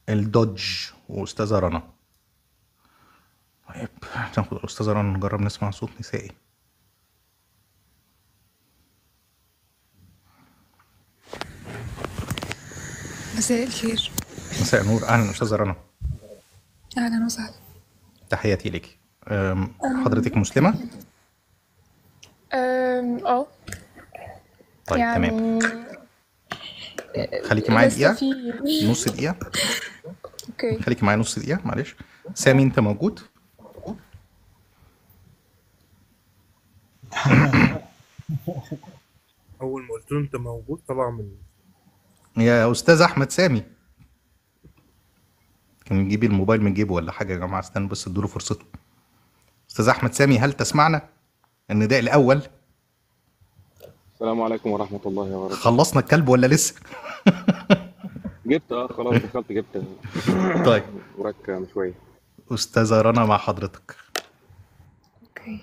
الدوج واستاذه رنا طيب ناخد الاستاذه رنا نجرب نسمع صوت نسائي مساء الخير مساء النور اهلا استاذه رنا اهلا وسهلا تحياتي لك أم، حضرتك مسلمه أم، اه طيب يعني تمام خليكي معايا لسه دقيقه في نص دقيقه اوكي خليكي معايا نص دقيقه معلش سامي انت موجود اول ما قلت له انت موجود طلع من يا استاذ احمد سامي كان يجيب الموبايل من جيبه ولا حاجه يا جماعه استنوا بس ادوا له فرصته استاذ احمد سامي هل تسمعنا النداء الاول السلام عليكم ورحمة الله وبركاته خلصنا الكلب ولا لسه جبت اه خلاص دخلت جبت طيب وراك من شوية استاذه رنا مع حضرتك اوكي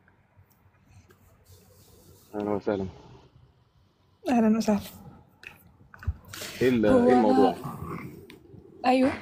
أهلا وسهلا اهلا وسهلا ايه ال- هو ايه الموضوع؟ ايوه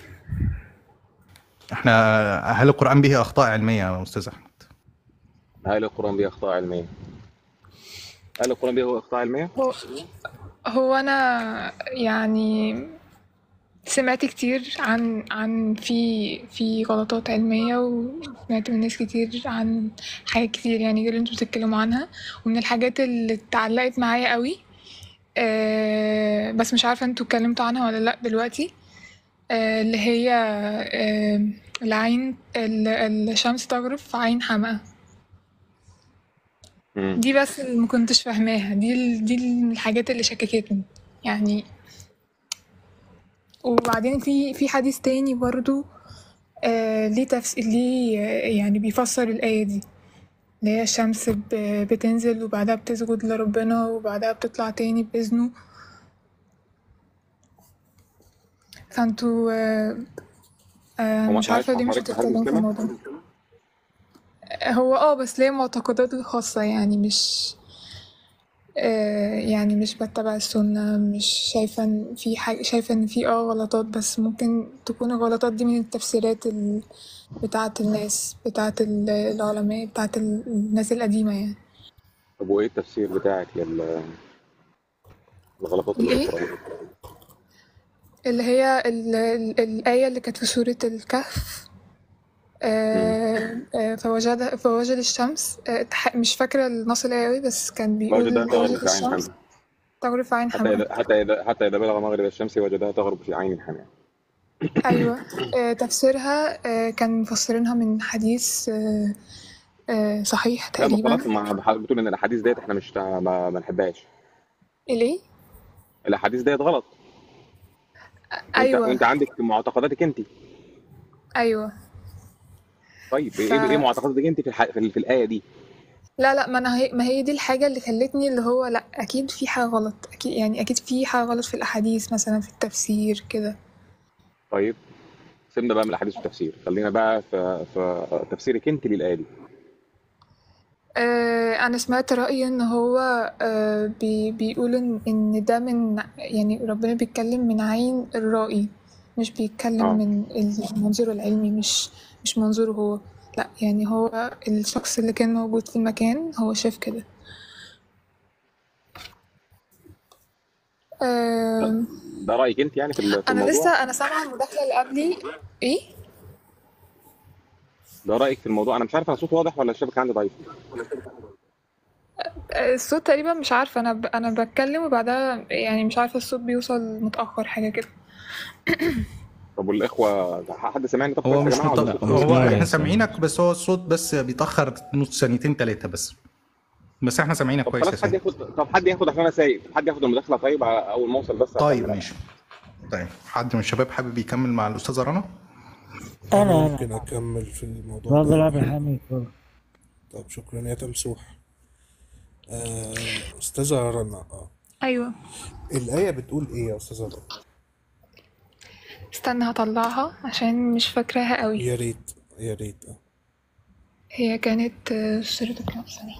احنا هل القران به اخطاء علميه يا استاذ احمد هل القرآن به أخطاء علمية؟ هل القرآن به أخطاء علمية؟ هو هو انا يعني سمعت كتير عن عن في في غلطات علمية وسمعت من ناس كتير عن حاجات كتير يعني غير اللي انتوا بتتكلموا عنها ومن الحاجات اللي اتعلقت معايا قوي آه بس مش عارفة انتوا اتكلمتوا عنها ولا لأ دلوقتي آه اللي هي آه العين ال- الشمس تغرب في عين حمقى مم. دي بس اللي مكنتش فاهماها دي ال- دي الحاجات اللي شككتني يعني وبعدين في في حديث تاني برضو آه ليه تفسير ليه آه، يعني بيفسر الآية دي اللي هي الشمس ب- بتنزل وبعدها بتسجد لربنا وبعدها بتطلع تاني بإذنه فانتوا آه آه هو مش أنت عايز عارفة ليه مش حضرتك حد هتتكلموا في مسلمة؟ الموضوع ده. هو اه بس ليه معتقدات الخاصة يعني مش آه يعني مش بتبع السنة مش شايفة ان في حاجة شايفة ان في اه غلطات بس ممكن تكون الغلطات دي من التفسيرات ال... بتاعة الناس بتاعة ال- العلماء بتاعة ال- الناس القديمة يعني طب وإيه التفسير بتاعك لل الغلطات اللي في الايه القرآن؟ اللي هي ال... ال... الآية اللي كانت في سورة الكهف مم. آه آه فوجد فوجد الشمس آه تح- مش فاكرة النص الآية أوي بس كان بيقول وجدها تغرب فوجد في عين الشمس حمى تغرب في عين حتى حمقى إذا حتى إذا حتى إذا بلغ مغرب الشمس وجدها تغرب في عين حمى أيوة آه، تفسيرها آه، كان مفسرينها من حديث آه، آه، صحيح لا ما تقريبا خلاص ما بتقول إن الأحاديث ديت إحنا مش ما, ما نحبهاش ليه؟ الأحاديث ديت غلط وأنت أيوة وأنت عندك معتقداتك أنت أيوة طيب ف إيه إيه معتقداتك أنت في الح... في, ال- في الآية دي؟ لا لا ما أنا هي... ما هي دي الحاجة اللي خلتني اللي هو لا أكيد في حاجة غلط أكيد يعني أكيد في حاجة غلط في الأحاديث مثلا في التفسير كده طيب سيبنا بقى من الاحاديث والتفسير خلينا بقى في في تفسيرك انت للايه دي آه، أنا سمعت رأي إن هو آه، بي... بيقول إن... إن ده من يعني ربنا بيتكلم من عين الرائي مش بيتكلم اه من المنظور العلمي مش مش منظوره هو لا يعني هو الشخص اللي كان موجود في المكان هو شاف كده ده, آم، ده رايك انت يعني في ال- في انا لسه الموضوع انا سامعه المداخله اللي قبلي ايه ده رايك في الموضوع انا مش عارف انا صوتي واضح ولا الشبكه عندي ضعيفه آه، الصوت تقريبا مش عارفه انا ب... انا بتكلم وبعدها يعني مش عارفه الصوت بيوصل متاخر حاجه كده طب والاخوه حد سامعني طب هو كويس مش يا جماعه ولا مط... لا هو هو اسمعوا احنا يا سامي سامعينك بس هو الصوت بس بيتأخر نص ثانيتين ثلاثة بس بس احنا سامعينك طب كويس يا خلاص حد سامي ياخد طب حد ياخد عشان انا سايق حد ياخد المداخله طيب اول ما اوصل بس عشان طيب ماشي طيب حد من الشباب حابب يكمل مع الأستاذة رنا؟ انا انا انا ممكن اكمل في الموضوع برضه ده العب يا حميد برضه. طب شكرا يا تمسوح آه استاذة رنا اه ايوه الآية بتقول ايه يا استاذة رنا استنى هطلعها عشان مش فاكراها قوي يا ريت يا ريت اه هي كانت آه، سورة الكهف ثانية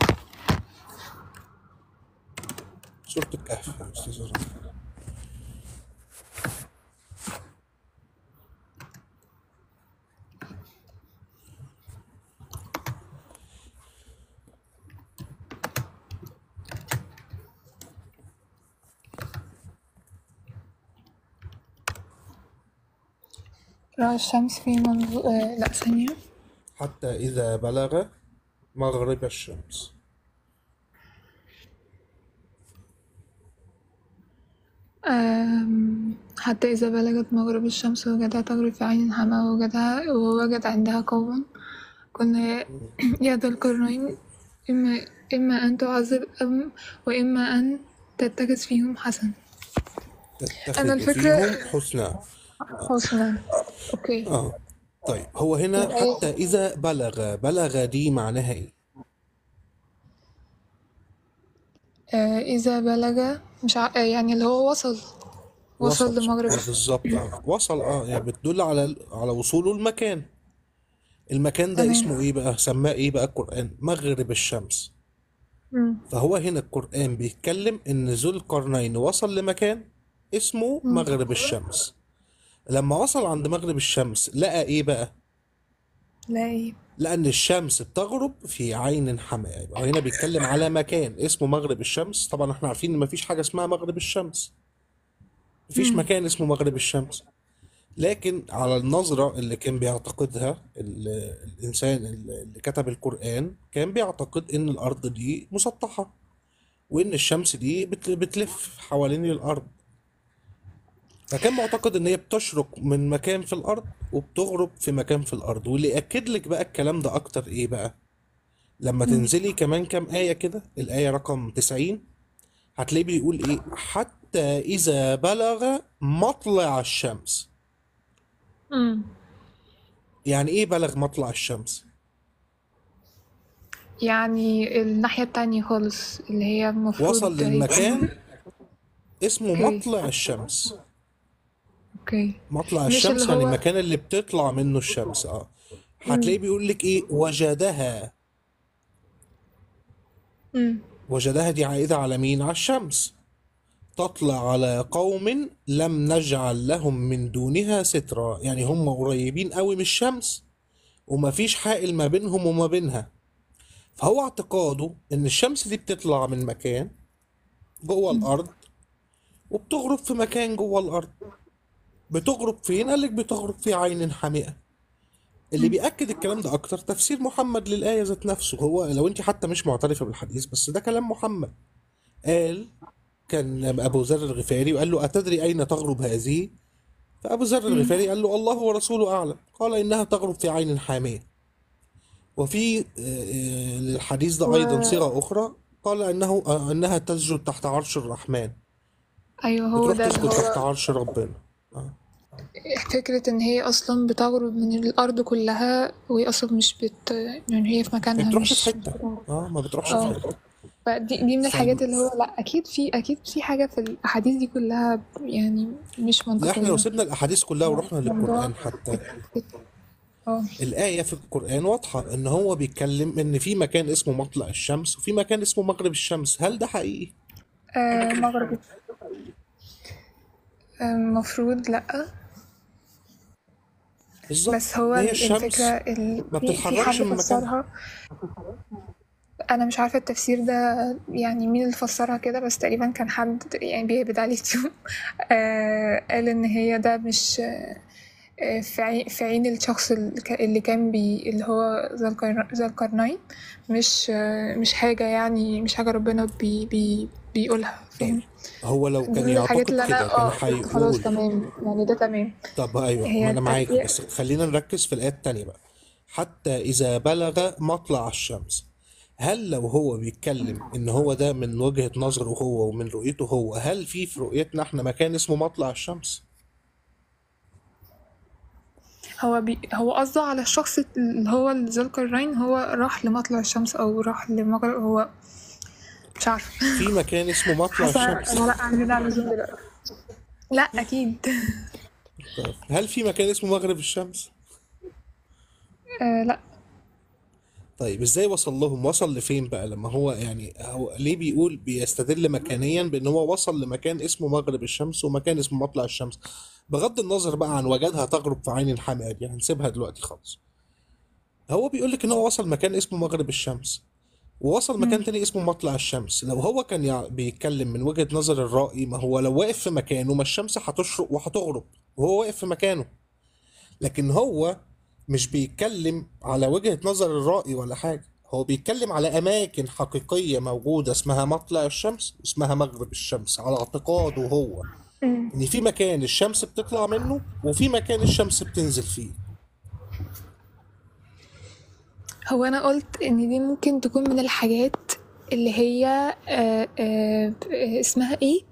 سورة الكهف يا استاذة رنا رأى الشمس في منظور آه لا ثانية حتى إذا بلغ مغرب الشمس آم، حتى إذا بلغت مغرب الشمس وجدها تغرب في عين حمى ووجدها ووجد عندها قوما قلنا يا ذا القرنين إما إما أن تعذب أم وإما أن تتخذ فيهم حسن أنا تتخذ الفكرة فيهم حسنا حسنا أوكي اه طيب هو هنا الآية حتى إذا بلغ بلغ دي معناها إيه؟ آه إذا بلغ مش ع... آه يعني اللي هو وصل وصل وصل لمغرب آه بالظبط اه وصل اه يعني بتدل على على وصوله المكان المكان ده تمام اسمه ايه بقى سماه ايه بقى القرآن مغرب الشمس مم. فهو هنا القرآن بيتكلم ان ذو القرنين وصل لمكان اسمه مم. مغرب الشمس لما وصل عند مغرب الشمس لقى ايه بقى لا إيه لأن الشمس بتغرب في عين حماء يبقى هنا بيتكلم على مكان اسمه مغرب الشمس طبعا احنا عارفين ان مفيش حاجة اسمها مغرب الشمس مفيش مم. مكان اسمه مغرب الشمس لكن على النظرة اللي كان بيعتقدها ال- الإنسان اللي كتب القرآن كان بيعتقد إن الأرض دي مسطحة وإن الشمس دي بت- بتلف حوالين الأرض فكان معتقد إن هي بتشرق من مكان في الأرض وبتغرب في مكان في الأرض واللي يأكد لك بقى الكلام ده أكتر إيه بقى لما مم. تنزلي كمان كام آية كده الآية رقم 90 هتلاقيه بيقول إيه حتى إذا بلغ مطلع الشمس مم. يعني إيه بلغ مطلع الشمس يعني الناحية التانية خالص اللي هي وصل المفروض هيكون للمكان اسمه اوكي مطلع الشمس اوكي مطلع مش الشمس اللي يعني هو المكان اللي بتطلع منه الشمس اه مم. هتلاقيه بيقول لك ايه وجدها مم. وجدها دي عائدة على مين على الشمس تطلع على قوم لم نجعل لهم من دونها سترا يعني هم قريبين قوي من الشمس ومفيش حائل ما بينهم وما بينها فهو اعتقاده ان الشمس دي بتطلع من مكان جوه الارض وبتغرب في مكان جوه الارض بتغرب فين قال لك بتغرب في عين حمئة اللي مم. بيأكد الكلام ده اكتر تفسير محمد للآية ذات نفسه هو لو انت حتى مش معترفة بالحديث بس ده كلام محمد قال كان ابو ذر الغفاري وقال له اتدري اين تغرب هذه فابو ذر مم. الغفاري قال له الله ورسوله اعلم قال انها تغرب في عين حامية وفي آه، آه، للحديث ده ايضا و... صيغة اخرى قال انه آه، انها تسجد تحت عرش الرحمن ايوه هو بتروح ده اللي تسجد تحت هو عرش ربنا آه. فكرة ان هي اصلا بتغرب من الارض كلها وهي اصلا مش بت يعني هي في ما مكانها بتروحش في مش حتة اه ما بتروحش في اه حتة فدي دي من ف... الحاجات اللي هو لا اكيد في اكيد في حاجة في الاحاديث دي كلها يعني مش لا احنا لو منطقية سيبنا الاحاديث كلها ورحنا موضوع للقرآن حتى اه الآية في القرآن واضحة ان هو بيتكلم ان في مكان اسمه مطلع الشمس وفي مكان اسمه مغرب الشمس هل ده حقيقي؟ آه، مغرب المفروض لا بالظبط بس هو هي ال- الشمس الفكرة ال... ما في في بتتحركش حد من مكانها فسرها انا مش عارفة التفسير ده يعني مين اللي فسرها كده بس تقريبا كان حد يعني بيهبد على اليوتيوب آه قال ان هي ده مش آه، في عين في عين الشخص اللي كا- اللي كان بي اللي هو ذا القرن- ذا القرنين مش آه، مش حاجة يعني مش حاجة ربنا بي بي بيقولها طيب فاهم هو لو دي كان من الحاجات يعتقد اللي كده انا كان اه خلاص هيقول تمام يعني ده تمام طب ايوه ما هي انا معاك التفسير بس خلينا نركز في الآية التانية بقى حتى إذا بلغ مطلع الشمس هل لو هو بيتكلم ان هو ده من وجهة نظره هو ومن رؤيته هو هل في في رؤيتنا احنا مكان اسمه مطلع الشمس؟ هو بي هو قصده على الشخص اللي هو ذو القرنين هو راح لمطلع الشمس او راح لمغرب هو مش عارفة في مكان اسمه مطلع حاسة الشمس انا لا عندي على الزوم دلوقتي لا اكيد طيب هل في مكان اسمه مغرب الشمس؟ آه لا طيب ازاي وصل لهم وصل لفين بقى لما هو يعني هو ليه بيقول بيستدل مكانيا بان هو وصل لمكان اسمه مغرب الشمس ومكان اسمه مطلع الشمس بغض النظر بقى عن وجدها تغرب في عين الحمئة دي هنسيبها دلوقتي خالص هو بيقول لك ان هو وصل مكان اسمه مغرب الشمس ووصل مكان مم. تاني اسمه مطلع الشمس لو هو كان يع- بيتكلم من وجهة نظر الرائي ما هو لو واقف في مكانه ما الشمس هتشرق وهتغرب وهو واقف في مكانه لكن هو مش بيتكلم على وجهة نظر الرأي ولا حاجة هو بيتكلم على أماكن حقيقية موجودة اسمها مطلع الشمس واسمها مغرب الشمس على اعتقاده هو مم. إن في مكان الشمس بتطلع منه وفي مكان الشمس بتنزل فيه هو انا قلت ان دي ممكن تكون من الحاجات اللي هي آه آه اسمها ايه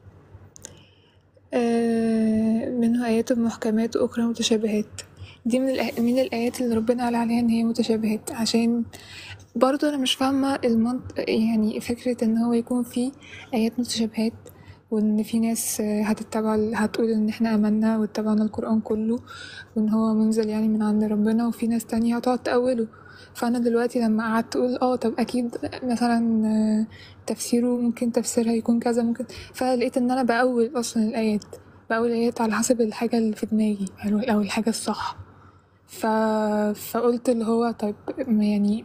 آه منه آيات محكمات وأخرى متشابهات دي من الآ- من الآيات اللي ربنا قال عليها إن هي متشابهات عشان برضو أنا مش فاهمة المنط يعني فكرة إن هو يكون في آيات متشابهات وإن في ناس آه، هتتبع ال- هتقول إن إحنا آمنا واتبعنا القرآن كله وإن هو منزل يعني من عند ربنا وفي ناس تانية هتقعد تأوله فأنا دلوقتي لما قعدت أقول اه طب أكيد مثلا آه، تفسيره ممكن تفسيرها يكون كذا ممكن فلقيت إن أنا بأول أصلا الآيات بأول الآيات على حسب الحاجة اللي في دماغي يعني أو الحاجة الصح ف... فقلت اللي هو طيب ما يعني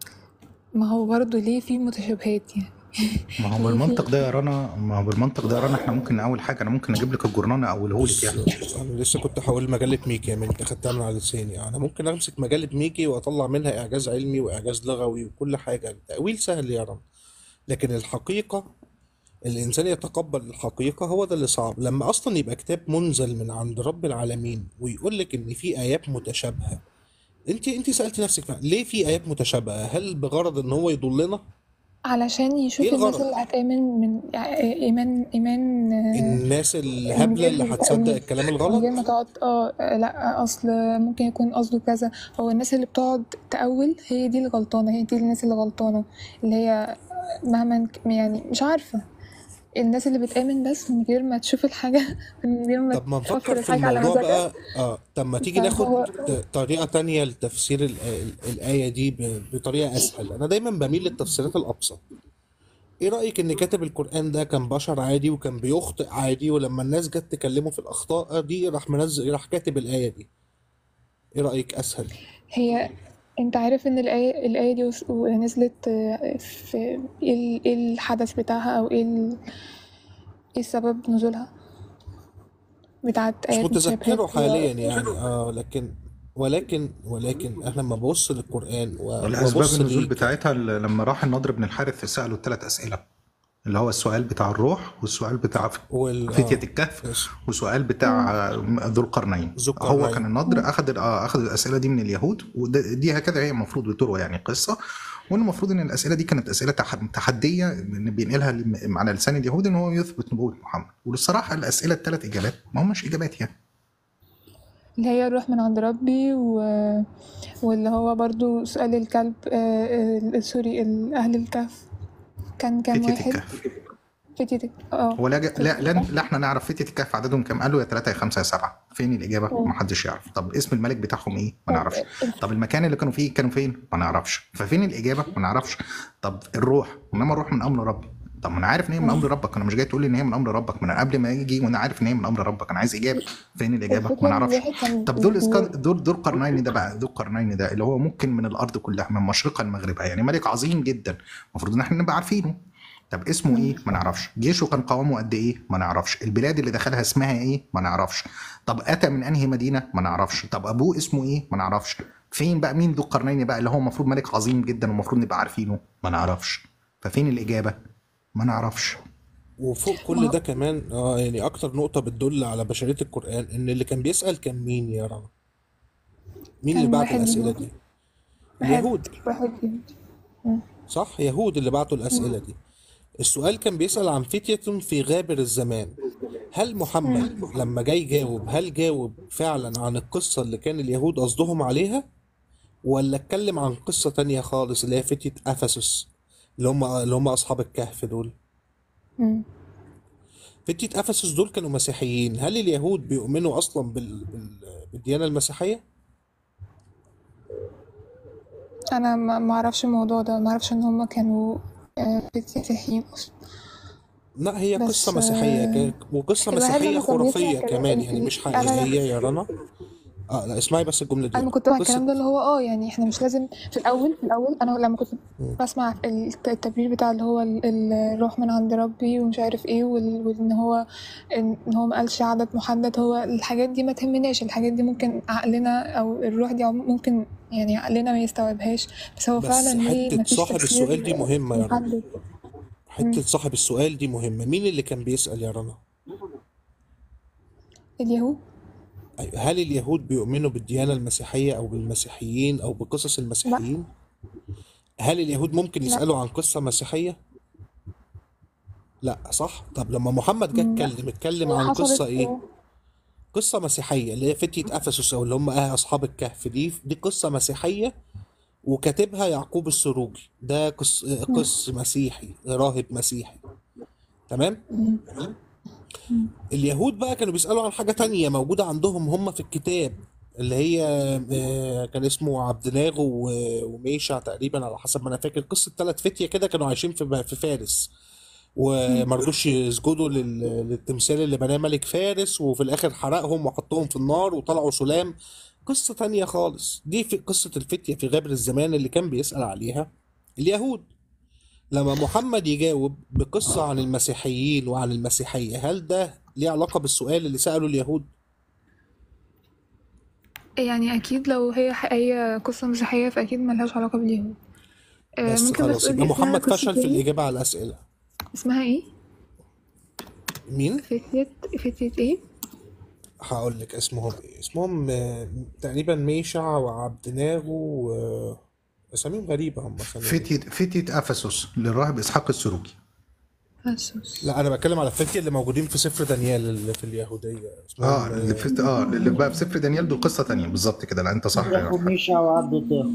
ما هو برضه ليه في متشابهات يعني ما هو ليه في بالمنطق ده يا رنا ما هو بالمنطق ده يا رنا احنا ممكن اول حاجه انا ممكن اجيب لك الجورنان اقوله لك بص يعني انا لسه كنت هقول مجله ميكي يا من انت خدتها من على لساني انا ممكن امسك مجله ميكي واطلع منها اعجاز علمي واعجاز لغوي وكل حاجه التاويل سهل يا رنا لكن الحقيقه الانسان يتقبل الحقيقه هو ده اللي صعب لما اصلا يبقى كتاب منزل من عند رب العالمين ويقول لك ان في ايات متشابهه انت انت سالت نفسك فعلا، ليه في ايات متشابهه هل بغرض ان هو يضلنا علشان يشوف ايه الناس الغرض اللي هتآمن من إيمان إيمان آه، الناس من الهبله غير اللي من هتصدق من الكلام من غير الغلط ما تقعد اه لا اصل ممكن يكون قصده كذا هو الناس اللي بتقعد تأول هي دي الغلطانة هي دي الناس اللي غلطانة اللي هي مهما ك- يعني مش عارفة الناس اللي بتآمن بس من غير ما تشوف الحاجة من غير ما طب ما تفكر نفكر في الحاجة على الموضوع مزاجها بقى اه طب ما تيجي ناخد فهو ط- طريقة تانية لتفسير ال- ال- الآية دي ب- بطريقة أسهل أنا دايما بميل للتفسيرات الأبسط إيه رأيك إن كاتب القرآن ده كان بشر عادي وكان بيخطئ عادي ولما الناس جت تكلمه في الأخطاء دي راح منزل راح كاتب الآية دي إيه رأيك أسهل هي انت عارف ان الآية الآية دي وص- نزلت آه، في ايه ال- إيه الحدث بتاعها او ايه ال- ايه سبب نزولها بتاعت مش آيات متذكره متشابهات حاليا هي يعني اه لكن ولكن ولكن احنا لما ببص للقرآن و- الاسباب وابص النزول ليه بتاعتها ال- لما راح النضر بن الحارث ساله الثلاث اسئله اللي هو السؤال بتاع الروح والسؤال بتاع وال فتية اه الكهف يس وسؤال بتاع ذو القرنين ذو هو كان القرنين النضر اخذ آه، اخذ الاسئله دي من اليهود ودي هكذا هي المفروض بتروى يعني قصه وان المفروض ان الاسئله دي كانت اسئله تح- تحديه ان بينقلها لم- على لسان اليهود ان هو يثبت نبوه محمد والصراحه الاسئله الثلاث اجابات ما هماش اجابات يعني اللي هي الروح من عند ربي و... واللي هو برضو سؤال الكلب آه، آه، سوري ال- أهل الكهف كان كام فتية واحد الكهف فتية اه هو لا لا فتية لا, الكهف لا احنا نعرف فتية الكهف عددهم كام قالوا يا ثلاثة يا خمسة يا سبعة فين الإجابة مم. ما حدش يعرف طب اسم الملك بتاعهم إيه ما طب نعرفش طب المكان اللي كانوا فيه كانوا فين ما نعرفش ففين الإجابة ما نعرفش طب الروح إنما الروح من أمر ربي طب ما انا عارف ان هي من امر ربك انا مش جاي تقول لي ان هي من امر ربك ما انا قبل ما يجي وانا عارف ان هي من امر ربك انا عايز اجابه فين الاجابه ما الفكرة إن نعرفش الواحد كان طب دول بي... اسكان دول دول قرنين ده بقى ذو القرنين ده اللي هو ممكن من الارض كلها من مشرقها لمغربها يعني ملك عظيم جدا المفروض ان احنا نبقى عارفينه طب اسمه ايه ما نعرفش جيشه كان قوامه قد ايه ما نعرفش البلاد اللي دخلها اسمها ايه ما نعرفش طب اتى من انهي مدينه ما نعرفش طب ابوه اسمه ايه ما نعرفش فين بقى مين ذو القرنين بقى اللي هو المفروض ملك عظيم جدا والمفروض نبقى عارفينه ما نعرفش ففين الاجابه ما نعرفش وفوق ما كل هو ده كمان اه يعني اكتر نقطة بتدل على بشرية القرآن ان اللي كان بيسأل كان مين يا رنا مين اللي كان بعت واحد الأسئلة يهودي دي واحد اليهود واحد يهودي مم. صح يهود اللي بعتوا الأسئلة دي السؤال كان بيسأل عن فتية في غابر الزمان هل محمد لما جاي يجاوب هل جاوب فعلا عن القصة اللي كان اليهود قصدهم عليها ولا اتكلم عن قصة تانية خالص اللي هي فتية أفسس اللي هم اللي هم أصحاب الكهف دول مم. فتية أفسس دول كانوا مسيحيين هل اليهود بيؤمنوا أصلا بال... بال... بالديانة المسيحية؟ انا ما ما اعرفش الموضوع ده ما اعرفش ان هم كانوا آه، مسيحيين اصلا لا هي قصة بس مسيحية آه، ك... وقصة الواحد مسيحية لما كان بيسمع خرافية كلام كمان يعني مش انا حقيقية يا رنا اه لا اسمعي بس الجمله دي انا ما كنت مع قصه الكلام ده اللي هو اه يعني احنا مش لازم في الاول في الاول انا لما كنت مم. بسمع الت- التبرير بتاع اللي هو ال- ال- الروح من عند ربي ومش عارف ايه وال- وان هو ان هو ما قالش عدد محدد هو الحاجات دي ما تهمناش الحاجات دي ممكن عقلنا او الروح دي ممكن يعني عقلنا ما يستوعبهاش بس هو بس فعلا ليه حته مفيش صاحب تفسير السؤال دي مهمه يا رنا محدد حته صاحب السؤال دي مهمه مين اللي كان بيسال يا رنا اليهود أيوة، هل اليهود بيؤمنوا بالديانه المسيحيه او بالمسيحيين او بقصص لا المسيحيين هل اليهود ممكن لا يسالوا عن قصه مسيحيه لا صح طب لما محمد جه لا اتكلم اتكلم هي عن قصه حصلت ايه قصة مسيحية اللي هي فتية أفسس أو اللي هم أهل أصحاب الكهف دي دي قصة مسيحية وكاتبها يعقوب السروجي ده قص قص مسيحي راهب مسيحي تمام مم. مم. اليهود بقى كانوا بيسألوا عن حاجة تانية موجودة عندهم هم في الكتاب اللي هي آه، كان اسمه عبد ناغو و- وميشع تقريبا على حسب ما انا فاكر قصة ثلاث فتية كده كانوا عايشين في في فارس ومرضوش يسجدوا لل- للتمثال اللي بناه ملك فارس وفي الاخر حرقهم وحطهم في النار وطلعوا سلام قصة تانية خالص دي في قصة الفتية في غابر الزمان اللي كان بيسأل عليها اليهود لما محمد يجاوب بقصة عن المسيحيين وعن المسيحية هل ده ليه علاقة بالسؤال اللي سأله اليهود؟ يعني اكيد لو هي هي قصة مسيحية فاكيد ملهاش علاقة باليهود آه، بس ممكن بس خلاص يبقى تقولي اسمها محمد قصة فشل في ايه الإجابة على الأسئلة اسمها ايه مين؟ فتية فتية ايه هقول لك اسمهم ايه اسمهم آه، تقريبا ميشع وعبد ناغو و- اساميهم غريبة هم اساميهم فتية فتية افسس للراهب اسحاق السروجي هسوس لا انا بتكلم على الفتية اللي موجودين في سفر دانيال اللي في اليهودية اه اسمهم اللي في اه اللي بقى في سفر دانيال دول قصه تانية بالظبط كده لا انت صح يا ياخد رفعت ميشا وعبد الطاهر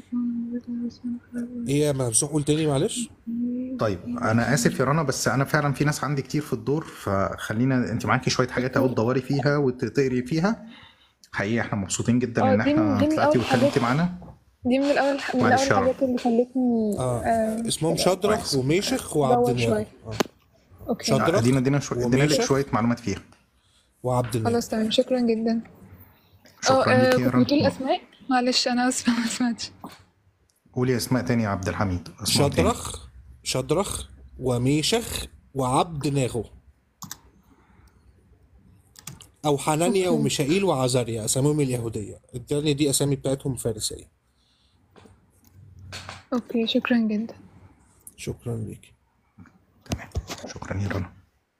ايه يا ممسوح قول تاني معلش طيب انا اسف يا رنا بس انا فعلا في ناس عندي كتير في الدور فخلينا انت معاكي شويه حاجات اهو تدوري فيها وتقري فيها حقيقي احنا مبسوطين جدا اه ان دي من احنا دي من طلعتي اول حاجات واتكلمتي معانا دي من الاول من اول معلش يا رنا الحاجات اللي خلتني اه آه، اسمهم شدرخ كويس وميشخ وعبد ادور ناغو شوية اه اوكي آه، شدرخ ادينا ادينا شويه ادينا لك وميشخ شويه معلومات فيها وعبد ناغو خلاص تمام شكرا جدا اه شكرا آه، ليكي يا كنت بتقول رنا اسماء معلش انا اسفة ما سمعتش قولي اسماء تاني يا عبد الحميد اسماء تاني شدرخ شدرخ وميشخ وعبد ناغو او حنانيا اوكي وميشائيل وعزاريا اساميهم اليهودية التانية دي اسامي بتاعتهم فارسية اوكي شكرا جدا شكرا ليك تمام شكرا يا رنا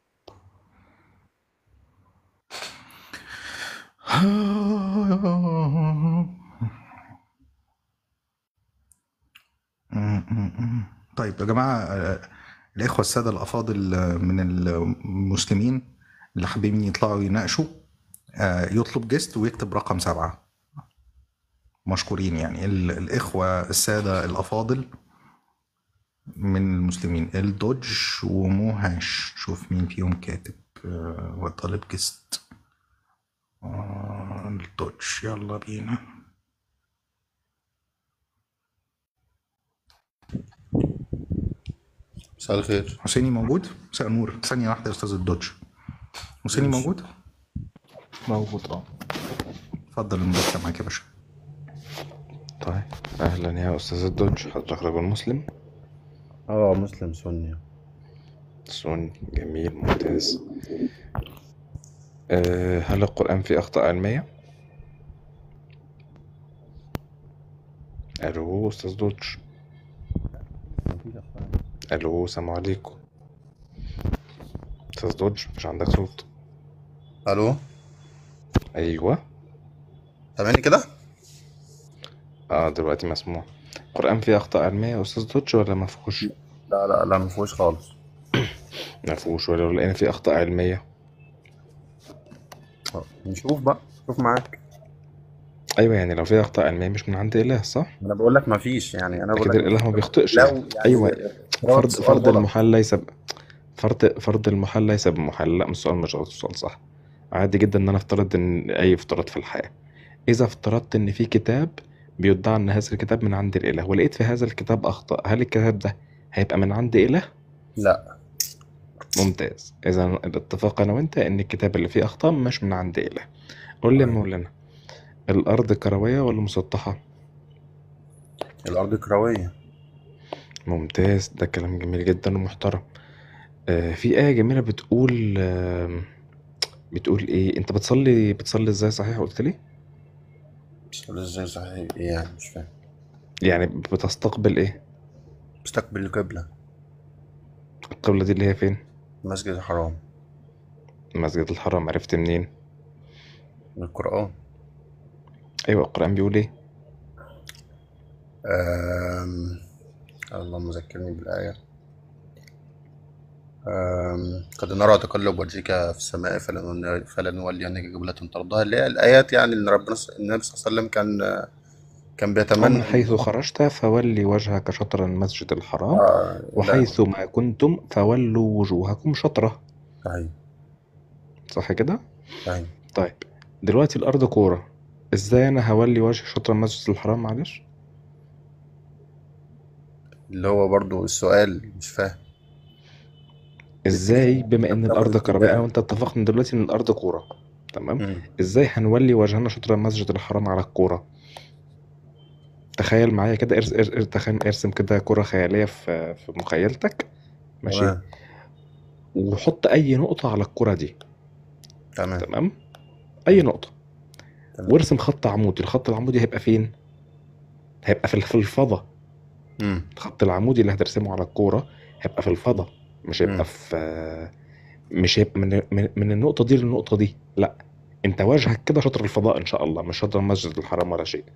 طيب يا جماعة آه، الإخوة السادة الأفاضل آه، من المسلمين اللي حابين يطلعوا يناقشوا آه، يطلب جست ويكتب رقم سبعة مشكورين يعني ال- الإخوة السادة الأفاضل من المسلمين الدوج وموهاش شوف مين فيهم كاتب آه، وطالب جست آه، الدوج يلا بينا مساء الخير حسيني موجود مساء النور ثانية واحدة يا أستاذ الدوج حسيني ماشي موجود موجود اه اتفضل المداخلة معاك يا باشا طيب اهلا يا استاذ الدوج حضرتك رجل مسلم اه مسلم سني سني جميل ممتاز أه هل القرآن فيه أخطاء علمية؟ ألو أستاذ دوج مفيش أخطاء ألو سلام عليكم أستاذ دوج مش عندك صوت الو أيوه سامعني كده اه دلوقتي مسموع القرآن فيه أخطاء علمية يا أستاذ دوج ولا مفهوش؟ لا لا لا مفيهوش خالص مفهوش ولا لو لقينا فيه أخطاء علمية آه، نشوف بقى شوف معاك أيوه يعني لو فيه أخطاء علمية مش من عند إله صح؟ انا بقول لك مفيش يعني انا بقول أكيد لك الإله ما بيخطئش لو يعني يعني أيوه رد فرض سؤال فرض غلط المحال ليس ب... فرض فرض المحال ليس بمحال لا مش سؤال مش غلط السؤال صح عادي جدا ان انا افترض ان اي افتراض في الحياة اذا افترضت ان في كتاب بيدعى ان هذا الكتاب من عند الاله ولقيت في هذا الكتاب اخطاء هل الكتاب ده هيبقى من عند اله لا ممتاز اذا الاتفاق انا وانت ان الكتاب اللي فيه اخطاء مش من عند اله قول لي يا طيب مولانا الأرض كروية ولا مسطحة؟ الأرض كروية ممتاز ده كلام جميل جدا ومحترم آه في آية جميلة بتقول آه بتقول إيه أنت بتصلي بتصلي إزاي صحيح قلت لي؟ بس ازاي صحيح ايه يعني مش فاهم يعني بتستقبل إيه؟ مستقبل القبلة القبلة دي اللي هي فين؟ المسجد الحرام المسجد الحرام عرفت منين؟ من القرآن أيوة القرآن بيقول إيه؟ أم... اللهم ذكرني بالآية أم... قد نرى تقلب وجهك في السماء فلن... فلنولينك قبلة ترضاها اللي هي الآيات يعني اللي ربنا ص- النبي صلى الله عليه وسلم كان كان ومن بيتمنى حيث خرجت فولي وجهك شطر المسجد الحرام آه لا وحيث ما كنتم فولوا وجوهكم شطرة صحيح صح كده؟ صحيح طيب دلوقتي الأرض كورة إزاي أنا هولي وجهي شطر المسجد الحرام معلش؟ اللي هو برضو السؤال مش فاهم إزاي بما إن طب الأرض كروية أنا ازاي وأنت اتفقنا دلوقتي إن الأرض كورة تمام؟ مم. إزاي هنولي وجهنا شطر المسجد الحرام على الكورة؟ تخيل معايا كده ارس ارس ارس تخيل ارسم كده كرة خيالية في في مخيلتك ماشي تمام وحط أي نقطة على الكرة دي تمام تمام أي نقطة تمام وارسم خط عمودي الخط العمودي هيبقى فين؟ هيبقى في في الفضاء مم. الخط العمودي اللي هترسمه على الكورة هيبقى في الفضاء مش مم. هيبقى في مش هيبقى من من, من النقطة دي للنقطة دي لا انت وجهك كده شطر الفضاء ان شاء الله مش شطر المسجد الحرام ولا شيء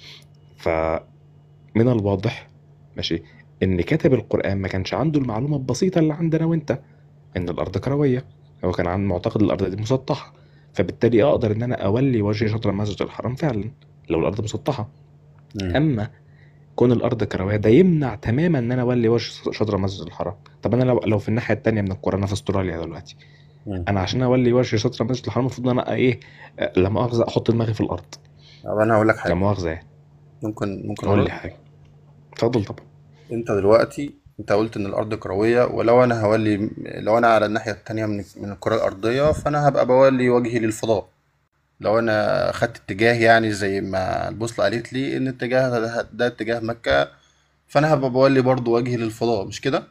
فمن الواضح ماشي ان كاتب القرآن ما كانش عنده المعلومة البسيطة اللي عندنا وانت ان الارض كروية هو كان عن معتقد الارض دي مسطحة فبالتالي اقدر ان انا اولي وجهي شطر المسجد الحرام فعلا لو الارض مسطحة مم. اما كون الارض كرويه ده يمنع تماما ان انا اولي وجه شطر المسجد الحرام طب انا لو لو في الناحيه التانيه من الكوره انا في استراليا دلوقتي مم. انا عشان اولي وجه شطر المسجد الحرام المفروض ان انا ايه آه، لا مؤاخذه احط دماغي في الارض طب انا هقول لك لا حاجة مؤاخذه يعني ممكن ممكن قول اقول لي حاجه اتفضل طبعا انت دلوقتي انت قلت ان الارض كرويه ولو انا هولي لو انا على الناحيه التانية من من الكره الارضيه فانا هبقى بولي وجهي للفضاء لو انا خدت اتجاه يعني زي ما البوصله قالت لي ان اتجاه ده, ده اتجاه مكه فانا هبقى بولي برضو وجهي للفضاء مش كده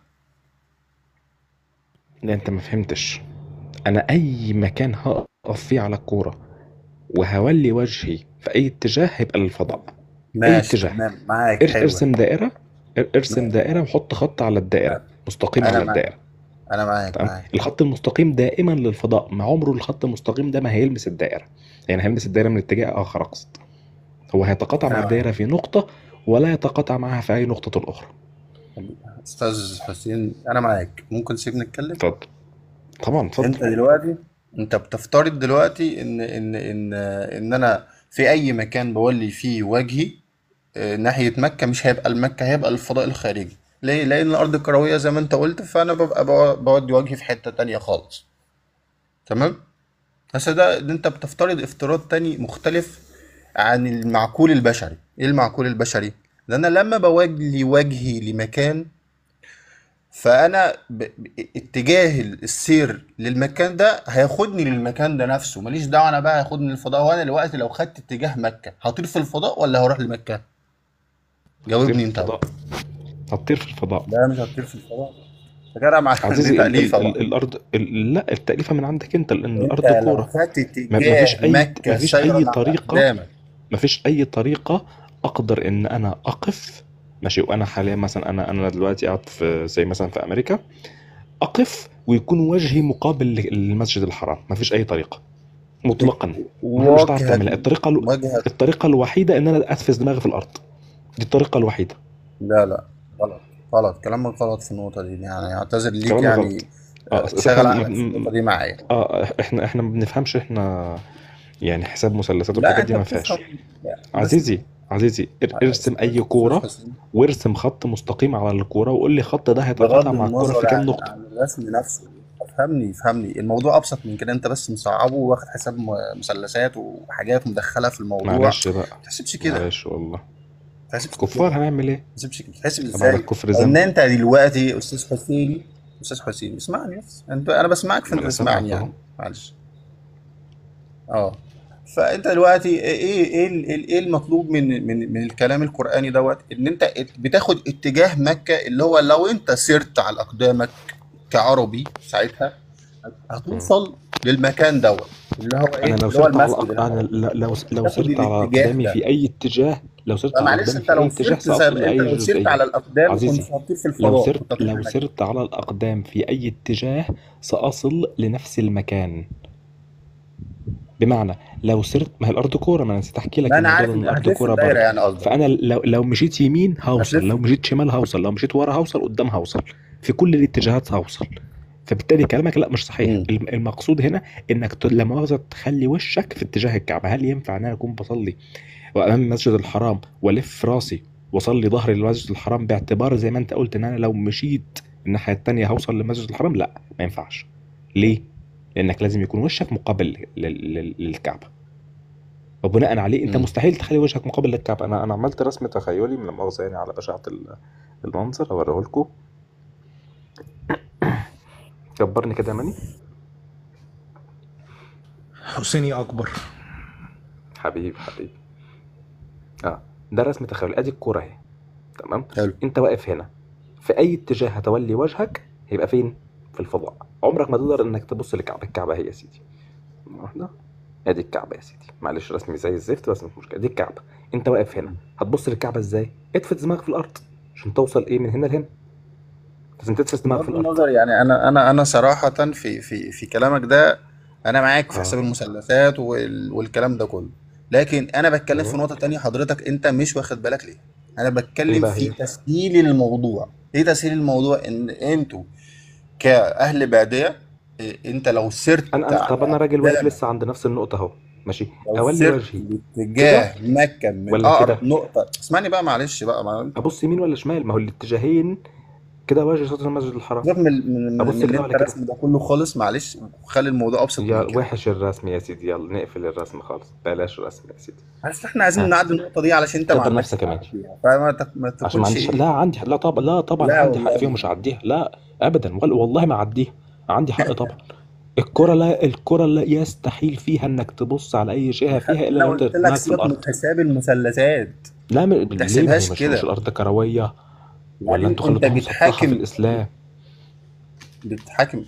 لا انت ما فهمتش انا اي مكان هقف فيه على الكوره وهولي وجهي في اي اتجاه هيبقى للفضاء اي ماشي اتجاه تمام معاك ار- حلوه ارسم دائره ار- ارسم دائره وحط خط على الدائره مستقيم انا على معاك الدائره انا معاك تمام معاك الخط المستقيم دائما للفضاء ما عمره الخط المستقيم ده ما هيلمس الدائره يعني هيلمس الدائره من اتجاه اخر اقصد هو هيتقاطع مع انا معاك الدائره في نقطه ولا يتقاطع معها في اي نقطه اخرى استاذ حسين انا معاك ممكن تسيبني اتكلم اتفضل طبعا انت اتفضل دلوقتي انت بتفترض دلوقتي ان ان ان ان انا في اي مكان بولي فيه وجهي اه، ناحية مكة مش هيبقى المكة هيبقى الفضاء الخارجي ليه؟ لأن الأرض كروية زي ما أنت قلت فأنا ببقى بو- بودي وجهي في حتة تانية خالص تمام؟ بس ده, ده أنت بتفترض افتراض تاني مختلف عن المعقول البشري إيه المعقول البشري؟ ده أنا لما بوجه وجهي لمكان فانا ب... ب- اتجاه السير للمكان ده هياخدني للمكان ده نفسه ماليش دعوه انا بقى هياخدني للفضاء وانا دلوقتي لو خدت اتجاه مكه هطير في الفضاء ولا هروح لمكه هتطير في جاوبني انت بقى الفضاء هطير في الفضاء لا مش هطير في الفضاء يا جدع مع دي عزيزي ال ال تأليفة ال بقى الارض ال لا التأليفة من عندك انت لان انت الارض لو كورة خدت ما ما فيش اتجاه اي مكه ما فيش سيرا اي على طريقة اقدامك ما فيش اي طريقة اقدر ان انا اقف ماشي وانا حاليا مثلا انا انا دلوقتي قاعد في زي مثلا في امريكا اقف ويكون وجهي مقابل للمسجد الحرام ما فيش اي طريقة مطلقا ما مش هتعرف وجهة تعملها الطريقة الو... وجهة الطريقة الوحيدة ان انا اتفز دماغي في الارض دي الطريقة الوحيدة لا لا غلط غلط كلامك غلط في النقطة دي يعني اعتذر ليك كلامي يعني غلط اه أصل شغل احنا عقلك في م- النقطة م- دي معايا اه احنا احنا ما بنفهمش احنا يعني حساب مثلثات لا والحاجات انت دي ما فيهاش بتفهم لا، بس عزيزي عزيزي ار- ارسم اي استاذ كورة حسين وارسم خط مستقيم على الكورة وقول لي الخط ده بغض هيتقاطع مع الكورة النظر في كام عن نقطة عن الرسم نفسه افهمني افهمني الموضوع ابسط من كده انت بس مصعبه واخد حساب م- مثلثات وحاجات مدخله في الموضوع معلش بقى ما تحسبش كده معلش والله ما تحسبش كفار كده هنعمل ايه ما تحسبش كده تحسب طب على ازاي الكفر ان ذنب انت دلوقتي استاذ حسين استاذ حسين اسمعني بس انت انا بسمعك ما فانت انا تسمعني سامعك اهو يعني معلش اه فانت دلوقتي ايه ايه ال- ايه المطلوب من من من الكلام القراني دوت ان انت بتاخد اتجاه مكه اللي هو لو انت سرت على اقدامك كعربي ساعتها هتوصل للمكان دوت اللي هو ايه انا لو اللي هو سرت على المسجد الأق... انا اللي ل- لو لو تاخد سرت على الاتجاه اقدامي ده في اي اتجاه لو سرت على معلش اقدامي انت في اي لو اتجاه سرت ساصل زي انت لاي لو سرت جزئيه على الاقدام كنت عزيزي هتطير في لو الفضاء سرت كنت هتطير لو هناك سرت على الاقدام في اي اتجاه ساصل لنفس المكان بمعنى لو سرت ما هي الارض كوره ما انا نسيت احكي لك ما انا الموضوع عارف ده ان ان الارض هتلف كوره دايره برضه يعني قصدك فانا لو لو مشيت يمين هوصل هتلف لو مشيت شمال هوصل لو مشيت ورا هوصل قدام هوصل في كل الاتجاهات هوصل فبالتالي كلامك لا مش صحيح مم. الم- المقصود هنا انك ت- لا مؤاخذه تخلي وشك في اتجاه الكعبه هل ينفع ان انا اكون بصلي وامام المسجد الحرام والف راسي واصلي ظهري للمسجد الحرام باعتبار زي ما انت قلت ان انا لو مشيت الناحيه التانيه هوصل للمسجد الحرام لا ما ينفعش ليه لانك لازم يكون وشك مقابل لل- لل- للكعبه وبناء عليه انت مم. مستحيل تخلي وجهك مقابل للكعبه انا انا عملت رسم تخيلي من المؤاخذه يعني على بشاعه ال- المنظر اوريه لكم كبرني كده يا ماني حسيني اكبر حبيبي حبيبي اه ده رسم تخيلي ادي الكوره اهي تمام حلو انت واقف هنا في اي اتجاه هتولي وجهك هيبقى فين في الفضاء عمرك ما تقدر انك تبص للكعبه الكعبه هي يا سيدي واحده ادي الكعبه يا سيدي معلش رسمي زي الزفت بس مش مشكله دي الكعبه انت واقف هنا هتبص للكعبه ازاي ادفت دماغك في الارض عشان توصل ايه من هنا لهنا لازم تدفس دماغك في بغض الارض النظر يعني انا انا انا صراحه في في في كلامك ده انا معاك في اه حساب المثلثات وال والكلام ده كله لكن انا بتكلم في ايوه نقطه تانية حضرتك انت مش واخد بالك ليه انا ايه بتكلم بقى في هي تسهيل الموضوع ايه تسهيل الموضوع ان انتوا كاهل باديه إيه، انت لو سرت انا انا طب على انا راجل واقف اقدامك لسه عند نفس النقطه اهو ماشي لو اولي سرت وجهي كده باتجاه مكه من ولا كده اقرب نقطه اسمعني بقى معلش بقى ما انت ابص يمين ولا شمال ما هو الاتجاهين كده وجه شاطر المسجد الحرام سيبك من من من ابص من اللي كده انت ولا كده رسمه ده كله خالص معلش خلي الموضوع ابسط يا من كده وحش الرسم يا سيدي يلا نقفل الرسم خالص بلاش رسم يا سيدي بس احنا عايزين ها نعدي النقطه دي علشان انت ما كبر عندكش نفسك يا حق ماني فيها فما تك- ما عشان ما تكونش عنديش ايه لا عندي لا طبعا لا طبعا لا عندي حق والله فيها ومش هعديها لا ابدا وال- والله ما اعديها عندي حق طبعا الكرة لا الكرة لا يستحيل فيها انك تبص على اي جهة فيها الا انا لو انت قلت لك دماغك في سيبك من الارض حساب المثلثات لا م... ما ليه ما هي تحسبهاش مش مش كده الارض كروية ولا وبعدين انتوا انت خليتوها مسطحة في بتحاكم الاسلام بتحاكم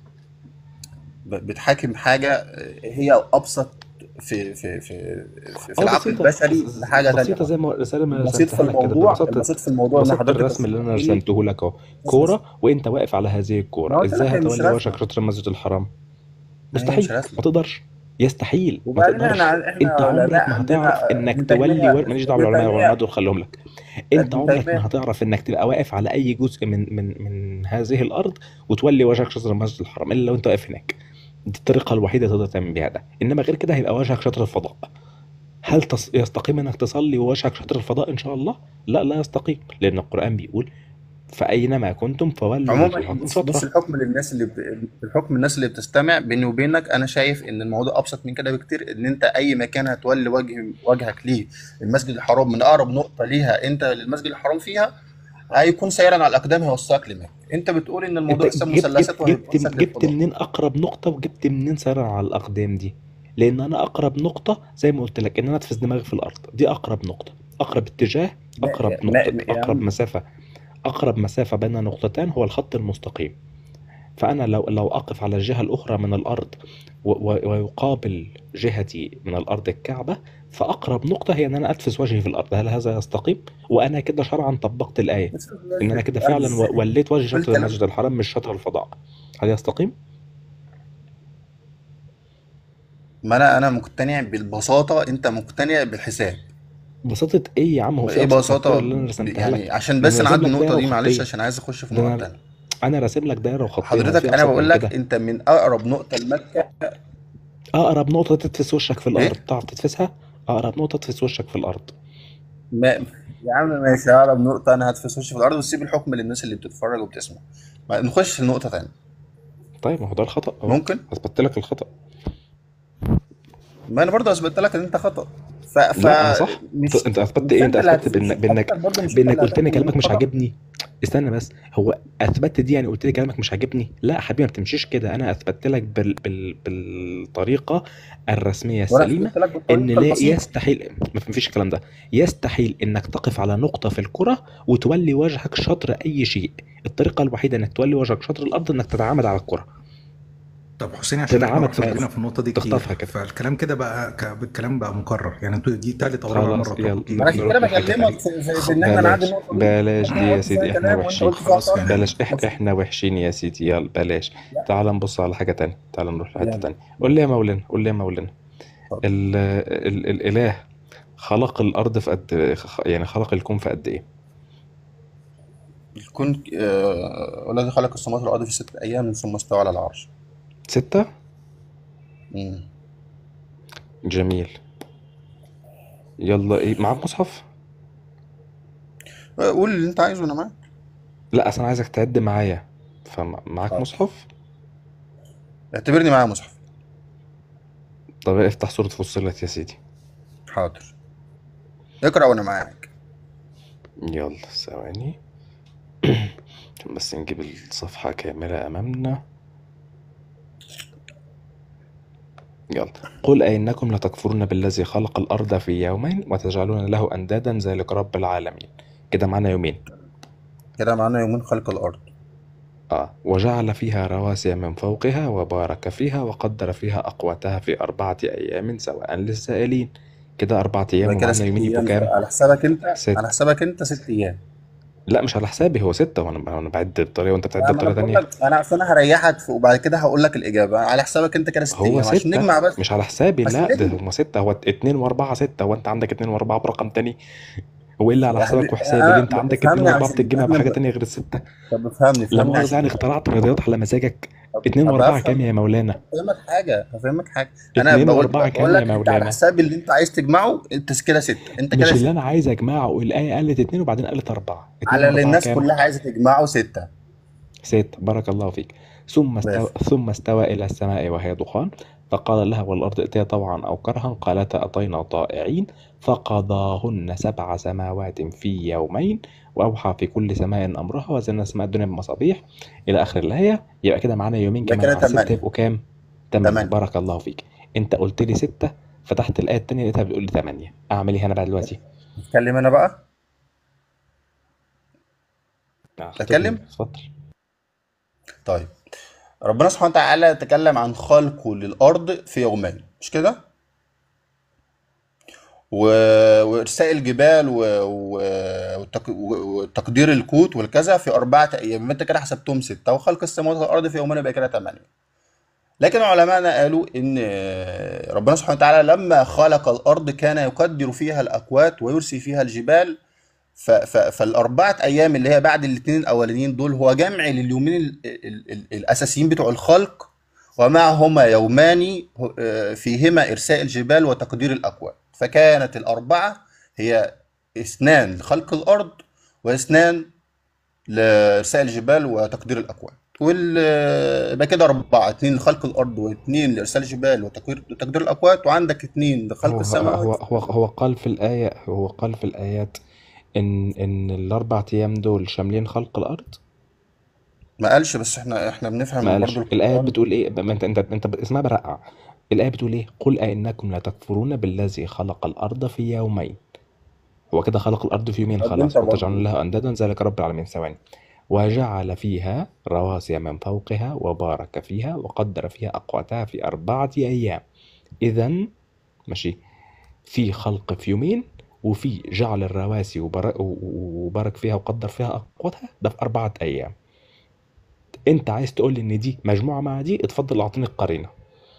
ب- بتحاكم حاجه هي ابسط في في في في, في اه العقل بسيطة البشري بس- لحاجه تانية بسيطة زي ما الرسالة ما البسيط في رسمتها لك كده الموضوع ببساطة البسيط في الموضوع ان بساطة حضرتك الرسم اللي انا تسألني رسمته لك اهو بس بس كورة وانت واقف على هذه ما الكورة قلت ازاي لك هي مش هتولي وجهك رسمه شطر المسجد الحرام ما هي مش مستحيل ما رسمه تقدرش يستحيل ما وبعدين تقدرش احنا انت احنا عمرك علماء ما هتعرف عندنا انك ابن تولي تيميه ور... ماليش دعوه ابن بالعلماء العلماء تيميه دول خليهم لك انت ابن عمرك ما تيميه هتعرف انك تبقى واقف على اي جزء من من من هذه الارض وتولي وجهك شطر المسجد الحرام الا لو انت واقف هناك دي الطريقه الوحيده تقدر تعمل بيها ده انما غير كده هيبقى وجهك شطر الفضاء هل تص... يستقيم انك تصلي ووجهك شطر الفضاء ان شاء الله لا لا يستقيم لان القران بيقول فاينما كنتم فولوا عموما وجوهكم بص بص شطره الحكم للناس اللي بت... الحكم الناس اللي بتستمع بيني وبينك انا شايف ان الموضوع ابسط من كده بكتير ان انت اي مكان هتولي وجه وجهك ليه المسجد الحرام من اقرب نقطه ليها انت للمسجد الحرام فيها هيكون سيرا على الاقدام هيوصلك لمكه انت بتقول ان انت الموضوع حساب جبت مثلثات جبت جبت وهيوصلك جبت للفضاء منين اقرب نقطه وجبت منين سيرا على الاقدام دي لان انا اقرب نقطه زي ما قلت لك ان انا اتفز دماغي في الارض دي اقرب نقطه اقرب اتجاه ما... اقرب ما... نقطه ما... يا اقرب عم مسافه اقرب مسافه بين نقطتان هو الخط المستقيم فانا لو لو اقف على الجهه الاخرى من الارض و- و- ويقابل جهتي من الارض الكعبه فاقرب نقطه هي ان انا اتفز وجهي في الارض هل هذا يستقيم وانا كده شرعا طبقت الايه بس ان انا كده فعلا بس و- وليت وجهي كل شطر كلام المسجد الحرام مش شطر الفضاء هل يستقيم ما انا انا مقتنع بالبساطه انت مقتنع بالحساب بساطه ايه يا عم هو في ايه ابسط من الكره بساطه اللي انا ب- رسمتها يعني لك عشان ده بس انا راسم نعدي لك النقطه دايره دي معلش وخطين عشان عايز اخش في ده نقط انا تانية انا راسم لك دايره وخطين هو حضرتك في انا ابسط بقول من لك كده انت من اقرب نقطه لمكه اقرب نقطه تتفس وشك في ايه الارض تعرف تتفسها اقرب نقطه تتفس وشك في الارض ما يا عم ماشي اقرب نقطه انا هتفس وشي في الارض وسيب الحكم للناس اللي بتتفرج وبتسمع ما نخش لنقطه تانية طيب ما هو ده الخطا اهو ممكن اثبتت لك الخطا ما انا برضه اثبت لك ان انت خطا ف ف لا انا صح مش انت اثبتت مش ايه انت انت اللي اثبتت هتفوز بانك بانك حضرتك برضه مش انت بانك اللي قلت لي هتحكم كلامك مش بالخطا عاجبني استنى بس هو اثبتت دي يعني قلت لي كلامك مش عاجبني لا يا حبيبي ما بتمشيش كده انا اثبتت لك بال... بال... بالطريقه الرسميه وانا السليمه قلت لك ان بالطريقه لا البسيطه يستحيل ما فيش الكلام ده يستحيل انك تقف على نقطه في الكره وتولي وجهك شطر اي شيء الطريقه الوحيده انك تولي وجهك شطر الارض انك تتعامد على الكره طب حسين عشان احنا تتعامد رحنا تخطف جينا في النقطه دي كتير تخطفها كده فالكلام كده بقى ك- الكلام بقى مكرر يعني انتوا دي تالت او رابع خلاص مره تروحوا يلا تجيبوا انا عشان فيه كده نروح لحاجه بكلمك تانية في, في, في ان احنا نعدي بلاش النقطه دي بلاش دي انا يا قلت سيدي فيها احنا كلام وانت وحشين قلت فيها خلاص صح يعني بلاش إح احنا وحشين يا سيدي يلا بلاش تعال نبص على حاجه تانية تعال نروح لحته يلا تانية قول لي يا مولانا قول لي يا مولانا اتفضل. ال... ال... الاله خلق الارض في قد خ- يعني خلق الكون في قد ايه الكون آه، والذي خلق السماوات والارض في ست ايام ثم استوى على العرش ستة مم. جميل يلا ايه معاك مصحف آه، قول اللي انت عايزه انا معاك لا اصل انا عايزك تعد معايا فمعاك حاضر. مصحف اعتبرني معايا مصحف طب افتح سورة فصلت يا سيدي حاضر اقرا وانا معاك يلا ثواني عشان بس نجيب الصفحة كاملة أمامنا يلا قل أئنكم لتكفرون بالذي خلق الأرض في يومين وتجعلون له أندادا ذلك رب العالمين كده معانا يومين كده معانا يومين خلق الارض آه وجعل فيها رواسي من فوقها وبارك فيها وقدر فيها أقواتها في أربعة أيام سواء للسائلين كده أربعة أيام يبقى كده ومعانا ست يومين يبقوا ايام كام؟ على حسابك انت ست على حسابك انت ست ايام لا مش على حسابي هو ستة وأنا أنا بعد بطريقة وأنت بتعد لا، ما انا بطريقة بقول تانية لك انا اصل انا هريحك في- وبعد كده هقول لك الاجابه على حسابك انت كده ست هو ايام عشان ستة نجمع بس مش على حسابي بس لا ده نجمع هما ستة هو اتنين وأربعة ستة هو أنت عندك اتنين وأربعة برقم تاني هو إيه اللي على يا حسابك حبيبي وحسابي اللي انا أنت عندك اتنين افهمني وأربعة عشان بتتجمع بحاجة افهم تانية غير الستة طب افهمني لا افهمني مؤاخذة عشان يعني اخترعت رياضيات على مزاجك اتنين طب وأربعة افهم كام يا مولانا؟ افهمك حاجه افهمك حاجه انا اتنين بقول وأربعة بقول كام يا لك انت على مولانا؟ حساب اللي انت عايز تجمعه انت كده ست انت مش كده اللي ست أنا عايز أجمعه الآية قالت اتنين وبعدين قالت أربعة اتنين على اللي وأربعة الناس كام؟ كلها عايزه تجمعه سته ست بارك الله فيك ثم استوى ماشي ثم استوى إلى السماء وهي دخان فقال لها والأرض ائتيا طوعا أو كرها قالتا أتينا طائعين فقضاهن سبع سماوات في يومين وأوحى في كل سماء أمرها وزن سماء الدنيا بمصابيح إلى آخر الآية يبقى كده معانا يومين يبقى كمان كده على الستة تمانية يبقوا كام؟ تمانية تمانية بارك الله فيك أنت قلت لي ستة فتحت الآية التانية لقيتها بتقول لي تمانية أعمل إيه أنا بقى دلوقتي؟ اتكلم انا بقى آه، خطبني اتكلم اتفضل طيب ربنا سبحانه وتعالى تكلم عن خلقه للارض في يومين مش كده و... وارساء الجبال و... و... وتق... وتقدير الكوت والكذا في اربعه ايام يبقى انت كده حسبتهم سته وخلق السماوات والارض في يومين يبقى كده ثمانيه لكن علماءنا قالوا ان ربنا سبحانه وتعالى لما خلق الارض كان يقدر فيها الاكوات ويرسي فيها الجبال ف... ف... فالاربعه ايام اللي هي بعد الاثنين الاولانيين دول هو جمع لليومين ال... ال... ال... الاساسيين بتوع الخلق ومعهما يومان آه، فيهما ارساء الجبال وتقدير الاكوات فكانت الاربعه هي اثنان لخلق الارض واثنان لارساء الجبال وتقدير الاكوان وال يبقى كده اربعه اثنين لخلق الارض واثنين لارسال الجبال وتقدير تقدير الاكوات وعندك اثنين لخلق هو هو السماوات هو هو قال في الآية هو قال في الآيات إن إن الأربع أيام دول شاملين خلق الأرض ما قالش بس احنا احنا ما بنفهم قالش برضو الآية القران بتقول إيه ما أنت أنت أنت اسمها برقع الآية بتقول إيه قل أئنكم لا تكفرون بالذي خلق الأرض في يومين هو كده خلق الأرض في يومين طب خلاص انت وتجعلون برضو لها أندادا ذلك رب العالمين ثواني وجعل فيها رواسي من فوقها وبارك فيها وقدر فيها أقواتها في أربعة أيام إذا ماشي في خلق في يومين وفي جعل الرواسي وبر- وبارك فيها وقدر فيها أقواتها ده في أربعة أيام أنت عايز تقول لي إن دي مجموعة مع دي اتفضل أعطيني القرينة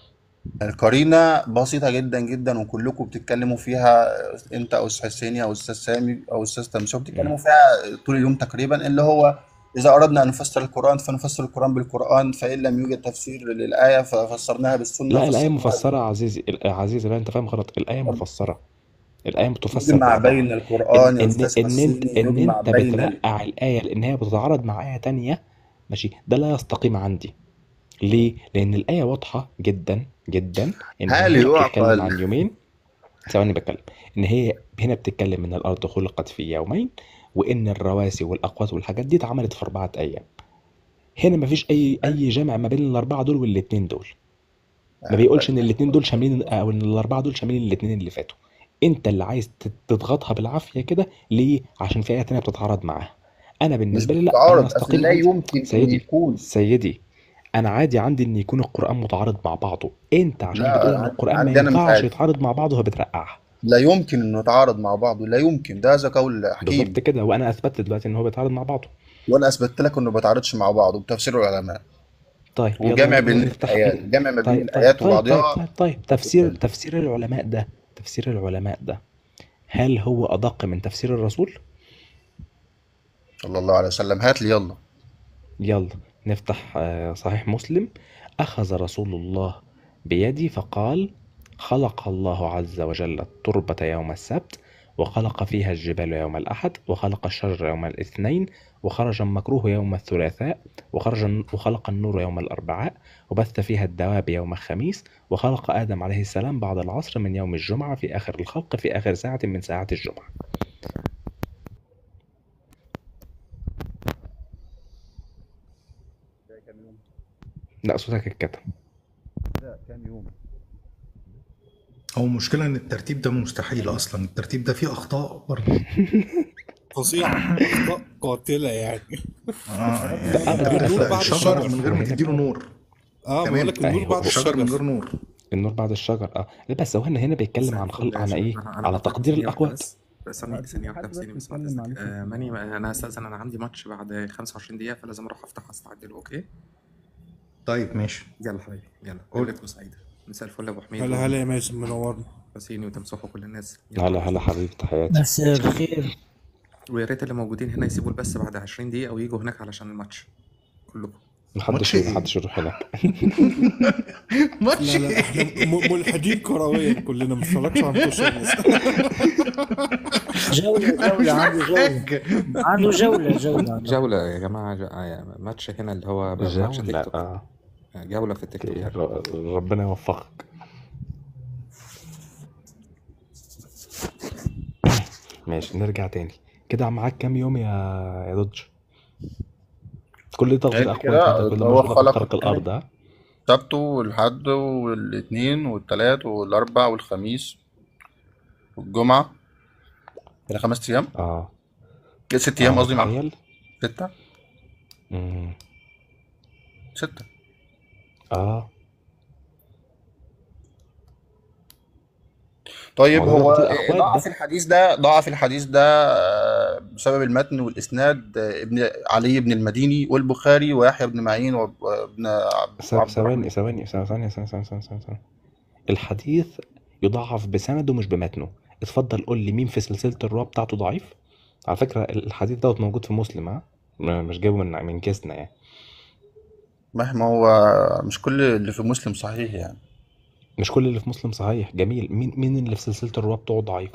القرينة بسيطة جدا جدا وكلكم بتتكلموا فيها انت او استاذ حسيني او استاذ سامي او استاذ تمسك مم. بتتكلموا فيها طول اليوم تقريبا اللي هو اذا اردنا ان نفسر القرآن فنفسر القرآن بالقرآن فان لم يوجد تفسير للآية ففسرناها بالسنة لا الآية فسرناها مفسرة عزيزي ال- عزيزي لا أنت فاهم غلط الآية مفسرة الآية بتفسر يجمع بعضها بين إن القرآن يا إن استاذ إن أنت حسيني إن يجمع أنت بين ال... بترقع الآية لأن هي بتتعارض مع آية تانية ماشي ده لا يستقيم عندي ليه؟ لأن الآية واضحة جدا جدا إن هل هي بتتكلم يعقل عن يومين ثواني بتكلم إن هي هنا بتتكلم إن الأرض خلقت في يومين وان الرواسي والاقوات والحاجات دي اتعملت في اربعه ايام هنا مفيش اي اي جمع ما بين الاربعه دول والاتنين دول ما بيقولش ان الاتنين دول شاملين او ان الاربعه دول شاملين الاتنين اللي فاتوا انت اللي عايز تت- تضغطها بالعافيه كده ليه عشان في ايه تانيه بتتعارض معاها انا مش بالنسبه لي لا انا بتتعارض اصل استقل لا عندي يمكن ان سيدي يكون سيدي انا عادي عندي ان يكون القران متعارض مع بعضه انت عشان بتقول ان لا القران ما عندي انا مش ينفعش عادي يتعارض مع بعضه فبترقعها لا يمكن انه يتعارض مع بعضه لا يمكن ده هذا قول حكيم بالظبط كده وانا اثبتت دلوقتي ان هو بيتعارض مع بعضه وانا اثبتت لك انه ما بيتعارضش مع بعضه بتفسير العلماء طيب يلا وجامع ن- بين نفتح الايات جامع ما بين طيب طيب الايات طيب طيب وبعضها طيب, طيب. تفسير تفسير العلماء ده تفسير العلماء ده هل هو ادق من تفسير الرسول صلى الله عليه وسلم هات لي يلا يلا نفتح آه، صحيح مسلم أخذ رسول الله بيدي فقال خلق الله عز وجل التربة يوم السبت وخلق فيها الجبال يوم الأحد وخلق الشجر يوم الاثنين وخرج المكروه يوم الثلاثاء وخرج وخلق النور يوم الأربعاء وبث فيها الدواب يوم الخميس وخلق آدم عليه السلام بعد العصر من يوم الجمعة في آخر الخلق في آخر ساعة من ساعات الجمعة لا صوتك اتكتم كام يوم هو المشكله ان الترتيب ده مستحيل اصلا الترتيب ده فيه اخطاء برضه فظيع اخطاء قاتله يعني اه لا، يعني انت النور بتخلق بعد الشجر الشجر. من غير ما تديله نور اه تمام. بقول لك النور أيوة. بعد الشجر من غير الشجر نور النور بعد الشجر اه لا بس هو هنا هنا بيتكلم عن خلق عن ايه على تقدير الاقوات ثانية ثانية واحدة ثانية بس بعد إذنك. آه، ماني أنا هستأذن أنا عندي ماتش بعد 25 دقيقة فلازم أروح أفتح أستعد له أوكي؟ طيب ماشي يلا حبيبي يلا قول. ليلتكم سعيدة مساء الفل يا أبو حميد هلا هلا يا مازن منورنا وسيني وتمسحوا كل الناس هلا هلا حبيبي تحياتي مساء الخير ويا ريت اللي موجودين هنا يسيبوا البث بعد 20 دقيقة ويجوا هناك علشان الماتش كلكم محدش ماتش إيه؟ محدش يروح هناك ماتش لا لا احنا م- ملحدين كرويا كلنا ما بنتفرجش على ماتشات جولة جولة عنده جولة عنده جولة جولة عنده. جولة يا جماعة ج- آه، ماتش هنا اللي هو ماتش تيك جولة توك اه آه، جولة في التيك اوكي توك ر- ربنا يوفقك ماشي نرجع تاني كده معاك كام يوم يا يا دوج كل ده تغطية يعني اقوات كده انت كل اللي ما هو اشوفك خلق خلق الارض ها السبت والحد والاثنين والثلاث والاربع والخميس والجمعة كده خمس ايام اه كده ست ايام آه، قصدي مع متخيل ستة مم. ستة اه طيب هو ده هو تغطية الاقوات ضعف ده الحديث ده ضعف الحديث ده آه، بسبب المتن والاسناد آه، ابن علي بن المديني والبخاري ويحيى بن معين واب- وابن عبد س- عبد ثواني الرحمن ثواني ثواني ثواني ثواني ثواني ثواني ثواني ثواني. الحديث يضعف بسنده مش بمتنه اتفضل قول لي مين في سلسلة الرواة بتاعته ضعيف على فكرة الحديث دوت موجود في مسلم ها م- مش جايبه من من كيسنا يعني مهما هو مش كل اللي في مسلم صحيح يعني مش كل اللي في مسلم صحيح جميل مين مين اللي في سلسلة الرواة بتوعه ضعيف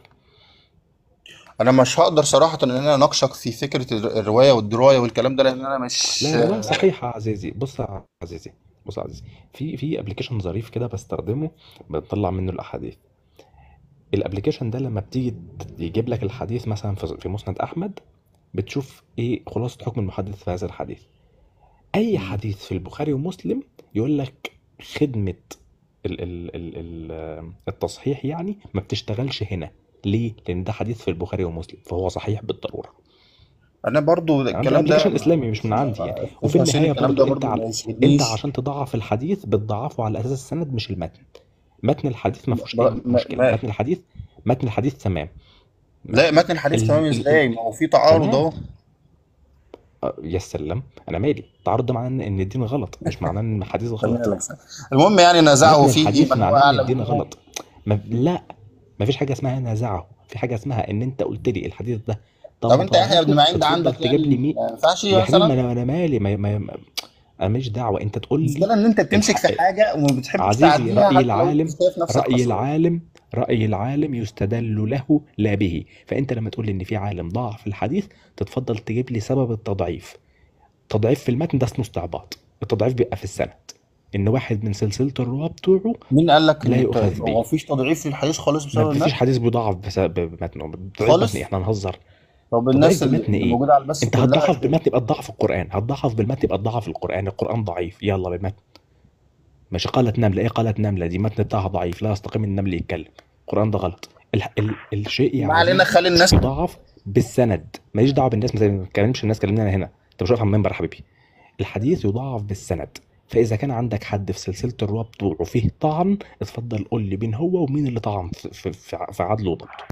انا مش هقدر صراحة ان انا اناقشك في فكرة الر- الرواية والدراية والكلام ده لان انا مش لا لا صحيح يا عزيزي بص يا عزيزي بص يا عزيزي في في ابلكيشن ظريف كده بستخدمه بنطلع منه الاحاديث الابلكيشن ده لما بتيجي ت- يجيب لك الحديث مثلا في في مسند احمد بتشوف ايه خلاصة حكم المحدث في هذا الحديث اي حديث في البخاري ومسلم يقول لك خدمة ال ال ال ال التصحيح يعني ما بتشتغلش هنا ليه؟ لان ده حديث في البخاري ومسلم فهو صحيح بالضرورة انا برضو عندي الكلام ده ابلكيشن اسلامي مش من عندي يعني وفي بص يا سيدي النهايه الكلام برضو ده انت برضو ع... ما انت يسعدنيش عشان تضعف الحديث بتضعفه على اساس السند مش المتن متن الحديث ما فيهوش ما- اي ما- مشكله ما- متن الحديث متن الحديث تمام لا متن الحديث ال- تمام ال- ازاي ما هو في تعارض تمام. اهو آه، يا سلام انا مالي التعارض ده معناه ان إن الدين غلط مش معناه ان الحديث غلط المهم يعني نزعه متن فيه الحديث من هو معناه ان اعلم الدين منه. غلط ما... لا ما فيش حاجه اسمها نازعه في حاجه اسمها ان انت قلت لي الحديث ده طب انت يحيى بن معين ده اتفضل عندك تجيب يعني لي مين ما ينفعش يا حبيبي ما مثلا انا انا مالي ما... ما... ما... انا ماليش دعوه انت تقول لي المشكله ان انت بتمسك في الحق- حاجه وما بتحبش عزيزي تعديها رأي حتى لو العالم انت شايف نفسك رأي خسران. العالم رأي العالم يستدل له لا به فأنت لما تقول لي إن في عالم ضعف الحديث تتفضل تجيب لي سبب التضعيف تضعيف في المتن ده اسمه استعباط التضعيف بيبقى في السند إن واحد من سلسلة الرواة بتوعه مين قال لك لا ان يؤخذ هو به مفيش تضعيف في الحديث خالص بسبب ما فيش المتن حديث بيضعف بسبب متنه تضعيف خالص؟ متن إيه؟ احنا هنهزر طب الناس تضعيف اللي بمتن اللي ايه موجوده على البث انت كلها هتضعف بالمتن يبقى تضعف القران هتضعف بالمتن يبقى تضعف القران القران ضعيف يلا بالمتن ماشي قالت نمله ايه قالت نمله دي متن بتاعها ضعيف لا يستقيم النمل يتكلم القران ده غلط ال... ال... الشيء يا ما علينا عزيزي خلي الناس يضاعف بالسند ماليش دعوه بالناس مثلا ما تكلمش الناس كلمني انا هنا انت مش واقف على المنبر يا حبيبي الحديث يضاعف بالسند فاذا كان عندك حد في سلسله الرواه بتوعه فيه طعن اتفضل قول لي مين هو ومين اللي طعن في, في, في, في عدله وضبطه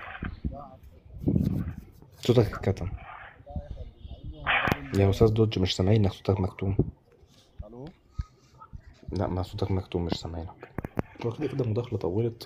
صوتك اتكتم يا استاذ دوج مش سامعين انك صوتك مكتوم لا ما صوتك مكتوم مش سامعينك هو كده كده المداخله طولت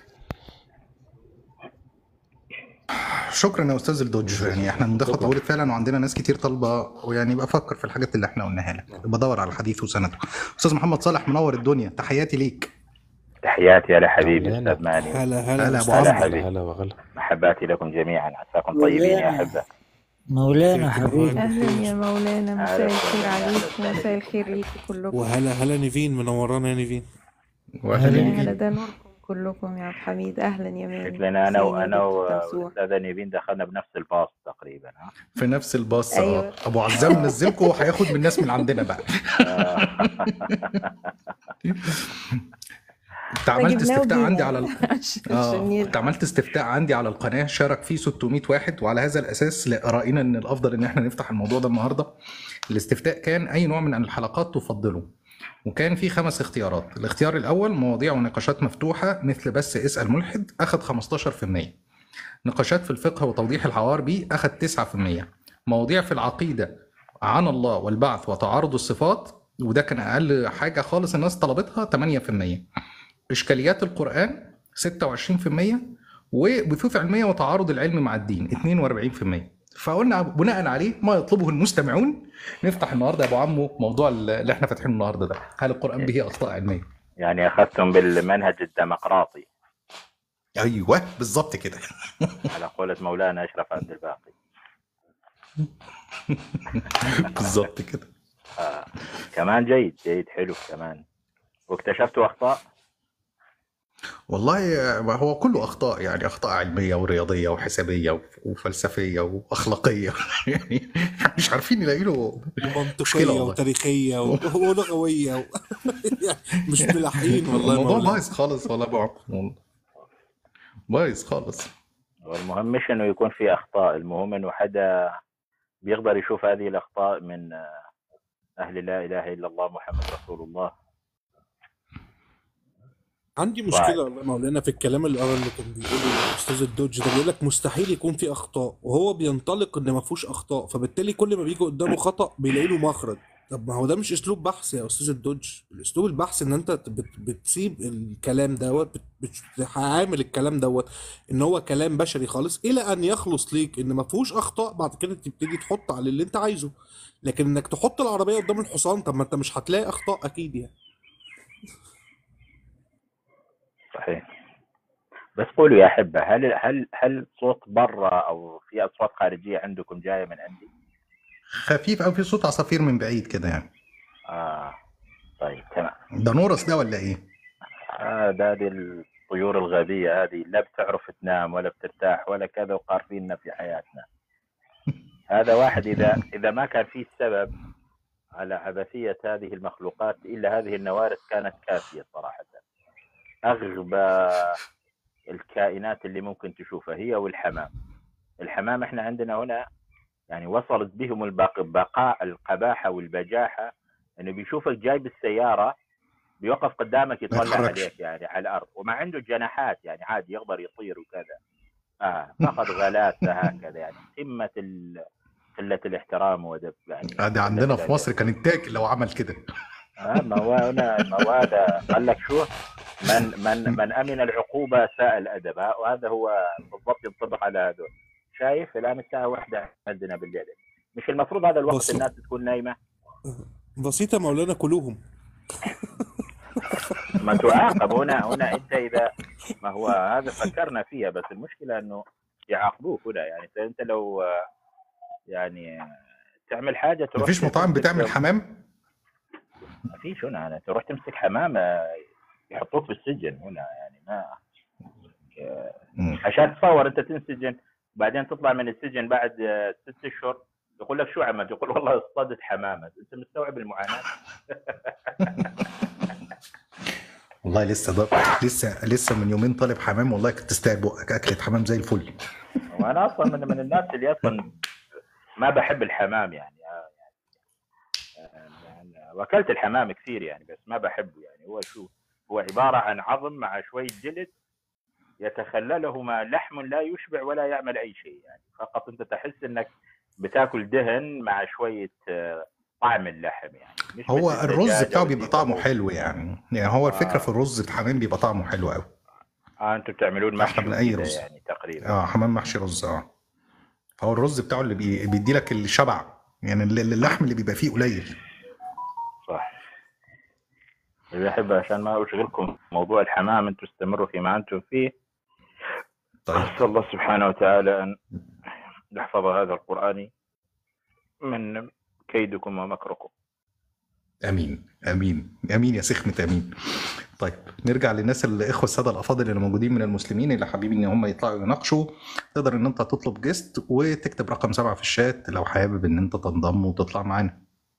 شكرا يا استاذ الدوج يعني احنا المداخله طولت فعلا وعندنا ناس كتير طالبه ويعني بفكر في الحاجات اللي احنا قلناها لك بدور على الحديث وسنده استاذ محمد صالح منور الدنيا تحياتي ليك تحياتي يا لحبيبي مولانا. استاذ ماني هلا هلا هلا يا ابو أستاذ. هلا عمرو حبيبي. هلا وغلا محباتي لكم جميعا عساكم طيبين يا احبه مولانا كيف حبيبي الحال؟ أهلا يا مولانا مساء أهلا الخير وسهلا، عليك أهلا ومساء وسهلا. الخير ليكم كلكم وهلا هلا نيفين منورانا يا نيفين واهلا يا أهلا. هلا ده نوركم كلكم يا عبد الحميد أهلا يا مان شكلنا انا حسين وانا يا دكتور ممسوح والاستاذه نيفين دخلنا بنفس الباص تقريبا ها في نفس الباص أيوة. اه ابو عزام نزلكم وهياخد من الناس من عندنا بقى آه. انت عملت جبناه استفتاء وجينا. عندي على ال... عشان اه عشان كنت يرجع. عملت استفتاء عندي على القناه شارك فيه 600 واحد وعلى هذا الاساس لا- راينا ان الافضل ان احنا نفتح الموضوع ده النهارده الاستفتاء كان اي نوع من الحلقات تفضله وكان في خمس اختيارات الاختيار الاول مواضيع ونقاشات مفتوحه مثل بس اسال ملحد اخذ 15% نقاشات في الفقه وتوضيح الحوار بيه اخذ 9% مواضيع في العقيده عن الله والبعث وتعارض الصفات وده كان اقل حاجه خالص الناس طلبتها 8% اشكاليات القران 26% وبثوث علميه وتعارض العلم مع الدين 42% فقلنا بناء عليه ما يطلبه المستمعون نفتح النهارده يا ابو عمو موضوع اللي احنا فاتحينه النهارده ده هل القران به اخطاء علميه يعني اخذتم بالمنهج الديمقراطي ايوه بالظبط كده على قولة مولانا اشرف عبد الباقي بالظبط كده آه. كمان جيد جيد حلو كمان واكتشفتوا اخطاء والله هو كله اخطاء يعني اخطاء علميه ورياضيه وحسابيه وفلسفيه واخلاقيه يعني مش عارفين نلاقي له مشكلة ومنطقية والله. وتاريخية و- ولغوية و... مش ملاحقين والله يا الموضوع مولانا. بايظ خالص والله يا ابو عمرو والله. بايظ خالص والمهم مش انه يكون في اخطاء المهم انه حدا بيقدر يشوف هذه الاخطاء من آه، اهل لا اله الا الله محمد رسول الله عندي طيب. مشكلة والله يا مولانا في الكلام اللي اللي كان بيقوله الأستاذ الدوج ده بيقول لك مستحيل يكون في أخطاء وهو بينطلق إن ما فيهوش أخطاء فبالتالي كل ما بيجي قدامه خطأ بيلاقي له مخرج طب ما هو ده مش أسلوب بحث يا أستاذ الدوج الأسلوب البحث إن أنت بت بتسيب الكلام دوت بت- بتعامل الكلام دوت إن هو كلام بشري خالص إلى أن يخلص ليك إن ما فيهوش أخطاء بعد كده تبتدي تحط على اللي أنت عايزه لكن إنك تحط العربية قدام الحصان طب ما أنت مش هتلاقي أخطاء أكيد يعني صحيح بس قولوا يا احبه هل هل هل صوت برا او في اصوات خارجيه عندكم جايه من عندي؟ خفيف او في صوت عصافير من بعيد كده يعني اه طيب تمام ده نورس ده ولا ايه؟ آه ده هذه الطيور الغبيه هذه لا بتعرف تنام ولا بترتاح ولا كذا وقارفيننا في حياتنا هذا واحد اذا اذا ما كان في السبب على عبثيه هذه المخلوقات الا هذه النوارس كانت كافيه صراحه اغبى الكائنات اللي ممكن تشوفها هي والحمام الحمام احنا عندنا هنا يعني وصلت بهم البق- بقاء القباحه والبجاحه انه بيشوفك جاي بالسياره بيوقف قدامك يطلع يتحركش. عليك يعني على الارض وما عنده جناحات يعني عادي يقدر يطير وكذا اه فقد غلاسه هكذا يعني قمه ال- قله الاحترام وادب يعني ادي عندنا في مصر كان التاكل لو عمل كده آه ما هو هنا ما هو هذا قال لك شو من من من امن العقوبه ساء الادب ها؟ وهذا هو بالضبط ينطبق على هذول شايف الان الساعه واحدة عندنا بالليل مش المفروض هذا الوقت بص- الناس تكون نايمه بسيطة مولانا كلوهم ما تعاقب هنا هنا انت اذا ما هو هذا فكرنا فيها بس المشكله انه يعاقبوك هنا يعني انت انت لو آه، يعني آه، تعمل حاجه تروح مفيش مطاعم تمسك- بتعمل حمام؟ ما فيش هنا أنا تروح تمسك حمام آه، يحطوك في السجن هنا يعني ما آه، مم. عشان تصور انت تنسجن بعدين تطلع من السجن بعد آه، ست اشهر يقول لك شو عملت؟ يقول والله اصطادت حمامه، انت مستوعب المعاناه؟ والله لسه ده لسه لسه من يومين طالب حمام والله كنت تستاهل بقك اكله حمام زي الفل وانا اصلا من, من الناس اللي اصلا ما بحب الحمام يعني آه، يعني, يعني واكلت الحمام كثير يعني بس ما بحبه يعني هو شو هو عباره عن عظم مع شويه جلد يتخلله ما لحم لا يشبع ولا يعمل اي شيء يعني فقط انت تحس انك بتاكل دهن مع شويه آه، طعم اللحم يعني مش هو مثل الرز الدجاجة بتاعه بيبقى والديك طعمه والروز. حلو يعني يعني هو الفكره آه. في الرز الحمام بيبقى طعمه حلو قوي اه انتم بتعملون احلى محشي من اي وكده رز يعني تقريبا اه حمام محشي رز اه فهو الرز بتاعه اللي بي... بيدي لك الشبع يعني الل- اللحم اللي بيبقى فيه قليل صح اللي احب عشان ما اشغلكم في موضوع الحمام انتم استمروا فيما انتم فيه طيب اسال الله سبحانه وتعالى ان يحفظ هذا القران من كيدكم ومكركم امين امين امين يا سخمة امين طيب نرجع للناس الاخوه الساده الافاضل اللي موجودين من المسلمين اللي حابين ان هم يطلعوا يناقشوا تقدر ان انت تطلب جيست وتكتب رقم سبعة في الشات لو حابب ان انت تنضم وتطلع معانا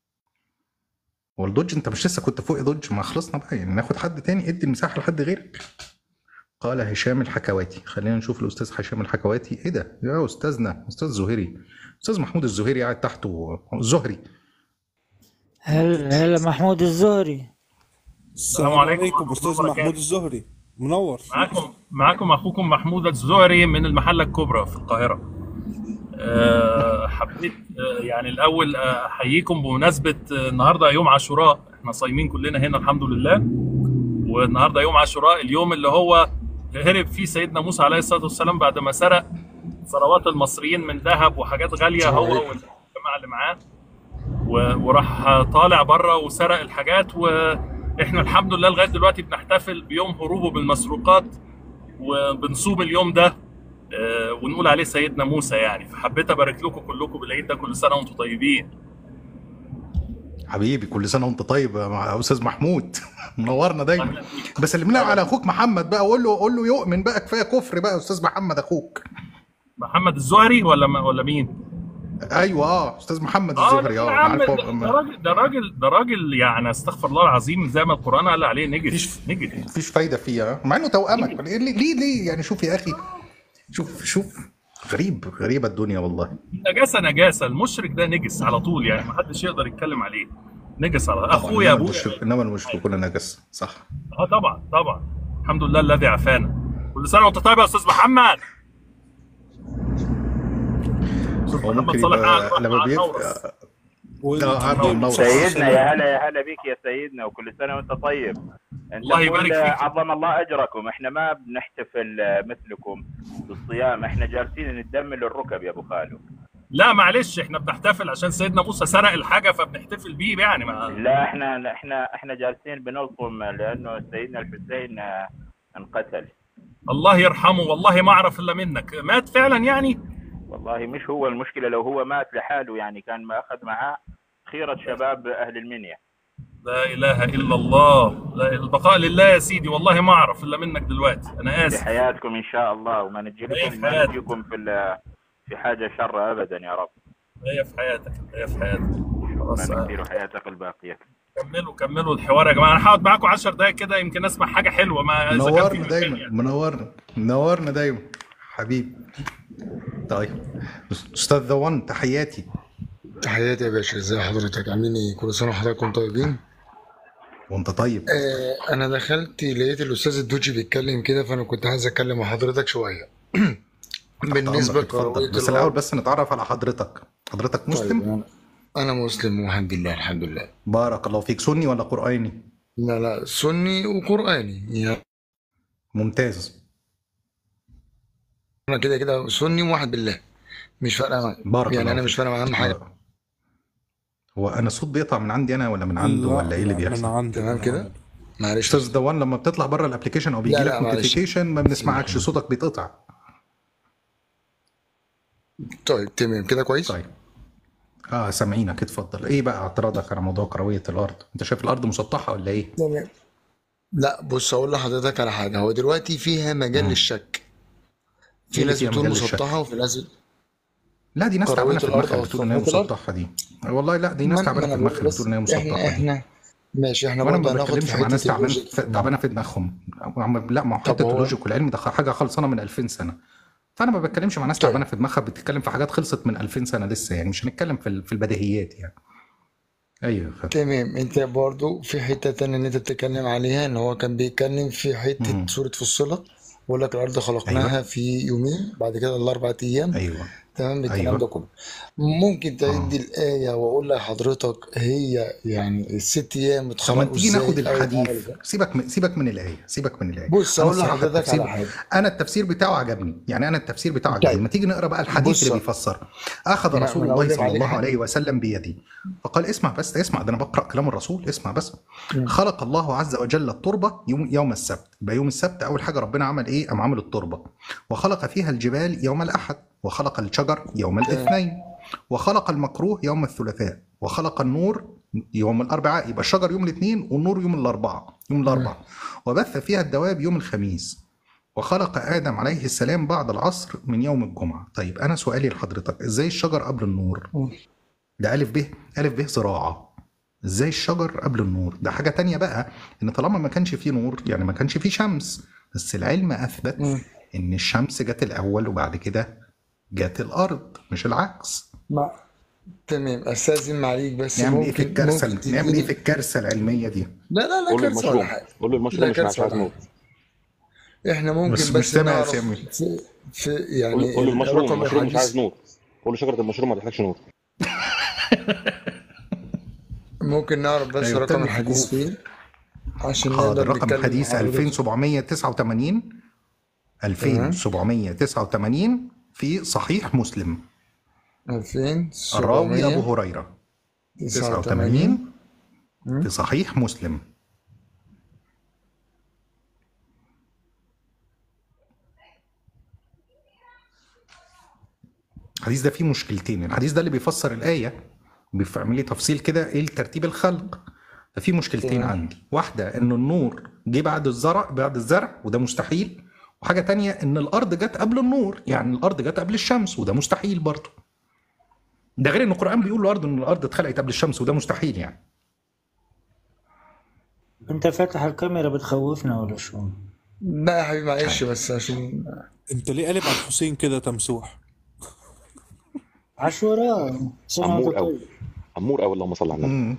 والدوج انت مش لسه كنت فوق دوج ما خلصنا بقى يعني ناخد حد تاني ادي المساحه لحد غيرك قال هشام الحكواتي خلينا نشوف الاستاذ هشام الحكواتي ايه ده يا استاذنا استاذ زهيري استاذ محمود الزهيري قاعد تحته الزهري هل هلا محمود الزهري السلام عليكم استاذ محمود الزهري منور معاكم معاكم اخوكم محمود الزهري من المحله الكبرى في القاهره أه حبيت أه يعني الاول آه، احييكم بمناسبه آه، النهارده يوم عاشوراء احنا صايمين كلنا هنا الحمد لله والنهارده يوم عاشوراء اليوم اللي هو هرب فيه سيدنا موسى عليه الصلاه والسلام بعد ما سرق ثروات المصريين من ذهب وحاجات غاليه هو والجماعه اللي معاه و- وراح طالع بره وسرق الحاجات واحنا الحمد لله لغايه دلوقتي بنحتفل بيوم هروبه بالمسروقات وبنصوم اليوم ده آه، ونقول عليه سيدنا موسى يعني فحبيت ابارك لكم كلكم بالعيد ده كل سنه وانتم طيبين حبيبي كل سنه وانت طيب يا مع- استاذ محمود منورنا دايما بس اللي على اخوك محمد بقى قول له قول له يؤمن بقى كفايه كفر بقى يا استاذ محمد اخوك محمد الزهري ولا ما ولا مين؟ ايوه اه استاذ محمد اه الزهري لا اه يا عم عارفه ده ده راجل ده راجل ده راجل يعني استغفر الله العظيم زي ما القران قال عليه نجس نجس مفيش فايده فيها مع انه توامك ليه ليه ليه يعني شوف يا اخي شوف شوف غريب غريبه الدنيا والله نجاسه نجاسه المشرك ده نجس على طول يعني ما حدش يقدر يتكلم عليه نجس على اخويا انما ابويا المشرك انما المشركون نجس صح اه طبعا طبعا الحمد لله الذي عافانا كل سنه وانت طيب يا استاذ محمد استاذ هو محمد ممكن صالح يبقى قاعد لما مع بيف... النورس. لا قاعد منور سيدنا يا هلا يا هلا بك يا سيدنا وكل سنه وانت طيب انت الله يبارك قول فيك. عظم الله اجركم احنا ما بنحتفل مثلكم بالصيام احنا جالسين ندمل الركب يا ابو خالو لا معلش احنا بنحتفل عشان سيدنا موسى سرق الحاجه فبنحتفل بيه يعني ما لا احنا احنا احنا جالسين بنلطم لانه سيدنا الحسين آه، انقتل الله يرحمه والله ما اعرف الا منك مات فعلا يعني والله مش هو المشكله لو هو مات لحاله يعني كان ما اخذ معاه خيره شباب اهل المنيا لا اله الا الله لا البقاء لله يا سيدي والله ما اعرف الا منك دلوقتي انا اسف بحياتكم ان شاء الله وما هي نجيكم في ما حياتك. نجيكم في ال- في حاجه شر ابدا يا رب هي في حياتك هي في حياتك خلاص ما نكثر حياتك الباقيه كملوا كملوا الحوار يا جماعه انا هقعد معاكم 10 دقائق كده يمكن اسمع حاجه حلوه ما اذا كان في منورنا مكان دايما يعني. منورنا منورنا دايما حبيبي طيب استاذ ذوان تحياتي تحياتي يا باشا ازي حضرتك عاملين ايه كل سنه وحضراتكم طيبين وانت طيب آه انا دخلت لقيت الاستاذ الدوتشي بيتكلم كده فانا كنت عايز اتكلم مع حضرتك شويه بالنسبه أمرك، اتفضل لقراءة بس الأرض- الاول بس نتعرف على حضرتك حضرتك مسلم طيب انا مسلم والحمد لله الحمد لله بارك الله فيك سني ولا قراني لا لا سني وقراني يعني ممتاز انا كده كده سني وواحد بالله مش فارقه معايا بارك يعني الله انا فيك. مش فارقه معايا اهم حاجه هو انا الصوت بيقطع من عندي انا ولا من عنده لا، ولا ايه اللي لا، بيحصل من عندي تمام كده معلش استاذ دوان لما بتطلع بره الابلكيشن او بيجي لا، لك لا، معلش. نوتيفيكيشن ما بنسمعكش صوتك بيتقطع طيب تمام كده كويس طيب اه سامعينك اتفضل ايه بقى اعتراضك على موضوع كرويه الارض انت شايف الارض مسطحه ولا ايه تمام لا بص اقول لحضرتك على حاجه هو دلوقتي فيها مجال للشك في اللي ناس فيها بتقول مجال للشك مسطحه وفي ناس لا دي ناس تعبانه كرويه في الارض دماغها او بتقول ان هي سطحيه الارض مسطحه دي والله لا دي ناس ما أنا- ما تعبانه في انا بقول دماغها بس بتقول ان هي احنا مسطحه دي احنا ماشي احنا وانا برضه ما هناخد في بتكلمش مع ناس حته تعبانه اللوجيك في- تعبانه في دماغهم عم- لا ما هو طب حته هو اللوجيك والعلم ده حاجه خلصانه من 2000 سنه فانا ما بتكلمش مع ناس طيب تعبانه في دماغها بتتكلم في حاجات خلصت من 2000 سنه لسه يعني مش هنتكلم في ال- في البديهيات يعني ايوه فاهم تمام انت برضو في حتة تانية ان انت بتتكلم عليها ان هو كان بيتكلم في حتة مم. سورة فصلت بيقول لك الارض ايوه خلقناها في يومين بعد كده الاربع ايام ايوه تمام الكلام ايوه ده كله ممكن تعدي اه الآية واقول لحضرتك هي يعني الست ايام طب ما اتخلقوا تيجي ازاي ناخد الآية اتعمل الحديث ازاي سيبك من سيبك من الايه سيبك من الايه بص انا اقول الصراحه لحضرتك على التفسير حاجة انا التفسير بتاعه عجبني يعني انا التفسير بتاعه عجبني طيب ما تيجي نقرا بقى الحديث بص اللي بيفسر اخذ ما رسول ما انا الله اقول لك صلى عليه الله حاجة عليه وسلم بيدي فقال اسمع بس اسمع ده انا بقرا كلام الرسول اسمع بس مم. خلق الله عز وجل التربه يوم يوم السبت يبقى يوم السبت اول حاجه ربنا عمل ايه قام عامل التربه وخلق فيها الجبال يوم الاحد وخلق الشجر يوم تمام الاثنين وخلق المكروه يوم الثلاثاء وخلق النور يوم الاربعاء يبقى الشجر يوم الاثنين والنور يوم الاربعاء يوم مم. الاربعاء وبث فيها الدواب يوم الخميس وخلق ادم عليه السلام بعد العصر من يوم الجمعه طيب انا سؤالي لحضرتك ازاي الشجر قبل النور مم. ده الف ب الف ب زراعه ازاي الشجر قبل النور ده حاجه تانية بقى ان طالما ما كانش فيه نور يعني ما كانش فيه شمس بس العلم اثبت مم. ان الشمس جت الاول وبعد كده جت الارض مش العكس ما تمام استاذن معليك بس نعمل ايه في ممكن الكارثه ممكن نعمل ايه تديني في الكارثه العلميه دي لا لا لا قول له كارثة ولا المشروم حاجة قول له لا المشروم مش مش كارثة عايز ولا نور حاجة احنا بس ممكن مش بس سامع يا نعرف سامي في, في قول يعني قول له المشروم رقم المشروم مش عايز الحديث نور قول له شجره المشروم ما تحتاجش نور ممكن نعرف بس ايوه رقم بتعمل الحديث حجوم فين عشان حاضر نقدر رقم نتكلم مع الحديث حضرتك 2789 تمام 2789 في صحيح مسلم الراوي ابو هريره 89 في صحيح مسلم الحديث ده فيه مشكلتين الحديث ده اللي بيفسر الآية بيعمل لي تفصيل كده ايه ترتيب الخلق ففي مشكلتين تمام. عندي واحدة ان النور جه بعد الزرع بعد الزرع وده مستحيل وحاجة تانية ان الارض جت قبل النور يعني الارض جت قبل الشمس وده مستحيل برضه ده غير ان القرآن بيقول الارض ان الارض اتخلقت قبل الشمس وده مستحيل يعني انت فاتح الكاميرا بتخوفنا ولا شو؟ لا يا حبيبي معلش بس عشان انت ليه قالب على الحسين كده تمسوح عاشوراء سنة عمور وانت قوي طيب عمور قوي اللهم صل على النبي مم.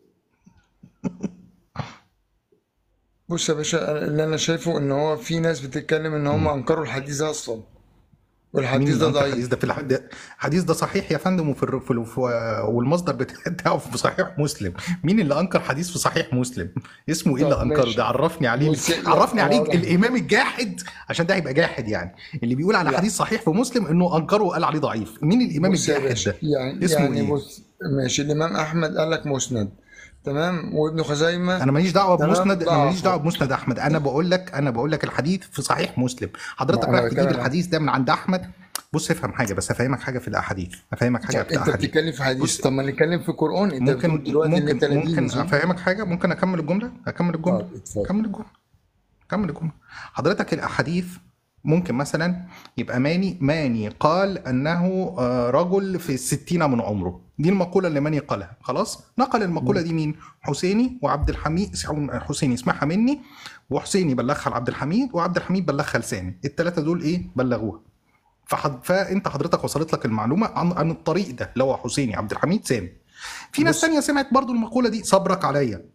بص يا باشا اللي انا شايفه ان هو في ناس بتتكلم ان هم انكروا الحديث ده اصلا مين والحديث اللي ده انكر ضعيف الحديث ده في الحديث الحديث ده صحيح يا فندم وفي الر- في ال- في- والمصدر بتاعه في صحيح مسلم مين اللي انكر حديث في صحيح مسلم اسمه ايه اللي طب انكره ماشي ده عرفني عليه بص يا- عرفني أنا عليه هقول لك. الامام الجاحد عشان ده هيبقى جاحد يعني اللي بيقول على لا. حديث صحيح في مسلم انه انكره وقال عليه ضعيف مين الامام بص يا الجاحد باشا ده يعني اسمه يعني ايه بص ماشي الامام احمد قال لك مسند تمام وابن خزيمه انا ماليش دعوه تمام بمسند انا ماليش ضعفه دعوه بمسند احمد انا بقول لك انا بقول لك الحديث في صحيح مسلم حضرتك ما انا رايح تجيب بتكلم الحديث ده من عند احمد بص افهم حاجه بس افهمك حاجه في الاحاديث افهمك حاجه طب في انت الاحاديث بتتكلم في حديث بص طب ما نتكلم في قرآن انت ممكن بتقول دلوقتي ان انت ممكن لدين ممكن صح؟ افهمك حاجه ممكن اكمل الجمله اكمل الجمله طب اتفضل كمل الجمله كمل الجمله حضرتك الاحاديث ممكن مثلا يبقى ماني ماني قال انه آه، رجل في الستين من عمره دي المقوله اللي ماني قالها خلاص نقل المقوله دي مين حسيني وعبد الحميد حسيني اسمعها مني وحسيني بلغها لعبد الحميد وعبد الحميد بلغها لسامي الثلاثه دول ايه بلغوها فحد... فانت حضرتك وصلت لك المعلومه عن عن الطريق ده اللي هو حسيني عبد الحميد سامي في ناس بص تانية سمعت برضو المقوله دي صبرك عليا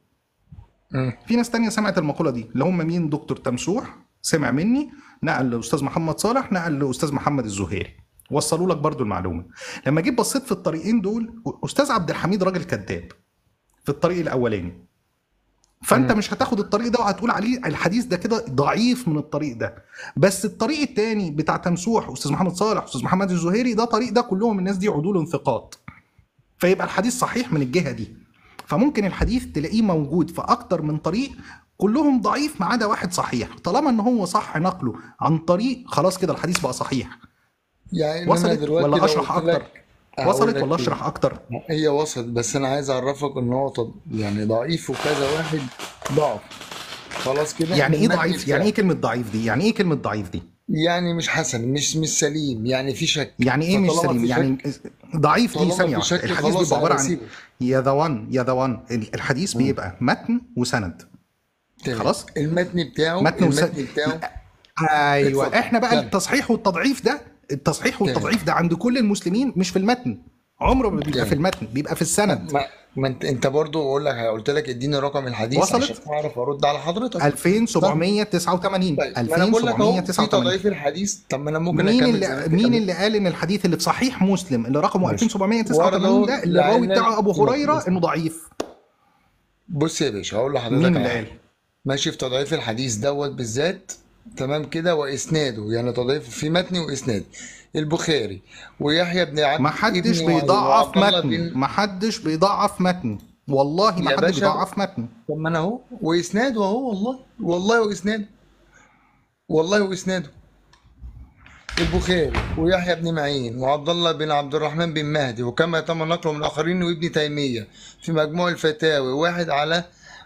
مم. في ناس تانية سمعت المقولة دي اللي هم مين دكتور تمسوح سمع مني نقل لأستاذ محمد صالح نقل لأستاذ محمد الزهيري وصلوا لك برضو المعلومة لما جيت بصيت في الطريقين دول أستاذ عبد الحميد راجل كذاب في الطريق الأولاني فانت مم. مش هتاخد الطريق ده وهتقول عليه الحديث ده كده ضعيف من الطريق ده بس الطريق التاني بتاع تمسوح استاذ محمد صالح استاذ محمد الزهيري ده طريق ده كلهم الناس دي عدول ثقات فيبقى الحديث صحيح من الجهه دي فممكن الحديث تلاقيه موجود في اكتر من طريق كلهم ضعيف ما عدا واحد صحيح طالما ان هو صح نقله عن طريق خلاص كده الحديث بقى صحيح يعني انما وصلت دلوقتي ولا لو اشرح قلت اكتر لك هقول وصلت لك ولا ايه اشرح اكتر هي وصلت بس انا عايز اعرفك ان هو طب يعني ضعيف وكذا واحد ضعف خلاص كده يعني ايه بالمتن ضعيف بتاعه يعني ايه كلمه ضعيف دي يعني ايه كلمه ضعيف دي يعني مش حسن مش مش سليم يعني في شك يعني ايه مش فطالما سليم في يعني شك ضعيف ايه طالما ثانيه في واحده شك الحديث خلاص بيبقى عباره انا عن بسيبه يا ذا وان يا ذا وان الحديث بيبقى متن وسند تمام خلاص المتن بتاعه متن وسند المتن بتاعه ايوه اتفضل احنا بقى كمل التصحيح والتضعيف ده التصحيح تمام والتضعيف ده عند كل المسلمين مش في المتن عمره ما بيبقى في تمام المتن بيبقى في السند ما ما انت انت برضه بقول لك قلت لك اديني رقم الحديث عشان وصلت اعرف ارد على حضرتك صح 2789 طيب ما انا بقول لك اهو في 2789 تضعيف الحديث طب ما انا ممكن مين اكمل زي اللي ما انت مين كملت اللي قال ان الحديث اللي في صحيح مسلم اللي رقمه ماشي ورد 2789 اهو ده اللي الراوي لعلنا بتاعه ابو هريره بص انه ضعيف بص يا باشا هقول مين لحضرتك اللي على قال حاجه ماشي في تضعيف الحديث دوت بالذات تمام كده واسناده يعني تضعيف في متن واسناد البخاري ويحيى بن عبد ما حدش ابن بيضعف وعبد الله متن بن ما حدش بيضعف متن والله ما يا حد باشا بيضعف متن طب ما انا اهو واسناده اهو والله والله واسناده والله واسناده البخاري ويحيى بن معين وعبد الله بن عبد الرحمن بن مهدي وكما تم نقله من اخرين وابن تيميه في مجموع الفتاوي واحد على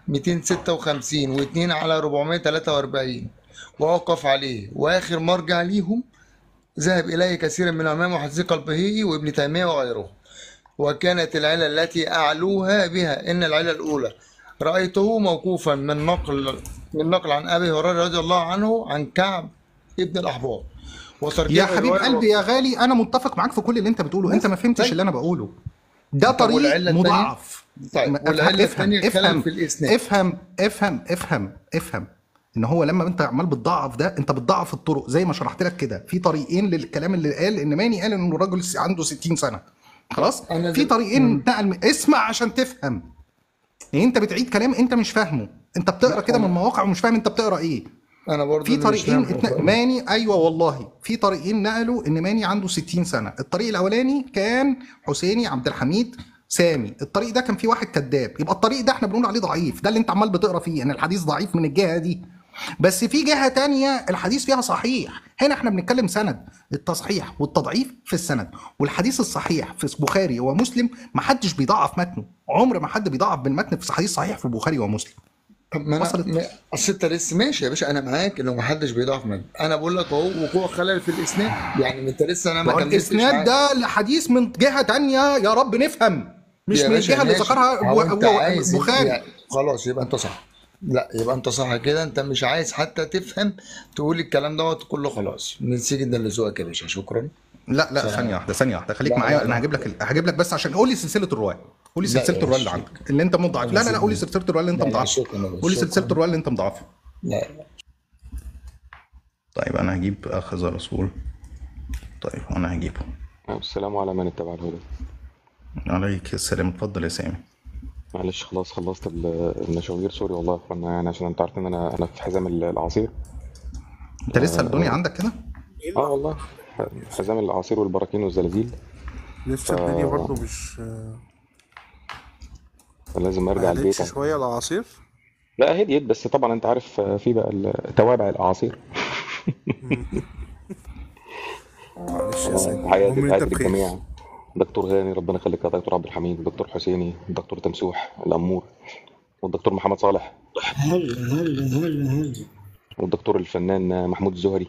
256 واثنين على 443 ووقف عليه واخر مرجع ليهم ذهب اليه كثير من الامام محدثي البهيئي وابن تيميه وغيره وكانت العلة التي أعلوها بها إن العلة الأولى رأيته موقوفا من نقل من نقل عن أبي هريرة رضي الله عنه عن كعب ابن الأحبار وترجيح يا حبيب الرواية قلبي يا غالي انا متفق معاك في كل اللي انت بتقوله انت ما فهمتش طيب اللي انا بقوله ده طب طريق والعلة الثانية مضاعف طيب ما- والعلة افهم الثانية افهم خلل افهم في الإسناد افهم افهم افهم افهم ان هو لما انت عمال بتضعف ده انت بتضعف الطرق زي ما شرحت لك كده في طريقين للكلام اللي قال ان ماني قال انه الراجل عنده 60 سنه خلاص أنا في دل... طريقين مم. نقل من- اسمع عشان تفهم يعني انت بتعيد كلام انت مش فاهمه انت بتقرا لا كده من أنا مواقع ومش فاهم انت بتقرا ايه أنا برضه في اللي مش طريقين فاهم اتن... ماني ايوه والله في طريقين نقلوا ان ماني عنده 60 سنه الطريق الاولاني كان حسيني عبد الحميد سامي الطريق ده كان فيه واحد كذاب يبقى الطريق ده احنا بنقول عليه ضعيف ده اللي انت عمال بتقرا فيه ان الحديث ضعيف من الجهه دي بس في جهه تانية الحديث فيها صحيح هنا احنا بنتكلم سند التصحيح والتضعيف في السند والحديث الصحيح في البخاري ومسلم ما حدش بيضعف متنه عمر ما حد بيضعف بالمتن في حديث صحيح في البخاري ومسلم طب ما انا وصلت ما- اصل انت لسه ماشي يا باشا انا معاك انه ما حدش بيضعف منه انا بقول لك اهو وقوع خلل في الاسناد يعني انت لسه انا ما ما هو كملتش الاسناد معاك ده لحديث من جهه تانية يا رب نفهم مش يا من باشا الجهه اللي ماشي ذكرها هو أبو- انت أبو عايز البخاري يعني خلاص يبقى انت صح لا يبقى انت صح كده انت مش عايز حتى تفهم تقول الكلام دوت كله خلاص نسيب جدا لذوقك يا باشا شكرا لا لا ف... ثانيه واحده ثانيه واحده خليك لا معايا لا انا لا هجيب لك ال- هجيب لك بس عشان قول لي سلسله الرواه قول لي لا سلسله يا الرواه اللي باشا عندك اللي انت مضاعف لا لا لا قول لي سلسله الرواه اللي انت لا لا مضاعفها شكرا يا قول لي باشا سلسله شكرا الرواه اللي انت مضاعفها لا طيب انا هجيب اخذ رسول طيب انا هجيبه السلام على من اتبع الهدى عليك السلام اتفضل يا سامي معلش خلاص خلصت ال- المشاوير سوري والله يا اخوانا يعني عشان انت عارف ان انا انا في حزام ال- العصير انت لسه الدنيا اه عندك كده آه والله حزام العصير والبراكين والزلازل ف... لسه الدنيا برضو مش فلازم ما ارجع البيت هدتش شوية العصير لا هديت بس طبعا انت عارف آه، في بقى ال- توابع الاعاصير معلش يا طبعا سيدي تحياتي المهم تحياتي انت بخير للجميع دكتور هاني ربنا يخليك يا دكتور عبد الحميد دكتور حسيني دكتور تمسوح الامور والدكتور محمد صالح هلا هلا هلا هلا والدكتور الفنان محمود الزهري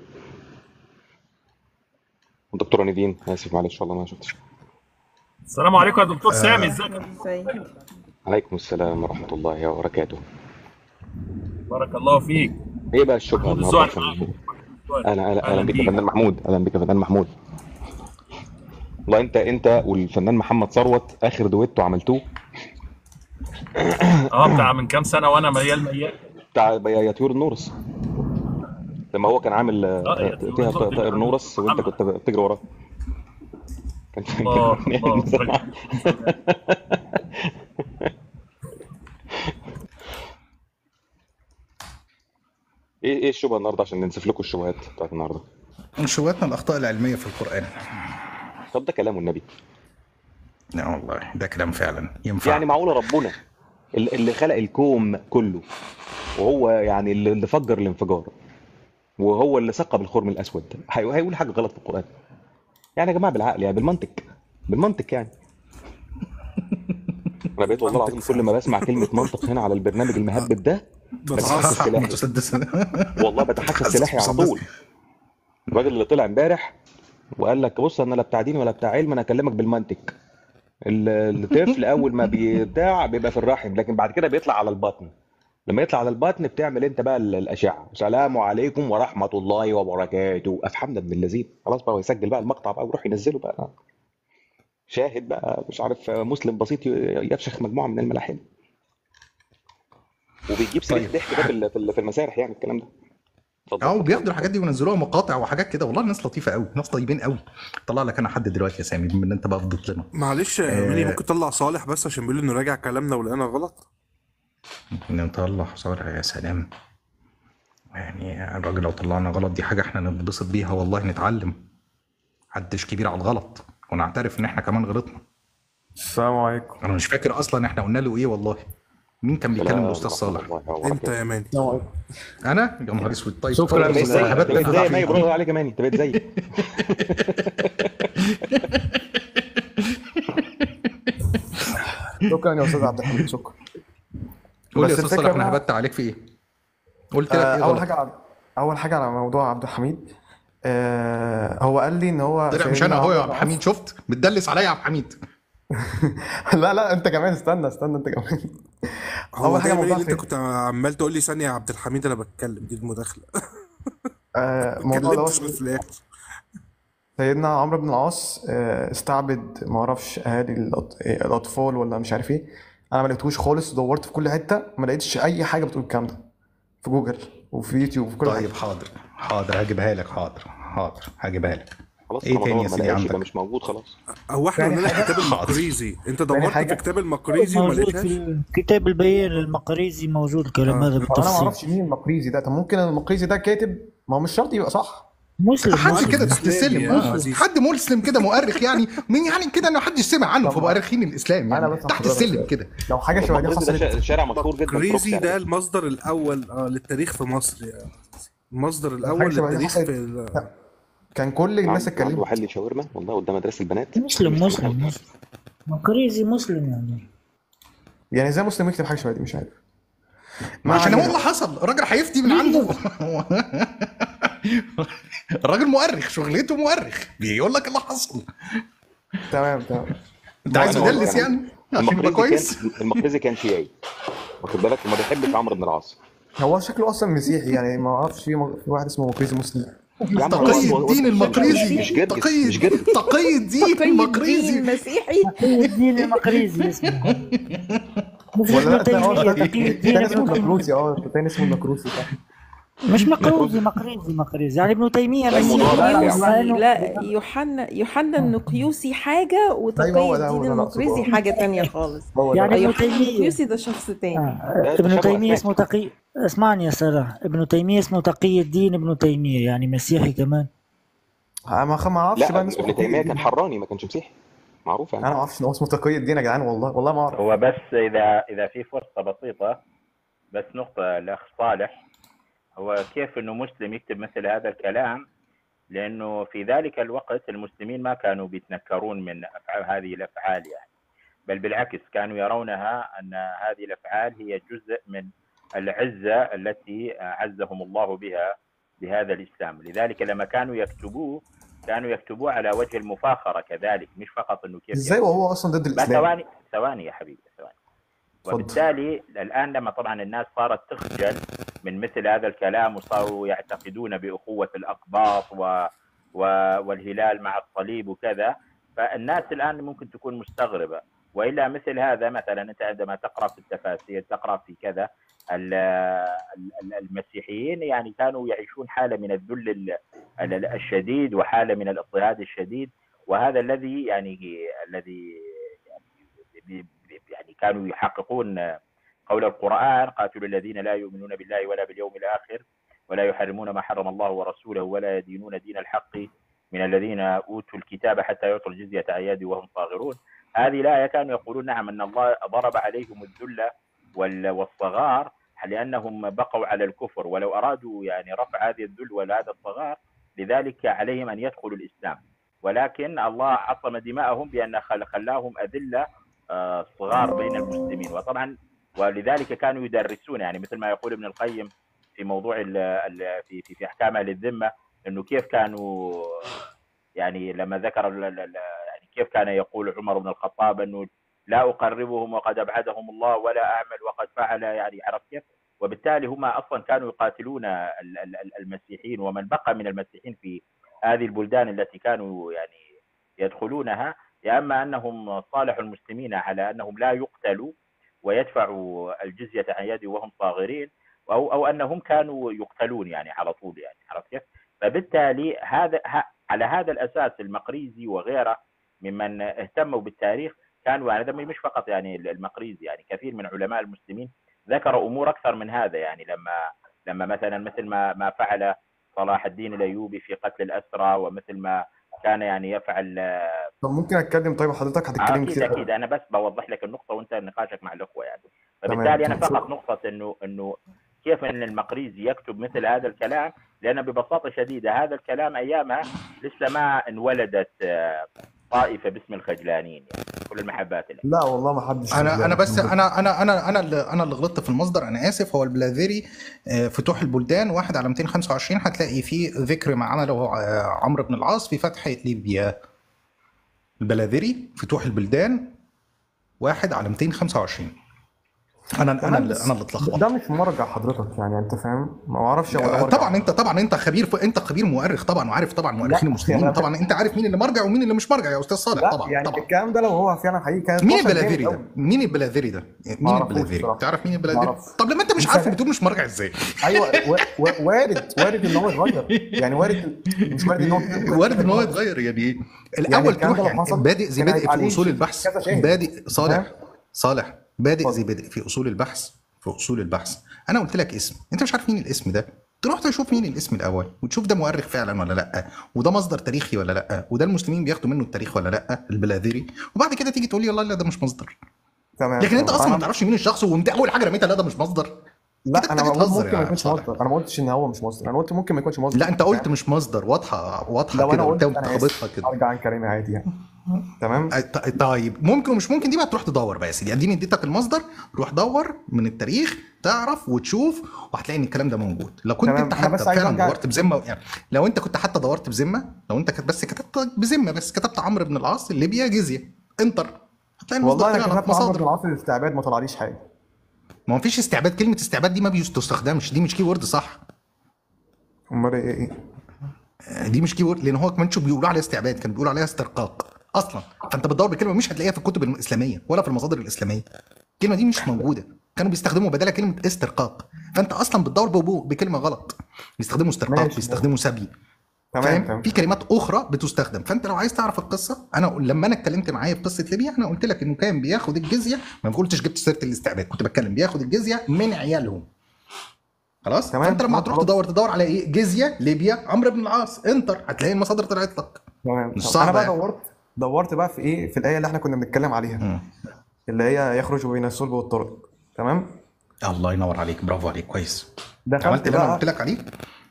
والدكتوره نيفين اسف معلش والله ما شفتش السلام عليكم يا دكتور سامي آه ازيك ازيك عليكم السلام ورحمه الله وبركاته بارك الله فيك ايه بقى الشبهه محمود النهارده الزهري عشان معاك اهلا اهلا اهلا اهلا بك يا بيك فنان محمود اهلا بك يا فنان محمود والله انت انت والفنان محمد ثروت اخر دويتو عملتوه اه بتاع من كام سنه وانا ميال ميال بتاع يا طيور النورس لما هو كان عامل اه آه، يا فيها طيور طائر النورس نورس وانت محمد كنت بتجري وراه كان الله كان الله بصراحه ايه ايه الشبهه النهارده عشان ننسف لكم الشبهات بتاعت النهارده شواتنا الاخطاء العلميه في القران طب ده كلام النبي لا والله ده كلام فعلا يعني ينفع معقوله ربنا اللي اللي خلق الكون كله وهو يعني اللي اللي فجر الانفجار وهو اللي ثقب الخرم الاسود هي- هيقول حاجه غلط في القران يعني يا جماعه بالعقل يعني بالمنطق بالمنطق يعني انا بقيت والله العظيم كل ما بسمع كلمه منطق هنا على البرنامج المهبب ده بتحسس بتصحح سلاحي متسدس والله بتحسس بتحسس سلاحي على مسدس طول الراجل اللي طلع امبارح وقال لك بص انا لا بتاع دين ولا بتاع علم انا اكلمك بالمنطق ال- الطفل اول ما بيبتاع بيبقى في الرحم لكن بعد كده بيطلع على البطن لما يطلع على البطن بتعمل انت بقى ال- الاشعه سلام عليكم ورحمه الله وبركاته افحمنا ابن اللذين خلاص بقى يسجل بقى المقطع بقى ويروح ينزله بقى شاهد بقى مش عارف مسلم بسيط ي- يفشخ مجموعه من الملاحم وبيجيب صريخ طيب ضحك ده في ال- في ال- في المسارح يعني الكلام ده اتفضل اه وبياخدوا الحاجات دي وينزلوها مقاطع وحاجات كده والله الناس لطيفه قوي ناس طيبين قوي طلع لك انا حد دلوقتي يا سامي بما ان انت بقى فضيت لنا معلش يا ماني آه ممكن تطلع صالح بس عشان بيقول انه راجع كلامنا ولقينا غلط نطلع صالح يا سلام يعني الراجل لو طلعنا غلط دي حاجه احنا نتبسط بيها والله نتعلم محدش كبير على الغلط ونعترف ان احنا كمان غلطنا السلام عليكم انا مش فاكر اصلا احنا قلنا له ايه والله مين كان بيتكلم سلام الاستاذ ورحمه صالح الله انت وبركاته يا ماني انا يا نهار اسود طيب انت اتفضل شكرا بقيت بس زيي هبات انت بقيت زيي بقى يا ماني فيكم برافو عليك يا ماني انت بقيت زيي شكرا يا استاذ عبد الحميد شكرا قول لي يا بس استاذ الفكره صالح انا بقى هبت عليك في ايه قلت لك آه، ايه اول غلط حاجه على اول حاجه على موضوع عبد الحميد آه، هو قال لي ان هو طلع مش سيدنا انا اهو يا عمرو عبد بن الحميد العاص شفت بتدلس عليا يا عبد الحميد لا لا انت كمان استنى استنى انت كمان هو اول حاجه دايما موضوع اللي انت سيد... كنت عمال تقول لي ثانيه يا عبد الحميد انا بتكلم دي المداخله آه، ما موضوع اتكلمتش دوت في الاخر سيدنا عمرو بن العاص آه، استعبد ما اعرفش اهالي الأط- آه، الاطفال ولا مش عارف ايه انا ما لقيتهوش خالص دورت في كل حته ما لقيتش اي حاجه بتقول الكلام ده في جوجل وفي يوتيوب وفي كل طيب حاجه حاضر حاضر هجيبها لك حاضر حاضر هجيبها لك خلاص ايه طالما تاني دور يا ما سيدي لقاش يبقى عندك مش موجود خلاص هو احنا تاني قلنا لك حاجه كتاب حاضر المقريزي انت تاني دورت في حاجه كتاب المقريزي وما موجود في لقيتهاش الكتاب البيان للمقريزي موجود الكلام اه هذا هو انا ما بالتفصيل اعرفش مين المقريزي ده طب ممكن المقريزي ده كاتب ما هو مش شرط يبقى صح مسلم حد مسلم كده تحت اسلامي السلم يا اه عزيزي حد مسلم كده مؤرخ يعني من يعني كده انه محدش سمع عنه طب فمؤرخين الاسلام انا يعني بس تحت هحضر السلم لك كده لو حاجه شبه دي المقريزي ده حصلت شا- شارع مشهور جدا بروكسي المقريزي على ده فكره المصدر الاول اه للتاريخ في مصر يا المصدر لو حاجه الاول شبه دي للتاريخ حصلت في ال... كان كل الناس عنده عنده اتكلمت محل شاورما والله قدام مدرسه البنات مسلم بيفتح مسلم محل مسلم مقريزي مسلم يعني يعني ازاي مسلم يكتب حاجه شبه دي مش عارف ما ما عشان هو علينا اللي حصل الراجل هيفتي من عنده الراجل مؤرخ شغلته مؤرخ بيقول لك اللي حصل تمام تمام انت عايز انا اقول لك تدلس يعني يعني عشان يبقى المقريزي كويس كان المقريزي كان شيعي واخد بالك وما بيحبش عمرو بن العاص هو شكله اصلا مسيحي يعني ما اعرفش في م- في واحد اسمه مقريزي مسلم يا عم هو تقي هو هو الدين مش المقريزي مش جرجس تقي مش جرجس تقي الدين تقي الدين المقريزي المسيحي تقي الدين المقريزي اسمه مثل ولا ابن لا اه تيمية التاني تقي الدين التاني اسمه ابن تيمية النكروسي اه التاني اسمه النكروسي صح مش مقروزي مقريزي مقريزي يعني ابن تيمية لا الموضوع مسيحي واسع نقيوسي لأنه لا يوحنا يوحنا النقيوسي حاجة ايوه وتقي هو ده هو الدين ده اللي اقصده المقريزي اه حاجة تانية خالص هو ده يعني ابن يوحنا تيمية النقيوسي ده شخص تاني آه. ده ابن تشابه تيمية اسماء اسمه تقي اسمعني يا صلاح ابن تيمية اسمه تقي الدين ابن تيمية يعني مسيحي كمان ما ما اعرفش لا بقى ان اسمه ابن تقي تيميه كان الدين حراني ما كانش مسيحي معروف يعني انا ما اعرفش ان هو اسمه تقي الدين يا جدعان والله والله ما اعرف هو بس اذا اذا في فرصه بسيطه بس نقطه الاخ صالح هو كيف انه مسلم يكتب مثل هذا الكلام لانه في ذلك الوقت المسلمين ما كانوا بيتنكرون من افعال هذه الافعال يعني بل بالعكس كانوا يرونها ان هذه الافعال هي جزء من العزه التي عزهم الله بها بهذا الاسلام لذلك لما كانوا يكتبوه كانوا يكتبوه على وجه المفاخره كذلك مش فقط انه كيف ازاي يكتب وهو اصلا ضد لا الاسلام ثواني ثواني يا حبيبي ثواني اتفضل وبالتالي الان لما طبعا الناس صارت تخجل من مثل هذا الكلام وصاروا يعتقدون باخوه الاقباط و... و... والهلال مع الصليب وكذا فالناس الان ممكن تكون مستغربه والا مثل هذا مثلا انت عندما تقرا في التفاسير تقرا في كذا ال- ال- المسيحيين يعني كانوا يعيشون حاله من الذل ال- ال- الشديد وحاله من الاضطهاد الشديد وهذا الذي يعني الذي يعني يعني كانوا يحققون قول القرآن قاتلوا الذين لا يؤمنون بالله ولا باليوم الآخر ولا يحرمون ما حرم الله ورسوله ولا يدينون دين الحق من الذين أوتوا الكتاب حتى يعطوا الجزية عن يد وهم صاغرون هذه الآية كانوا يقولون نعم أن الله ضرب عليهم الذل وال- والصغار لأنهم بقوا على الكفر ولو أرادوا يعني رفع هذه الذل وهذا الصغار لذلك عليهم أن يدخلوا الإسلام ولكن الله عصم دماءهم بأن خل- خلاهم أذلة آه، صغار بين المسلمين وطبعا ولذلك كانوا يدرسون يعني مثل ما يقول ابن القيم في موضوع ال ال في, في, في احكام اهل الذمه انه كيف كانوا يعني لما ذكر ال- ال- ال- يعني كيف كان يقول عمر بن الخطاب انه لا اقربهم وقد ابعدهم الله ولا اعمل وقد فعل يعني عرفت كيف؟ وبالتالي هم اصلا كانوا يقاتلون ال- ال- ال- المسيحيين ومن بقى من المسيحيين في هذه البلدان التي كانوا يعني يدخلونها يا اما انهم صالحوا المسلمين على انهم لا يقتلوا ويدفعوا الجزيه عن يد وهم صاغرين او او انهم كانوا يقتلون يعني على طول يعني عرفت كيف؟ فبالتالي هذا ه- على هذا الاساس المقريزي وغيره ممن اهتموا بالتاريخ كانوا هذا مش فقط يعني المقريزي يعني كثير من علماء المسلمين ذكروا امور اكثر من هذا يعني لما لما مثلا مثل ما ما فعل صلاح الدين الايوبي في قتل الاسرى ومثل ما كان يعني يفعل آه، طب ممكن اتكلم طيب حضرتك هتتكلم اكيد كتير اكيد انا بس بوضح لك النقطه وانت نقاشك مع الاخوه يعني فبالتالي انا تمام. فقط نقطه انه انه كيف ان المقريزي يكتب مثل هذا الكلام لان ببساطه شديده هذا الكلام ايامها لسه ما انولدت آه، طائفه باسم الخجلانين يعني كل المحبات لك لا والله ما حدش انا انا بس انا انا انا انا اللي انا اللي غلطت في المصدر انا اسف هو البلاذري آه، فتوح البلدان واحد على 225 هتلاقي فيه ذكر ما عمله آه، عمرو بن العاص في فتح ليبيا البلاذري فتوح البلدان واحد على 225 انا انا تمام، اللي بس انا اللي اتلخبطت ده مش مرجع حضرتك يعني انت فاهم ما اعرفش هو ده آه، مرجع طبعا انت طبعا انت خبير ف... انت خبير مؤرخ طبعا وعارف طبعا مؤرخين لا، المسلمين يعني- طبعا انت عارف مين اللي مرجع ومين اللي مش مرجع يا استاذ صالح لا طبعا يعني طبعا الكلام ده لو هو فعلا حقيقي كان مين 12 البلاذري جامد ده؟ أوي. مين البلاذري ده؟ مين معرفوش البلاذري؟ بصراحة. تعرف مين البلاذري؟ معرفش. طب لما انت مش مش عارفه عارف. بتقول مش مرجع ازاي؟ ايوه و... و... وارد وارد ان هو يتغير يعني وارد مش وارد ان هو وارد ان هو يتغير يعني ايه؟ الاول الكلام تروح ده لو يعني حصل بادئ زي كان بادئ هيبقى في عليه اصول شيء البحث كذا شاهد. بادئ صالح فاهم؟ صالح بادئ زي بادئ في اصول البحث في اصول البحث انا قلت لك اسم انت مش عارف مين الاسم ده تروح تشوف مين الاسم الاول وتشوف ده مؤرخ فعلا ولا لا وده مصدر تاريخي ولا لا وده المسلمين بياخدوا منه التاريخ ولا لا البلاذري وبعد كده تيجي تقول لي والله لا ده مش مصدر تمام لكن انت تمام. اصلا ما أنا- تعرفش مين الشخص وانت اول حاجه رميتها لا ده مش مصدر لا انا كده بقول بتهزر ممكن ما يا يكونش صالح. مصدر انا ما قلتش ان هو مش مصدر انا قلت ممكن ما يكونش مصدر لا انت قلت فاهم؟ مش مصدر واضحه واضحه لو كده انا قلت قدام انا خابطها اسف كده ارجع عن كلامي عادي يعني تمام ط- طيب ممكن ومش ممكن دي بقى تروح تدور بقى يا سيدي اديني اديتك المصدر روح دور من التاريخ تعرف وتشوف وهتلاقي ان الكلام ده موجود لو كنت تمام، انت أنا حتى بس عايز فعلا أرجع- دورت بذمه يعني لو انت كنت حتى دورت بذمه لو انت كنت بس كتبت بذمه بس كتبت عمرو بن العاص ليبيا جزيه انتر هتلاقي المصدر والله انا طلع لك كتبت عمرو بن مصادر العاص الاستعباد ما طلعليش حاجه ما هو فيش استعباد كلمه استعباد دي ما بتستخدمش دي مش كي وورد صح امال ايه ايه دي مش كي وورد لان هو كمان شو بيقولوا عليها استعباد كانوا بيقولوا عليها استرقاق اصلا فانت بتدور بكلمه مش هتلاقيها في الكتب الاسلاميه ولا في المصادر الاسلاميه الكلمه دي مش موجوده كانوا بيستخدموا بدلها كلمه استرقاق فانت اصلا بتدور ببو بكلمه غلط بيستخدموا استرقاق ماشي. بيستخدموا سبي تمام فاهم تمام في كلمات اخرى بتستخدم فانت لو عايز تعرف القصه انا لما انا اتكلمت معايا في قصه ليبيا انا قلت لك انه كان بياخد الجزيه ما قلتش جبت سيره الاستعباد كنت بتكلم بياخد الجزيه من عيالهم خلاص تمام، فانت لما خلاص، هتروح خلاص. تدور تدور على ايه جزيه ليبيا عمرو بن العاص انتر هتلاقي المصادر طلعت لك تمام مش طب صعبة انا بقى يعني. دورت دورت بقى في ايه في الايه اللي احنا كنا بنتكلم عليها مم. اللي هي يخرج بين الصلب والطرق تمام الله ينور عليك برافو عليك كويس دخلت عملت اللي انا بقى قلت لك عليه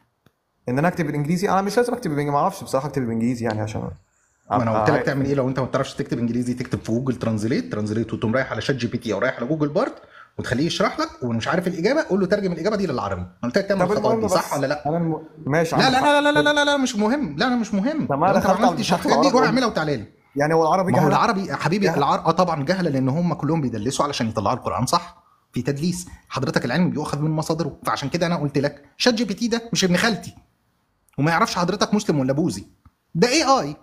ان انا اكتب بالانجليزي انا مش لازم اكتب بالانجليزي ما اعرفش بصراحه اكتب بالانجليزي يعني عشان ما انا قلت أبقى لك تعمل ايه لو انت ما بتعرفش تكتب انجليزي تكتب في جوجل ترانزليت ترانزليت وتقوم رايح على شات جي بي تي او رايح على جوجل بارد وتخليه يشرح لك ومش عارف الاجابه قول له ترجم الاجابه دي للعربي انا قلت لك تعمل طب الخطوات المهم دي صح بس ولا لا انا الم... ماشي لا لا عندك حق لا لا لا لا لا, لا مش مهم لا لا مش مهم طب ما لو انا انت ما دخلت على عملتش الشرح الحاجات دي روح العربي اعملها وتعالى لي يعني هو العربي ما هو جهله العربي يا حبيبي جهل. العرب اه طبعا جهله لان هم كلهم بيدلسوا علشان يطلعوا القران صح في تدليس حضرتك العلم بيؤخذ من مصادره فعشان كده انا قلت لك شات جي بي تي ده مش ابن خالتي وما يعرفش حضرتك مسلم ولا بوذي ده اي اي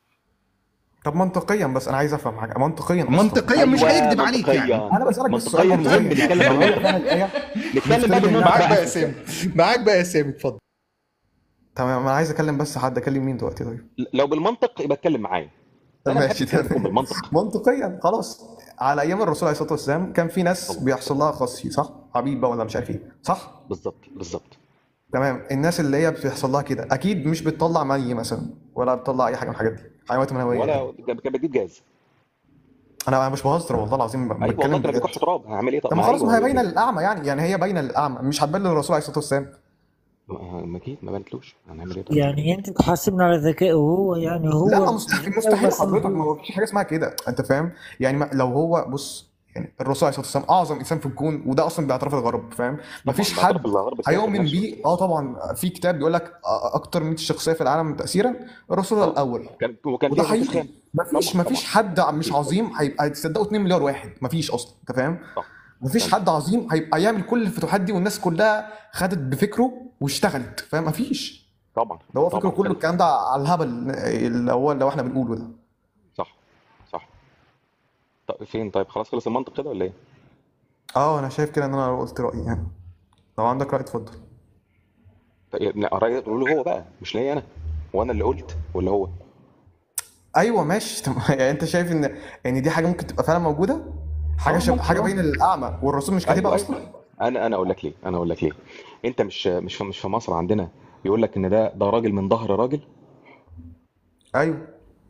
طب منطقيا بس انا عايز افهم حاجه منطقيا أصلاً. منطقيا مش أيوة، هيكذب عليك يعني منطقيا انا بسالك بس سؤال منطقيا منطقيا مهم نتكلم لو هي بالمنطق فعلا الايه نتكلم بقى نفترض إنها بالمنطق معاك بقى يا بقى سامي معاك بقى يا سامي اتفضل تمام انا عايز اكلم بس حد اكلم مين دلوقتي طيب لو بالمنطق يبقى اتكلم معايا انا بحب ماشي اتكلم تمام بالمنطق منطقيا خلاص على ايام الرسول عليه الصلاه والسلام كان في ناس بيحصل لها خصي صح حبيب بقى ولا مش عارف ايه صح بالظبط بالظبط تمام الناس اللي هي بيحصل لها كده اكيد مش بتطلع مني مثلا ولا بتطلع اي حاجه من الحاجات دي حيوانات منويه ولا كان بتجيب جاز انا أنا مش بهزر والله العظيم ب- ايوه والله بتكلم كان بجد بيكح تراب هعمل ايه طب طب ما ما خلاص ما هي ايوه باينه للاعمى يعني يعني هي باينه للاعمى مش هتبان للرسول عليه الصلاه والسلام ما ما اكيد ما بنتلوش هنعمل ايه طيب يعني انت تحاسبنا على ذكائه وهو يعني هو لا مستحيل مستحيل بس حضرتك ما فيش حاجه اسمها كده انت فاهم يعني ما- لو هو بص يعني الرسول عليه الصلاه والسلام اعظم انسان في الكون وده اصلا باعتراف الغرب فاهم مفيش طبعا حد باعتراف الغرب الكافر هيؤمن نفسه بيه اه طبعا في كتاب بيقول لك أ- اكتر من شخصيه في العالم تاثيرا الرسول اه الاول كان وكان وده فيها موسى حقيقي خان مفيش طبعا مفيش طبعا حد مش عظيم هيبقى هتصدقوا 2 مليار واحد مفيش اصلا انت فاهم صح مفيش فعلا حد عظيم هيبقى يعمل كل الفتوحات دي والناس كلها خدت بفكره واشتغلت فاهم مفيش طبعا ده هو فكره طبعا كله فعلا الكلام ده على الهبل اللي هو اللي احنا بنقوله ده صح صح طب فين طيب خلاص خلص المنطق كده ولا ايه؟ اه انا شايف كده ان انا قلت رايي يعني لو عندك راي اتفضل طيب لا رأيي قول هو بقى مش ليا انا وانا اللي قلت ولا هو ايوه ماشي طب يعني انت شايف ان ان دي حاجه ممكن تبقى فعلا موجوده حاجه اه شب... ممكن حاجه اه بين الاعمى والرسول مش كاتبها ايوه اصلا ايوه انا انا اقول لك ليه انا اقول لك ليه انت مش مش في مش في مصر عندنا بيقول لك ان ده ده راجل من ظهر راجل ايوه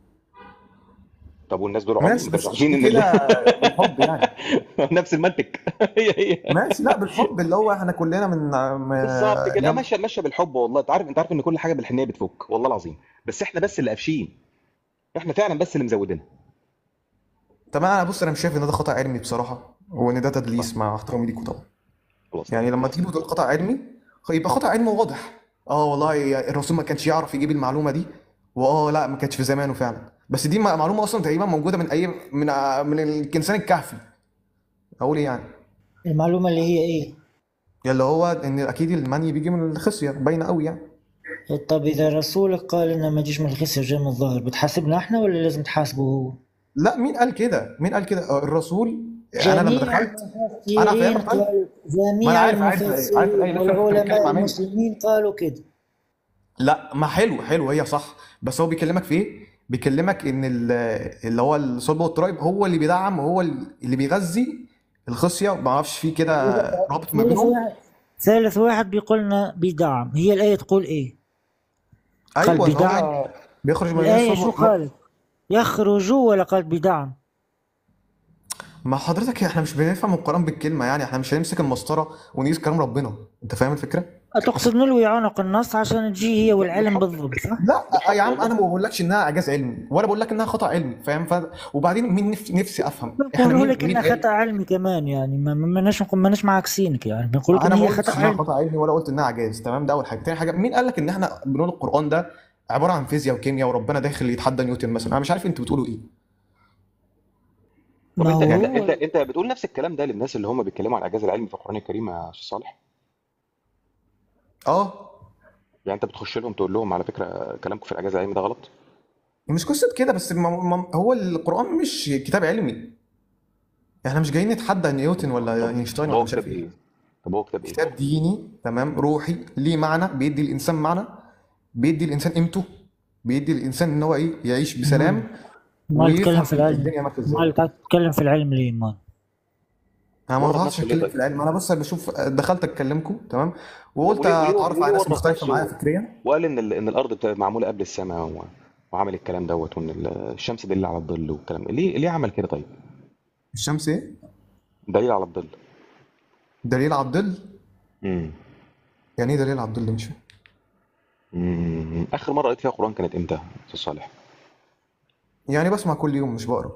طب والناس دول عمي ماشي ما كانوش بس عارفين دي ان كده ال... بالحب يعني نفس المنطق هي هي ماشي لا بالحب اللي هو احنا كلنا من بالظبط م- كده جنب ماشيه ماشيه بالحب والله انت عارف انت عارف ان كل حاجه بالحنيه بتفك والله العظيم بس احنا بس اللي قافشين احنا فعلا بس اللي مزودينها طب انا بص انا مش شايف ان ده خطأ علمي بصراحه وان ده طيب تدليس مع احترامي ليكوا طبعا خلاص يعني لما تجيبوا تقول خطأ علمي يبقى خطأ علمي واضح اه والله الرسول ما كانش يعرف يجيب المعلومه دي واه لا ما كانتش في زمانه فعلا بس دي معلومه اصلا تقريبا موجوده من اي من من الانسان الكهفي اقول ايه يعني المعلومة اللي هي ايه اللي هو ان اكيد المني بيجي من الخصيه باينه قوي يعني طب اذا رسولك قال انه ما يجيش من الخصية جاي من الظهر بتحاسبنا احنا ولا لازم تحاسبه هو لا مين قال كده مين قال كده آه، الرسول انا لما جميع دخلت انا المفسرين فاهمك طيب قالوا ما انا جميع عارف عارف عارف المفسرين الايه اللي انت بتتكلم والعلماء مع مين المسلمين قالوا كده لا ما حلو حلو هي صح بس هو بيكلمك في ايه بيكلمك ان ال- اللي هو الصلب والترايب هو اللي بيدعم وهو اللي بيغذي الخصيه ما اعرفش في كده رابط ما ثالث بينهم واحد ثالث واحد بيقول لنا بدعم هي الآية تقول ايه قال ايوه ان بدعم هو بيخرج من الآية الصلب شو قالت يخرجوا ولا قال بدعم ما حضرتك احنا مش بنفهم القرآن بالكلمة يعني احنا مش هنمسك المسطرة ونقيس كلام ربنا انت فاهم الفكرة؟ تقصد نلوي عنق النص عشان تجي هي والعلم بالضبط صح؟ لا يا عم انا ما بقولكش انها اعجاز علمي ولا بقول لك انها خطأ علمي فاهم ف... وبعدين مين نف... نفسي افهم احنا بنقول مين لك مين انها قال خطأ علمي كمان يعني ما ما ماناش ما ماناش معاكسينك يعني بنقول لك ان انا ما هي قلتش خطأ انها علمي خطأ علمي ولا قلت انها اعجاز تمام ده اول حاجة تاني حاجة مين قال لك ان احنا بنقول القرآن ده عبارة عن فيزياء وكيمياء وربنا داخل يتحدى نيوتن مثلا انا مش عارف انتوا بتقولوا ايه طب ما انت هو انت انت انت بتقول نفس الكلام ده للناس اللي هم بيتكلموا عن الاعجاز العلمي في القران الكريم يا استاذ صالح اه يعني انت بتخش لهم تقول لهم على فكره كلامكم في الاعجاز العلمي ده غلط مش قصة كده بس ما... ما... هو القرآن مش كتاب علمي احنا مش جايين نتحدى نيوتن ولا طب اينشتاين طب ولا هو مش عارف كتاب ايه ايه طب هو كتاب ايه كتاب ديني تمام روحي ليه معنى بيدي الانسان معنى بيدي الانسان قيمته بيدي الانسان ان هو ايه يعيش بسلام ما تتكلم في ويفهم العلم الدنيا ماشيه ازاي ما تتكلم في العلم ليه ما انا ما ورط قطعتش نفسه ليه اتكلم طيب في العلم انا بس بشوف دخلت اتكلمكم تمام وقلت وليه وليه اتعرف وليه على ناس ورط مختلفه معايا نفسه فكريا وقال ان ال- ان الارض بتا- معموله قبل السماء و... وعمل الكلام دوت وان ال- الشمس دليل على الظل والكلام ده ليه ليه عمل كده طيب الشمس ايه دليل على الظل دليل على الظل امم يعني ايه دليل على الظل مش فاهم امم اخر مره قريت فيها قران كانت امتى يا استاذ صالح يعني بسمع كل يوم مش بقرا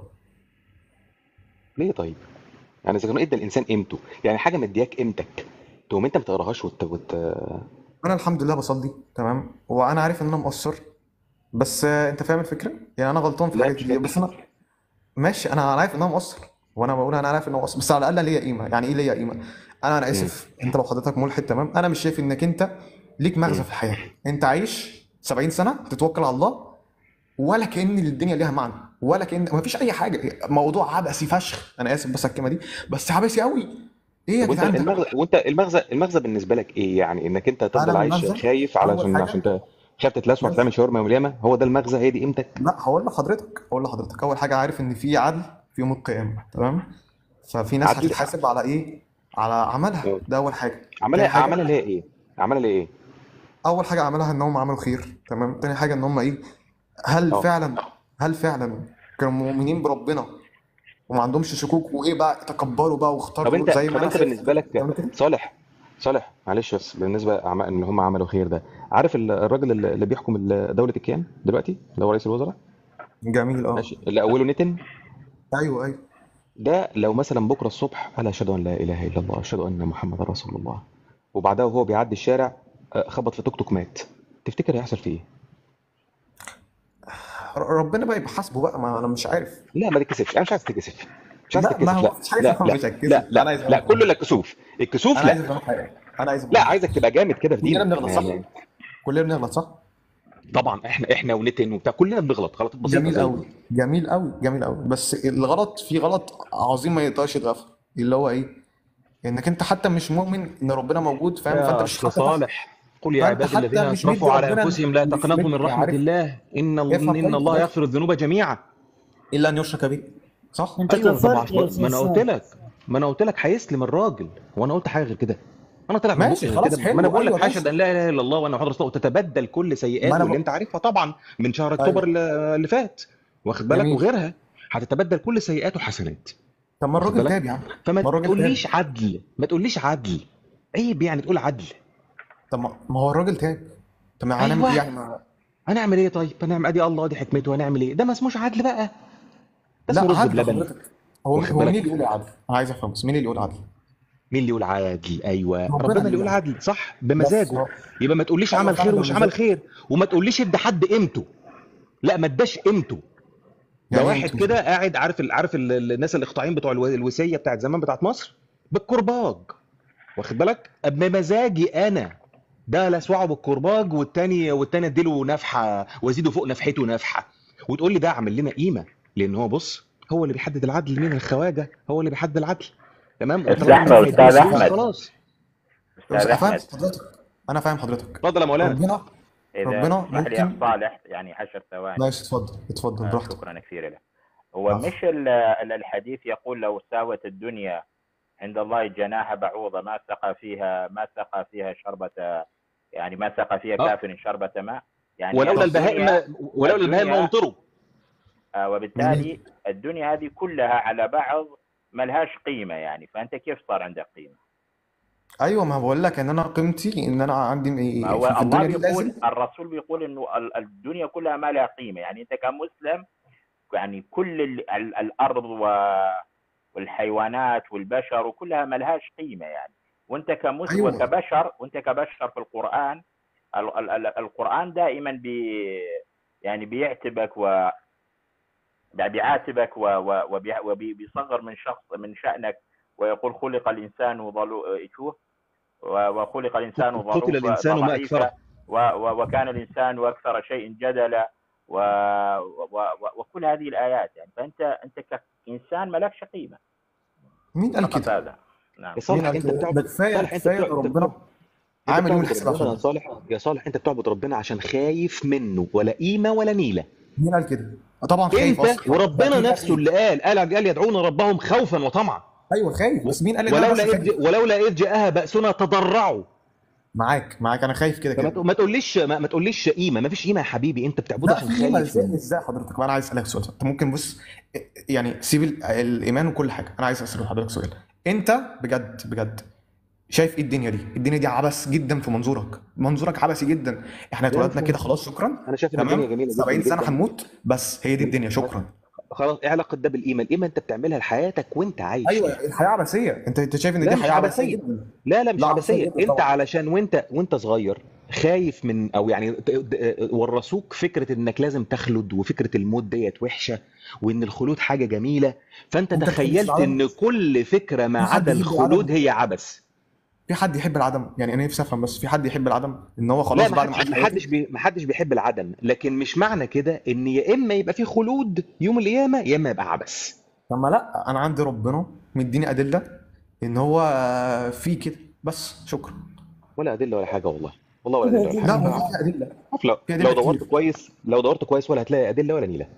ليه طيب يعني اذا كان ادى الانسان قيمته يعني حاجه مدياك قيمتك تقوم انت ما تقراهاش وت... وت... انا الحمد لله بصلي تمام وانا عارف ان انا مقصر بس آه، انت فاهم الفكره يعني انا غلطان في لا حاجات مش كتير بس انا ماشي انا عارف ان انا مقصر وانا بقول انا عارف ان انا مقصر بس على الاقل ليا قيمه يعني ايه ليا قيمه انا انا امم اسف انت لو حضرتك ملحد تمام انا مش شايف انك انت ليك مغزى امم في الحياه انت عايش 70 سنه بتتوكل على الله ولا كأن الدنيا ليها معنى ولا كأن ما فيش اي حاجه موضوع عبثي فشخ انا اسف بس على الكلمه دي بس عبثي قوي ايه يا طب وانت جدعان ده المغزى وانت المغزى المغزى بالنسبه لك ايه يعني انك انت تفضل انا عايش المغزى خايف اول علشان حاجه عشان ت- خايف تتلسع بس تعمل شاورما يوم القيامه هو ده المغزى هي دي قيمتك لا هقول لحضرتك هقول لحضرتك اول حاجه عارف ان في عدل في يوم القيامه تمام ففي ناس عدل هتتحاسب على ايه على عملها اه. ده اول حاجه تاني عملها حاجه عملها اللي هي ايه عملها اللي هي ايه اول حاجه عملها ان هم عملوا خير تمام تاني حاجه ان هم ايه هل اه فعلا هل فعلا كانوا مؤمنين بربنا وما عندهمش شكوك وايه بقى تكبروا بقى طب واختاروا انت زي ما طب انا انت شايف بالنسبه لك تعملوا كده صالح صالح معلش بس بالنسبه أعم- ان هم عملوا خير ده عارف ال- الراجل اللي اللي بيحكم ال- دوله الكيان دلوقتي اللي هو رئيس الوزراء جميل اه ماشي اللي اوله نتن ايوه ايوه ده لو مثلا بكره الصبح قال اشهد ان لا اله الا الله اشهد ان محمد رسول الله وبعدها وهو بيعدي الشارع آه، خبط في توك توك مات تفتكر هيحصل فيه ايه؟ ر- ربنا بقى يبقى حاسبه بقى ما انا مش عارف لا ما تتكسفش انا مش عايز تتكسف مش عايز لا ما تتكسف هو لا مفيش حاجه لا اسمها لا مش هتكسف لا انا عايز لا لا افهم كله لا كسوف الكسوف انا عايز لا افهم حاجه انا عايز افهم لا حاجه عايزك تبقى جامد كده في كلنا دينك بنغلط صح؟ يعني كلنا بنغلط صح؟ طبعا احنا احنا ونتن وبتاع كلنا بنغلط غلطات بسيطه جميل زي قوي جميل قوي جميل قوي بس الغلط في غلط عظيم ما يقدرش يتغفر اللي هو ايه؟ انك انت حتى مش مؤمن ان ربنا موجود فاهم فانت يا مش اخ حتى صالح قل يا فانت عبادي الذين حتى مش مدي اسرفوا على ربنا انفسهم لا مش تقنطوا من مدي رحمه عارف الله ان افهم ان طيب الله خلاص يغفر الذنوب جميعا الا ان يشرك به صح؟ انت ايوه طبعا كفرت يا ما انا قلت استاذ لك ما انا قلت لك هيسلم الراجل وانا قلت حاجه غير كده انا طلع من ماشي بقي خلاص كده ما انا حلو بقول لك ايوه حاشد ماشي ان لا اله الا الله وان محمد رسول الله وتتبدل كل ما سيئاته انا اللي ب... انت عارفها طبعا من شهر اكتوبر ايوه اللي اللي فات واخد بالك جميل وغيرها هتتبدل كل سيئاته حسنات طب ما واخد الراجل بالك تاب يا عم فما ما الراجل تاب تقوليش عدل ما تقوليش عدل عيب يعني تقول عدل طب ما ما هو الراجل تاب طب ما هنعمل ايه ايوه يعني ما... هنعمل ايه طيب هنعمل ادي الله دي حكمته هنعمل ايه ده ما اسموش عدل بقى ده اسمه لا رز عدل بلبن حضرتك هو واخد هو مين بالك اللي يقول عدل؟ انا عايز افهم بس مين اللي يقول عدل؟ مين اللي يقول عدل ايوه ربنا ربنا اللي اللي يقول يقول عدل عدل صح بس بمزاجه هو يبقى ما تقوليش ايوه عمل فعلا خير ومش عمل بمزاجه خير وما تقوليش ادى حد قيمته لا ما اداش قيمته ده يعني ايه واحد انتوا كده قاعد عارف ال... عارف ال... ال- الناس الاقطاعيين بتوع الو- الوسيه بتاعت زمان بتاعت مصر بالكرباج واخد بالك بمزاجي انا ده لسوعه بالكرباج والتاني والتاني اديله نفحه وازيده فوق نفحته نفحه وتقول لي ده عامل لنا قيمه لان هو بص هو اللي بيحدد العدل مين الخواجه هو اللي بيحدد العدل تمام استاذ وطالما ما احمد هيديله استاذ فلوس احمد خلاص استاذ بس افهم احمد حضرتك انا فاهم حضرتك اتفضل يا مولانا ربنا اذا ربنا تسمح لي يا اخ ممكن صالح يعني عشر ثواني ماشي اتفضل اتفضل آه، براحتك شكرا كثيرا لك هو عفوا مش ال- ال- الحديث يقول لو ساوت الدنيا عند الله جناح بعوضة ما سقى فيها ما سقى فيها شربة يعني ما سقى فيها اه كافر شربة ماء يعني ولولا هذه البهائم الدنيا ما ولولا البهائم ما الدنيا امطروا آه، جميل وبالتالي الدنيا هذه كلها على بعض ملهاش قيمة يعني فأنت كيف صار عندك قيمة ايوه ما بقول لك ان انا قيمتي ان انا عندي ما في هو في الله الدنيا دي بيقول لازم الرسول بيقول انه ال- الدنيا كلها ما لها قيمة يعني انت كمسلم يعني كل ال- ال- الارض و- والحيوانات والبشر وكلها ما لهاش قيمة يعني وانت كمسلم ايوه وكبشر وانت كبشر في القرآن ال- ال- ال- القرآن دائما بي يعني بيعتبك و يعني بيعاتبك و- و- وبي- وبيصغر من شخص من شأنك ويقول خلق الإنسان ضلو شو و- وخلق الإنسان قتل ضعوف الانسان ما ضعيفا اكثره و- و- وكان الإنسان أكثر شيء جدلا و... و... و... وكل هذه الآيات يعني فأنت أنت كإنسان مالكش قيمة مين قال فقط كده؟ هذا نعم يا مين صالح قال انت كده؟ ده بتعبد كفايه صالح انت كفايه بتعبد انت ربنا بتعبد انت عامل يوم بتعبد الحساب ربنا يا عشان صالح يا صالح انت بتعبد ربنا عشان خايف منه ولا قيمه ولا نيله مين قال كده؟ آه طبعا خايف انت اصلا ده وربنا اكيد نفسه خايف اللي قال قال قال يدعون ربهم خوفا وطمعا ايوه خايف و- بس مين قال ان انا بس ولولا اذ خايف؟ ولولا اذ جاءها باسنا تضرعوا معاك معاك انا خايف كده فما كده ت- ما تقوليش ما, ما تقوليش قيمه ما فيش قيمه يا حبيبي انت بتعبده لا عشان في قيمه خايف ازاي منه ازاي حضرتك ما انا عايز اسالك سؤال انت ممكن بص يعني سيب ال- الايمان وكل حاجه انا عايز اسال حضرتك سؤال انت بجد بجد شايف ايه الدنيا دي الدنيا دي عبث جدا في منظورك منظورك عبثي جدا احنا زي اتولدنا الفل كده خلاص شكرا انا شايف ان الدنيا تمام جميله جدا 70 سنه جدا هنموت بس هي دي الدنيا بس شكرا خلاص ايه علاقه ده بالقيمه القيمه انت بتعملها لحياتك وانت عايش ايوه فيها الحياه عبثيه انت انت شايف ان لا دي مش حياه عبثيه عبثيه جدا لا لا مش لا عبثيه عبثيه جدا انت طبعا علشان وانت وانت صغير خايف من او يعني ت- ت- ورثوك فكره انك لازم تخلد وفكره الموت ديت وحشه وان الخلود حاجه جميله فانت انت بتحبش تخيلت العدم ان كل فكره ما في حد عدا يحب الخلود العدم هي عبث في حد يحب العدم يعني انا نفسي افهم بس في حد يحب العدم ان هو لا خلاص ما بعد ما حدش عاش ما حياته حدش بي ما حدش بيحب العدم لكن مش معنى كده ان يا اما يبقى في خلود يوم القيامه يا اما يبقى عبث طب ما لا انا عندي ربنا مديني ادله ان هو في كده بس شكرا ولا ادله ولا حاجه والله والله ولا ادله ولا لا حاجه ما في ادله شوف لو في لو ادله دورت كتير كويس لو دورت كويس ولا هتلاقي ادله ولا نيله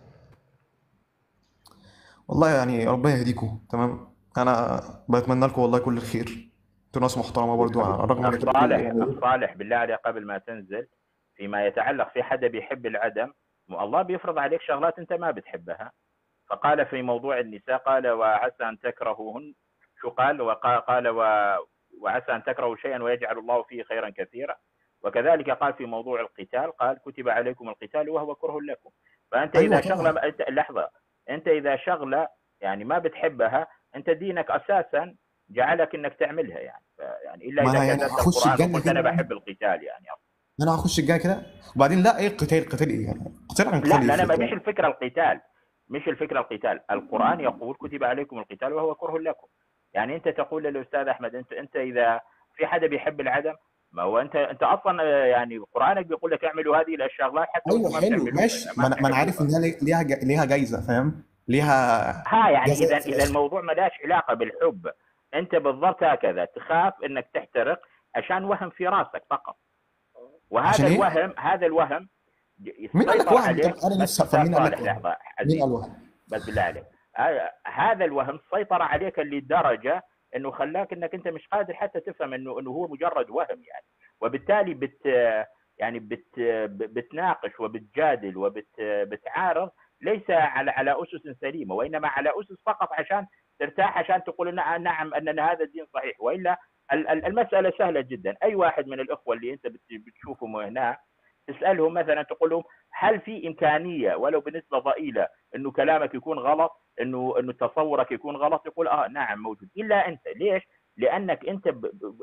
والله يعني ربنا يهديكم تمام انا بتمنى لكم والله كل الخير انتوا ناس محترمه برضو على الرغم أخ ان صالح يعني أخ صالح بالله عليك قبل ما تنزل فيما يتعلق في حدا بيحب العدم الله بيفرض عليك شغلات أنت ما بتحبها فقال في موضوع النساء قال وعسى أن تكرهوهن شو قال وقال قال و وعسى أن تكرهوا شيئا ويجعل الله فيه خيرا كثيرا وكذلك قال في موضوع القتال قال كتب عليكم القتال وهو كره لكم فأنت ايوه إذا طبعا شغلة أنت لحظة أنت إذا شغلة يعني ما بتحبها انت دينك اساسا جعلك انك تعملها يعني ف- يعني الا ما اذا انا يعني كذبت هخش القران الجنه وقلت انا كده بحب القتال يعني انا هخش الجنه كده وبعدين لا ايه القتال قتال ايه يعني قتال عن لا قتال لا ايه لا مش الفكره القتال مش الفكره القتال القران يقول كتب عليكم القتال وهو كره لكم يعني انت تقول للاستاذ احمد انت انت اذا في حدا بيحب العدم ما هو انت انت اصلا آه، يعني قرانك بيقول لك اعملوا هذه الاشغالات حتى ايوه وانتم ما حلو بتعملوها ماشي ما ما انا ما أنا عارف بتحبوها انها لي- ليها جا- ليها جايزه فاهم ليها ها يعني جزاء اذا في اذا الاخر الموضوع ما لاش علاقه بالحب انت بالضبط هكذا تخاف انك تحترق عشان وهم في راسك فقط وهذا عشان ايه؟ الوهم هذا الوهم مين قال لك سيطر وهم؟ عليه طب انا بس نفسي استاذ افهم مين قال صالح لك وهم؟ لحظه مين عزيز قال وهم؟ بس بالله عليك ه- هذا الوهم سيطر عليك لدرجه انه خلاك انك انت مش قادر حتى تفهم انه انه هو مجرد وهم يعني وبالتالي بت يعني بت بتناقش وبتجادل وبتعارض ليس على على اسس سليمه وانما على اسس فقط عشان ترتاح عشان تقول نعم نعم ان هذا الدين صحيح والا ال- ال- المساله سهله جدا اي واحد من الاخوه اللي انت بت- بتشوفهم هنا تسالهم مثلا تقول لهم هل في امكانيه ولو بنسبه ضئيله انه كلامك يكون غلط انه انه تصورك يكون غلط يقول اه نعم موجود الا انت ليش؟ لانك انت ب- ب-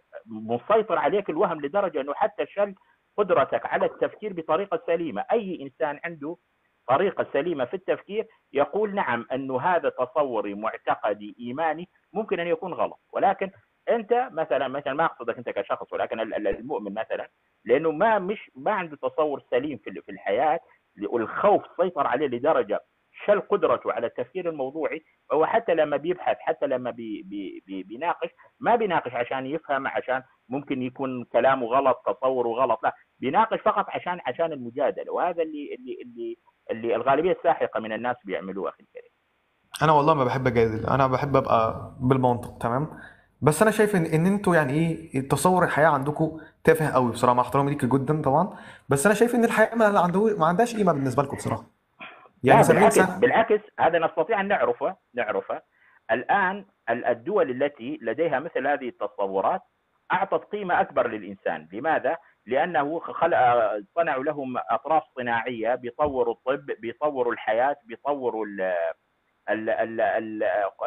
مسيطر عليك الوهم لدرجه انه حتى شل قدرتك على التفكير بطريقه سليمه، اي انسان عنده طريقه سليمه في التفكير يقول نعم انه هذا تصوري معتقدي ايماني ممكن ان يكون غلط، ولكن انت مثلا مثلا ما اقصدك انت كشخص ولكن ال- ال- المؤمن مثلا لانه ما مش ما عنده تصور سليم في ال- في الحياه والخوف سيطر عليه لدرجه شل قدرته على التفكير الموضوعي هو حتى لما بيبحث حتى لما بي بي بي بيناقش ما بيناقش عشان يفهم عشان ممكن يكون كلامه غلط تصوره غلط لا بيناقش فقط عشان عشان المجادله وهذا اللي اللي اللي, اللي الغالبيه الساحقه من الناس بيعملوه اخي الكريم انا والله ما بحب اجادل انا بحب ابقى بالمنطق تمام بس انا شايف ان ان انتوا يعني ايه تصور الحياه عندكم تافه قوي بصراحه مع احترامي ليك جدا طبعا بس انا شايف ان الحياه ما عنده ما عندهاش قيمه بالنسبه لكم بصراحه يعني لا 70 بالعكس سنه بالعكس هذا نستطيع ان نعرفه نعرفه الان ال- الدول التي لديها مثل هذه التصورات اعطت قيمه اكبر للانسان، لماذا؟ لانه خلق صنعوا لهم اطراف صناعيه بيطوروا الطب، بيطوروا الحياه، بيطوروا ال ال ال ال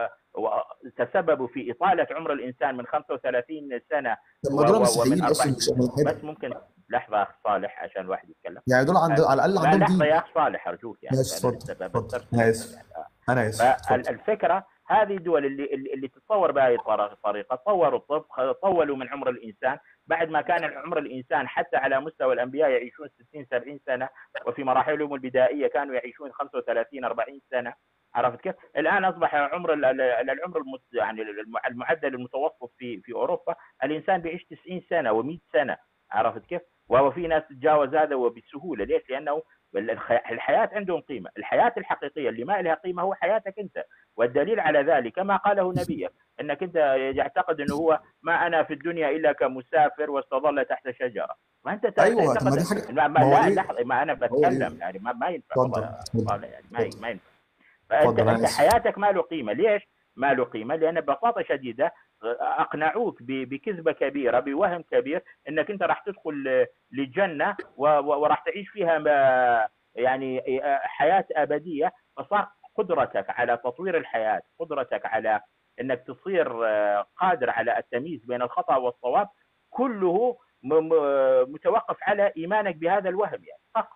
و- تسببوا في اطاله عمر الانسان من 35 سنه طب و- ما دول و- مسيحيين ومن اصلا 40 مش ملحده بس ممكن لحظه اخ صالح عشان الواحد يتكلم يعني دول عند على الاقل لا عندهم لحظه دين يا اخ صالح ارجوك يعني ماشي انا اتفضل لسه اتفضل بسترسل انا يعني اسف انا اسف اتفضل فالفكره هذه الدول اللي اللي اللي تتصور بهذه الطر- الطريقه طوروا الطب خ- طولوا من عمر الانسان بعد ما كان عمر الانسان حتى على مستوى الانبياء يعيشون 60 70 سنه وفي مراحلهم البدائيه كانوا يعيشون 35 40 سنه عرفت كيف؟ الان اصبح عمر ال- ال- العمر المت يعني الم- المعدل المتوسط في في اوروبا الانسان بيعيش 90 سنه و100 سنه عرفت كيف؟ وهو في ناس تتجاوز هذا وبسهوله ليش؟ لانه الخ- الحياه عندهم قيمه، الحياه الحقيقيه اللي ما لها قيمه هو حياتك انت، والدليل على ذلك كما قاله نبيك انك انت يعتقد انه هو ما انا في الدنيا الا كمسافر واستظل تحت شجره، ما انت ت- ايوه طب ما دي تعتقد حاجه ما ما ما هو لا ايه لحظه ما انا هو ايه بتكلم يعني ما, ما ينفع اتفضل والله اتفضل والله يعني ما ي- اتفضل ما ينفع فانت اتفضل انا انت اسف حياتك ما له قيمه، ليش؟ ما له قيمه؟ لان ببساطه شديده اقنعوك ب- بكذبه كبيره بوهم كبير انك انت راح تدخل للجنه و- و- وراح تعيش فيها ما- يعني حياه ابديه فصار قدرتك على تطوير الحياه، قدرتك على انك تصير قادر على التمييز بين الخطا والصواب كله م- م- متوقف على ايمانك بهذا الوهم يعني فقط.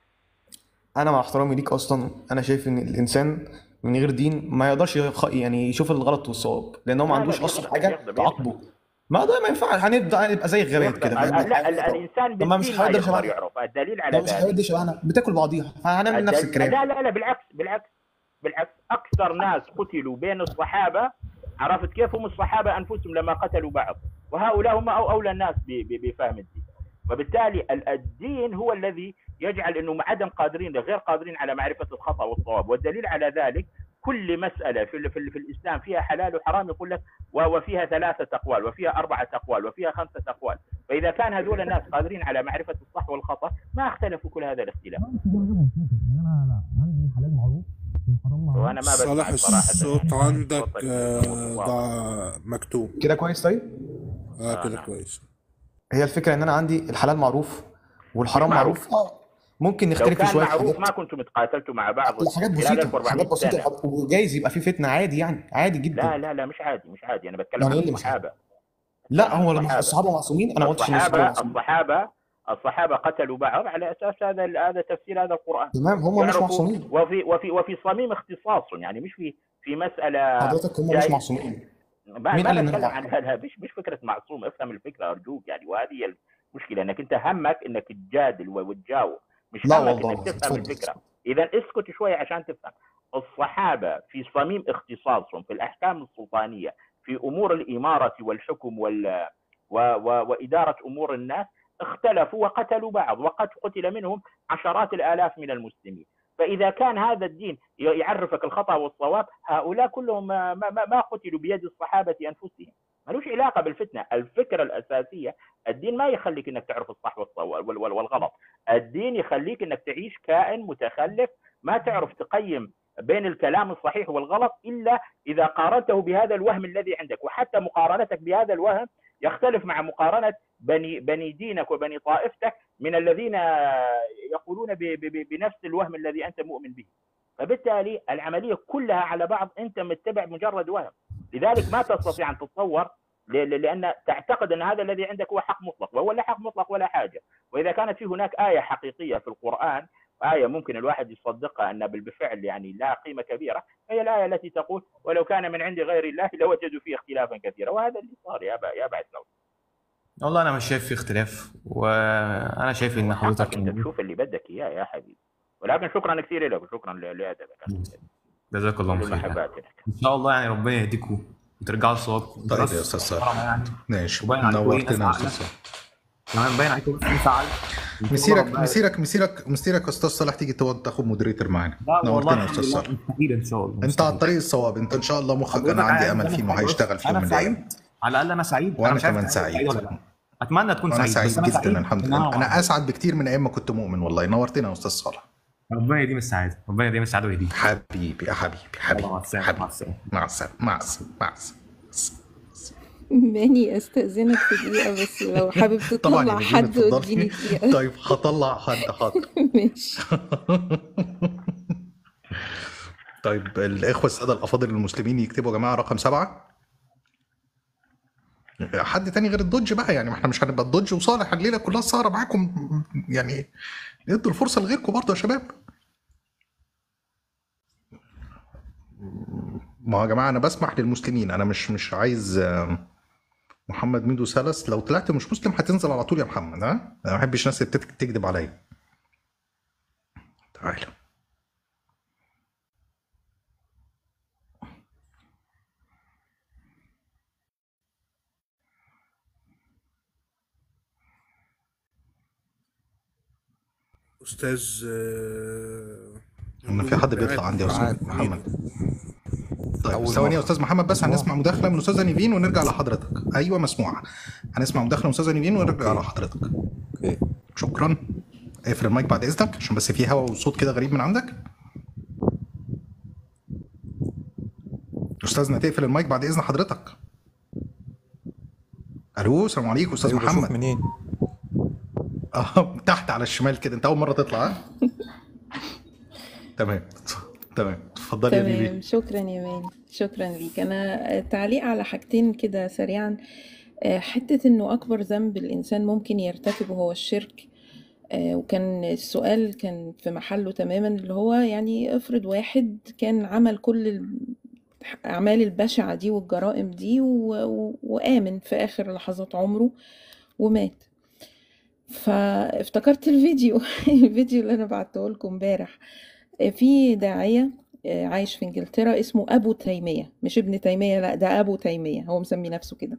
انا مع احترامي ليك اصلا انا شايف ان الانسان من غير دين ما يقدرش يخ- يعني يشوف الغلط والصواب لان هو ما لا لا عندوش بيقدر اصلا حاجه بيقدر بيقدر تعاقبه ما ده ما ينفعش هنبدا نبقى زي الغابات يقدر كده فاهم ال- لا ال- طب الانسان طب ما مش بالدين ما هيقدر يقدر شبهنا يعرف الدليل طب على مش ذلك هيقدر شبهنا بتاكل بعضيها فهنعمل نفس الدل... الكلام لا لا لا بالعكس بالعكس بالعكس اكثر ناس قتلوا بين الصحابه عرفت كيف هم الصحابه انفسهم لما قتلوا بعض وهؤلاء هم أو اولى الناس ب- ب- بفهم الدين وبالتالي ال- الدين هو الذي يجعل انه عدم قادرين غير قادرين على معرفه الخطا والصواب والدليل على ذلك كل مساله في ال- في, ال- في الاسلام فيها حلال وحرام يقول لك و- وفيها ثلاثه اقوال وفيها اربعه اقوال وفيها خمسه اقوال فاذا كان هذول الناس قادرين على معرفه الصح والخطا ما اختلفوا كل هذا الاختلاف وانا ما صالح بسمع صراحه الصوت عندك صوتك آه، صوتك واضح ضع مكتوم كده كويس طيب اه اه كده نعم كويس هي الفكره ان انا عندي الحلال معروف مش والحرام معروف معروف اه ممكن لو نختلف في كان شويه معروف حاجات ما كنتم اتقاتلتوا مع بعض حاجات خلال بسيطه 1400 حاجات بسيطه سنة حب- وجايز يبقى في فتنه عادي يعني عادي جدا لا لا لا مش عادي مش عادي انا بتكلم يعني عن ايه اللي مش عادي الصحابة لا هو لما الصحابة الصحابه معصومين انا ما قلتش ان الصحابه الصحابة معصومين الصحابة الصحابة قتلوا بعض على أساس هذا هذا تفسير هذا القرآن تمام هم مش يعرفوا معصومين وفي وفي وفي صميم اختصاص يعني مش في في مسألة حضرتك هم مش جاي معصومين ما مين ما قال ان بتكلم انا عن هذا مش مش فكرة معصوم افهم الفكرة أرجوك يعني وهذه هي المشكلة انك انت همك انك تجادل وتجاوب مش لا همك والله انك تفهم اتفضل الفكرة اذا اسكت شوية عشان تفهم الصحابة في صميم اختصاصهم في الأحكام السلطانية في أمور الإمارة والحكم وال و... و... وإدارة أمور الناس اختلفوا وقتلوا بعض وقد قتل منهم عشرات الآلاف من المسلمين فإذا كان هذا الدين ي- يعرفك الخطأ والصواب هؤلاء كلهم ما, ما, ما ما قتلوا بيد الصحابة أنفسهم ملوش علاقة بالفتنة الفكرة الأساسية الدين ما يخليك أنك تعرف الصح والصواب وال- وال- والغلط الدين يخليك أنك تعيش كائن متخلف ما تعرف تقيم بين الكلام الصحيح والغلط إلا إذا قارنته بهذا الوهم الذي عندك وحتى مقارنتك بهذا الوهم يختلف مع مقارنة بني بني دينك وبني طائفتك من الذين يقولون ب- ب- ب- بنفس الوهم الذي أنت مؤمن به فبالتالي العملية كلها على بعض أنت متبع مجرد وهم لذلك ما تستطيع أن تتصور ل- ل- لأن تعتقد أن هذا الذي عندك هو حق مطلق وهو لا حق مطلق ولا حاجة وإذا كانت في هناك آية حقيقية في القرآن آية ممكن الواحد يصدقها أن بالفعل يعني لا قيمة كبيرة هي الآية التي تقول ولو كان من عند غير الله لوجدوا فيه اختلافا كثيرا وهذا اللي صار يا أبا يا أبا عسلو والله انا مش شايف في اختلاف وانا شايف ان حضرتك حقك أنت تشوف اللي بدك إياه يا حبيبي ولكن شكرا كثير لك وشكرا ل- لأدبك جزاك الله خير يعني. لمحباتك ان شاء الله يعني ربنا يهديكم وترجعوا لصواب طيب يا استاذ صالح يعني ماشي وباين عليكم ايه ناس نورتنا يا استاذ عاقله صالح كمان باين عليكم ناس عاقله إن شاء الله مسيرك ربنا- مسيرك مسيرك مسيرك يا استاذ صالح تيجي تقعد تاخد مودريتور معانا لا والله نورتنا يا الحمد استاذ لله صالح مستحيل ان شاء الله انت على الطريق الصواب انت ان شاء الله مخك حضرتك انا عندي عارف امل انا فيه انه سعيد هيشتغل في يوم انا من سعيد الايام على الاقل انا سعيد انا وانا مش عارف كمان انت سعيد ولا لا اتمنى تكون وانا سعيد سعيد بس انا جدا سعيد الحمد ان انا لله انا معاك. اسعد بكتير من ايام ما كنت مؤمن والله نورتنا يا استاذ صالح ربنا يديم السعاده ربنا يديم السعاده ويهديك حبيبي يا حبيبي حبيبي مع السلامه حبيبي مع السلامه مع السلامه مع السلامه مع السلامه ماني استأذنك في دقيقة بس لو حابب طبعا تطلع يا نجيب حد اتفضلي اديني دقيقة طيب هطلع حد حاضر ماشي طيب الاخوه الساده الافاضل المسلمين يكتبوا يا جماعه رقم سبعه حد تاني غير الدوج بقى يعني ما احنا مش هنبقى الدوج وصالح الليله كلها السهره معاكم يعني ندوا الفرصه لغيركم برضه يا شباب ما هو يا جماعه انا بسمح للمسلمين انا مش مش عايز آم، محمد ميدو سلس لو طلعت مش مسلم هتنزل على طول يا محمد ها انا ما بحبش ناس تك- تكذب عليا تعالى استاذ آه، انا في حد بيطلع عندي يا استاذ محمد طيب ثواني يا استاذ محمد بس هنسمع مداخله من استاذه نيفين ونرجع لحضرتك ايوه مسموعه هنسمع مداخله من استاذه نيفين ونرجع لحضرتك اوكي شكرا اقفل المايك بعد اذنك عشان بس في هوا وصوت كده غريب من عندك استاذنا تقفل المايك بعد اذن حضرتك الو السلام عليكم استاذ أيوة، بشوف محمد منين اه تحت على الشمال كده انت اول مره تطلع ها تمام تمام اتفضلي يا تمام بيبي شكرا يا ماني شكرا ليك انا تعليق على حاجتين كده سريعا آه، حتة انه اكبر ذنب الانسان ممكن يرتكبه هو الشرك آه، وكان السؤال كان في محله تماما اللي هو يعني افرض واحد كان عمل كل الأعمال البشعة دي والجرائم دي و- و- وآمن في آخر لحظات عمره ومات فافتكرت الفيديو الفيديو اللي أنا بعته لكم امبارح في داعية آه، عايش في انجلترا اسمه ابو تيمية مش ابن تيمية لا ده ابو تيمية هو مسمي نفسه كده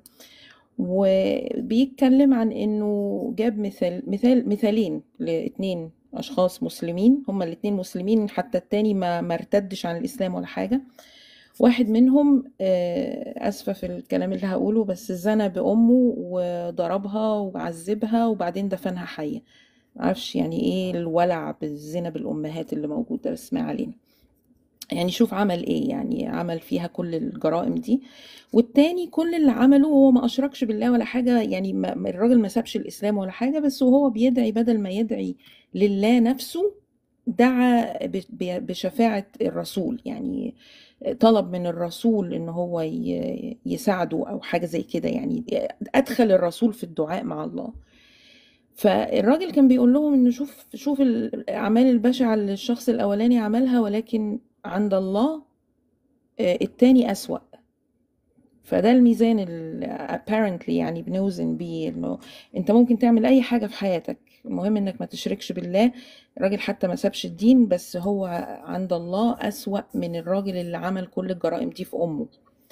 وبيتكلم عن انه جاب مثال مثال مثالين لاتنين اشخاص مسلمين هما الاتنين مسلمين حتى التاني ما ما ارتدش عن الاسلام ولا حاجة واحد منهم آه، اسفة في الكلام اللي هقوله بس زنى بامه وضربها وعذبها وبعدين دفنها حية معرفش يعني ايه الولع بالزنا بالامهات اللي موجود ده بس ما علينا يعني شوف عمل ايه يعني عمل فيها كل الجرائم دي والتاني كل اللي عمله هو ما اشركش بالله ولا حاجه يعني ما ما- الراجل ما سابش الاسلام ولا حاجه بس وهو بيدعي بدل ما يدعي لله نفسه دعا ب- ب- بشفاعة الرسول يعني طلب من الرسول ان هو ي- يساعده او حاجة زي كده يعني ادخل الرسول في الدعاء مع الله فالراجل كان بيقول لهم ان شوف شوف الاعمال البشعة اللي الشخص الاولاني عملها ولكن عند الله آه، التاني اسوأ فده الميزان ال apparently يعني بنوزن بيه انه انت ممكن تعمل اي حاجة في حياتك المهم انك ما تشركش بالله الراجل حتى ما سابش الدين بس هو عند الله اسوأ من الراجل اللي عمل كل الجرائم دي في امه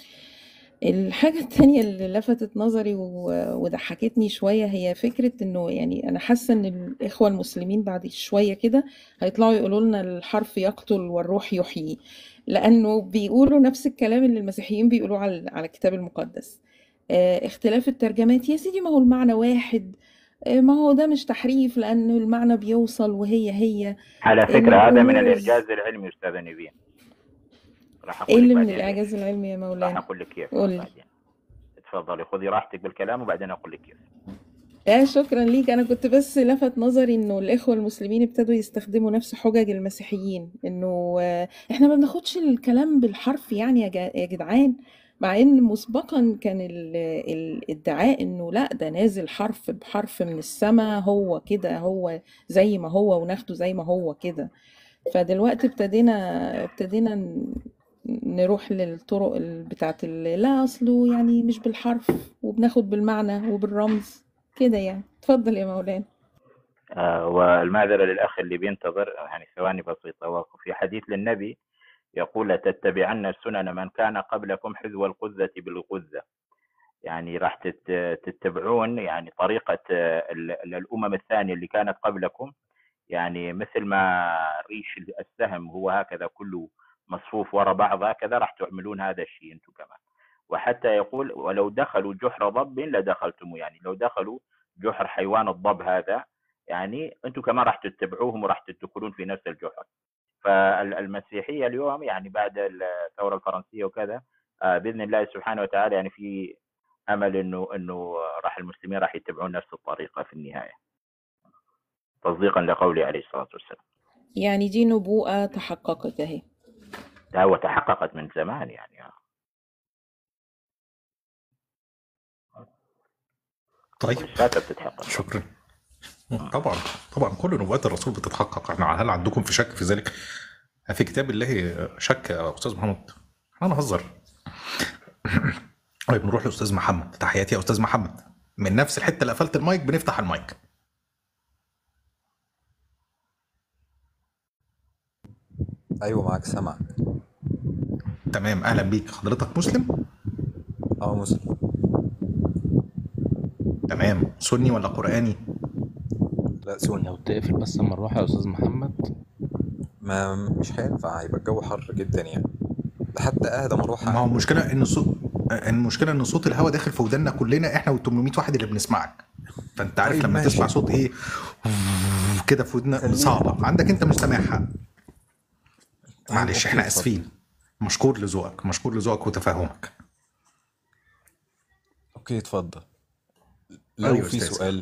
الحاجة التانية اللي لفتت نظري و- وضحكتني شوية هي فكرة انه يعني انا حاسة ان الاخوة المسلمين بعد شوية كده هيطلعوا يقولوا لنا الحرف يقتل والروح يحيي لانه بيقولوا نفس الكلام اللي المسيحيين بيقولوه على على الكتاب المقدس آه، اختلاف الترجمات يا سيدي ما هو المعنى واحد آه، ما هو ده مش تحريف لانه المعنى بيوصل وهي هي على فكرة هذا من الرموز الإعجاز العلمي أستاذ نبيل راح ايه أقول لك اللي من بعدين ليش الاعجاز العلمي يا راح مولانا أقول لك كيف قولي بعدين تفضلي خذي راحتك بالكلام وبعدين أقول لك كيف لا شكرا ليك انا كنت بس لفت نظري انه الاخوه المسلمين ابتدوا يستخدموا نفس حجج المسيحيين انه آه، احنا ما بناخدش الكلام بالحرف يعني يا جا- يا جدعان مع ان مسبقا كان ال- ال- الادعاء انه لا ده نازل حرف بحرف من السماء هو كده هو زي ما هو وناخده زي ما هو كده فدلوقتي ابتدينا ابتدينا ن- نروح للطرق ال- بتاعت ال- لا اصله يعني مش بالحرف وبناخد بالمعنى وبالرمز كده يعني اتفضل يا مولانا آه والمعذرة للأخ اللي بينتظر يعني ثواني بسيطة وفي حديث للنبي يقول لتتبعن سنن من كان قبلكم حذو القذة بالقذة يعني راح تت- تتبعون يعني طريقة آه، ال- ال- الأمم الثانية اللي كانت قبلكم يعني مثل ما ريش السهم هو هكذا كله مصفوف ورا بعض هكذا راح تعملون هذا الشيء انتم كمان وحتى يقول ولو دخلوا جحر ضب لدخلتموه يعني لو دخلوا جحر حيوان الضب هذا يعني انتم كمان راح تتبعوهم وراح تدخلون في نفس الجحر فالمسيحيه اليوم يعني بعد الثوره الفرنسيه وكذا آه، باذن الله سبحانه وتعالى يعني في امل انه انه راح المسلمين راح يتبعون نفس الطريقه في النهايه تصديقا لقوله عليه الصلاه والسلام يعني دي نبوءة تحققت اهي لا وتحققت من زمان يعني طيب لساتها بتتحقق شكرا طبعا طبعا كل نبوات الرسول بتتحقق احنا هل عندكم في شك في ذلك؟ في كتاب الله شك يا استاذ محمد احنا نهزر طيب نروح لاستاذ محمد تحياتي يا استاذ محمد من نفس الحته اللي قفلت المايك بنفتح المايك ايوه معاك سامعك تمام اهلا بيك حضرتك مسلم اه مسلم تمام سني ولا قراني لا سوني لو تقفل بس اما نروح يا استاذ محمد ما مش هينفع هيبقى الجو حر جدا يعني ده حتى اهدى مروحه ما هو المشكله ان صوت المشكله ان صوت الهواء داخل في ودنا كلنا احنا وال 800 واحد اللي بنسمعك فانت عارف طيب لما ماشي. تسمع صوت ايه كده في ودنا صعبه عندك انت مش سامعها معلش أوكي، احنا اتفضل. اسفين مشكور لذوقك مشكور لذوقك وتفهمك اوكي اتفضل لو أيوة في أستاذ. سؤال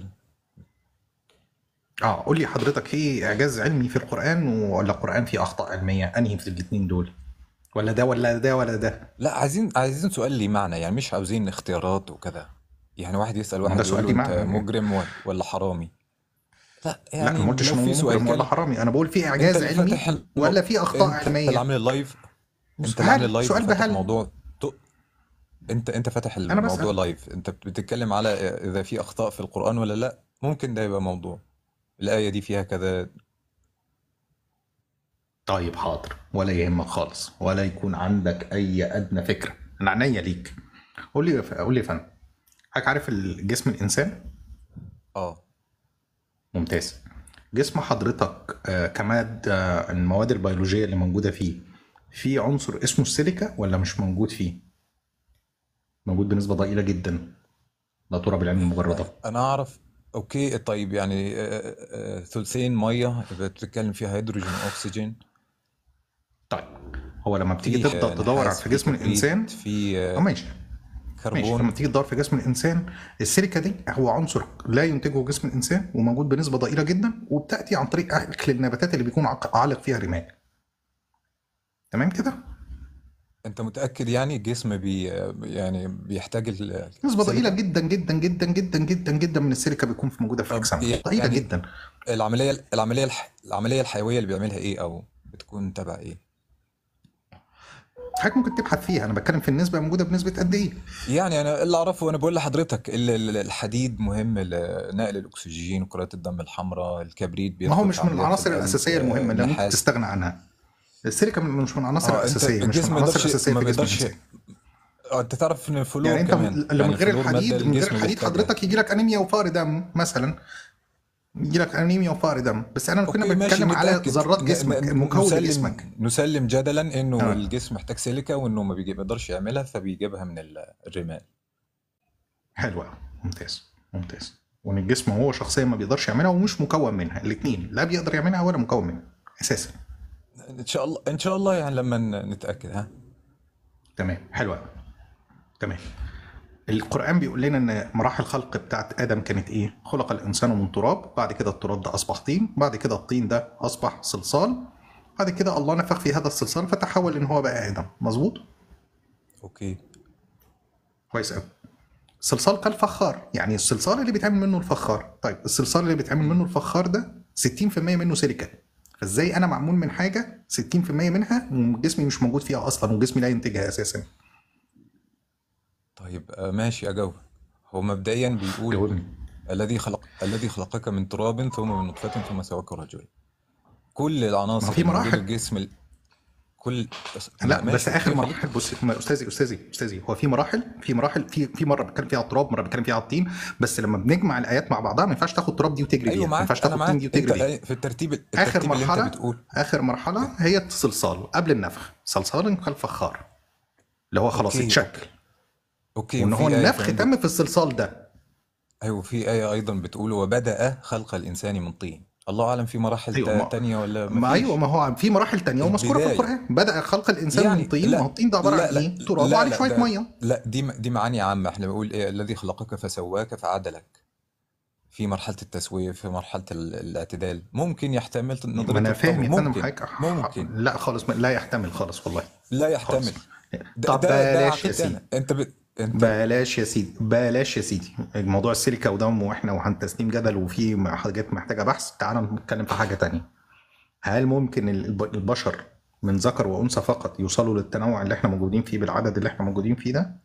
اه قول لي حضرتك في اعجاز علمي في القران ولا القران فيه اخطاء علميه انهي في الاثنين دول ولا ده ولا ده ولا ده لا عايزين عايزين سؤال ليه معنى يعني مش عاوزين اختيارات وكده يعني واحد يسأل ده واحد سؤال يقول له ليه انت معنى. مجرم و- ولا حرامي لا لا يعني ما قلتش لو انه في سؤال مجرم ولا كده حرامي انا بقول في انت اعجاز اللي علمي فاتح ال- ولا في اخطاء انت علميه اللي عامل اللايف انت سؤال- اللي عامل اللايف سؤال وفاتح بهل. الموضوع ت- انت انت فاتح أنا الموضوع بسأل. لايف انت بتتكلم على اذا في اخطاء في القرآن ولا لا ممكن ده يبقى موضوع الآية دي فيها كذا طيب حاضر ولا يهمك خالص ولا يكون عندك اي ادنى فكره انا عينيا ليك قول لي قول لي يا فندم حضرتك عارف الجسم الانسان اه ممتاز جسم حضرتك آه، كماد آه، المواد البيولوجيه اللي موجوده فيه في عنصر اسمه السيليكا ولا مش موجود فيه موجود بنسبه ضئيله جدا لا ترى بالعلم المجرده انا اعرف اوكي طيب يعني آه، آه، ثلثين ميه يبقى بتتكلم فيها هيدروجين واكسجين طيب هو لما بتيجي فيه تبدا تدور نحاس في جسم فيه كبريت الانسان في اه ماشي ماشي لما كربون تيجي تدور في جسم الانسان السيليكا دي هو عنصر لا ينتجه جسم الانسان وموجود بنسبه ضئيله جدا وبتاتي عن طريق اكل النباتات اللي بيكون عق- عالق فيها رمال تمام كده انت متأكد يعني الجسم بي يعني بيحتاج ال- نسبه ضئيله السيليكا جدا جدا جدا جدا جدا جدا من السيليكا بيكون في موجوده في طب اجسامنا ضئيله يعني جدا العملية العملية الح... العملية الحيوية اللي بيعملها ايه او بتكون تبع ايه حضرتك ممكن تبحث فيها انا بتكلم في النسبه موجوده بنسبه قد ايه يعني انا اللي اعرفه وانا بقول لحضرتك ال- ال- الحديد مهم لنقل الاكسجين وكرات الدم الحمراء الكبريت ما هو بيدخل مش في من عمليات العناصر القلب الاساسيه المهمه اللي ممكن النحاس تستغنى عنها السيليكا من- مش من العناصر اه انت الاساسيه مش من الجسم ما العناصر يقدرش الاساسيه ما في جسم بيقدرش الانسان اه انت تعرف ان الفلور يعني انت كمان اللي من يعني غير الفلور مادة الحديد من غير الجسم الحديد بيحتاجها حضرتك يجي لك انيميا وفقر دم مثلا يجي لك انيميا وفقر دم بس انا كنا اوكي ماشي بنتكلم على نتأكد ذرات ن- جسمك ن- المكون نسلم لجسمك نسلم جدلا انه اه الجسم محتاج سيليكا وانه ما بيجي- ما بيقدرش يعملها فبيجيبها من ال- الرمال حلو أوي. ممتاز ممتاز وان الجسم هو شخصيا ما بيقدرش يعملها ومش مكون منها الاثنين لا بيقدر يعملها ولا مكون منها اساسا ان شاء الله ان شاء الله يعني لما ن- نتأكد ها تمام حلو أوي. تمام القرآن بيقول لنا إن مراحل الخلق بتاعت آدم كانت إيه؟ خلق الإنسان من تراب، بعد كده التراب ده أصبح طين، بعد كده الطين ده أصبح صلصال، بعد كده الله نفخ في هذا الصلصال فتحول إن هو بقى آدم، مظبوط؟ اوكي كويس قوي. الصلصال كالفخار، يعني الصلصال اللي بيتعمل منه الفخار، طيب الصلصال اللي بيتعمل منه الفخار ده 60% منه سيليكا. فازاي انا معمول من حاجه 60% منها وجسمي مش موجود فيها اصلا وجسمي لا ينتجها اساسا طيب آه، ماشي اجاوب هو مبدئيا بيقول جاوبني الذي خلق الذي خلقك من تراب ثم من نطفة ثم سواك رجلا كل ما هو العناصر في اللي موجودة مراحل في الجسم ال- كل لا لا بس ماشي اخر اوكي خليك مراحل بص ما استاذي استاذي استاذي هو في مراحل في مراحل في في مره بتكلم فيها على التراب مره بتكلم فيها على الطين بس لما بنجمع الايات مع بعضها ما ينفعش تاخد تراب دي وتجري ايوه بيها ما معاك ينفعش انا تاخد طين دي معاك انت وتجري بيها في الترتيب اخر الترتيب اللي انت مرحله بتقول اخر مرحله هي الصلصال قبل النفخ صلصال كالفخار اللي هو خلاص اوكي اتشكل اوكي وان هو وفي آية النفخ في تم عندك في الصلصال ده ايوه في آية ايضا بتقول وبدأ خلق الانسان من طين الله اعلم في مراحل ايوه تا- ما, تانية ولا ما مفيش ايوه ما هو في مراحل تانية ومذكوره في البداية القران بدا خلق الانسان من يعني طين ما هو لا الطين ده عباره عن لا لا ايه تراب لا وعليه لا شويه ده ميه لا دي دي معاني عامة احنا بنقول ايه الذي خلقك فسواك فعدلك في مرحلة التسوية في مرحلة ال- الاعتدال ممكن يحتمل ما نظرية انا فاهم التطور يا فندم ممكن حضرتك ممكن لا خالص لا يحتمل خالص والله لا خالص يحتمل ده طب ده ده بلاش يا عقيدتي سيدي انا انت ب... انت بلاش يا سيدي بلاش يا سيدي الموضوع السيليكا ودم واحنا وعن تسليم جدل وفي حاجات محتاجه بحث تعال نتكلم في حاجه تانية هل ممكن الب- البشر من ذكر وانثى فقط يوصلوا للتنوع اللي احنا موجودين فيه بالعدد اللي احنا موجودين فيه ده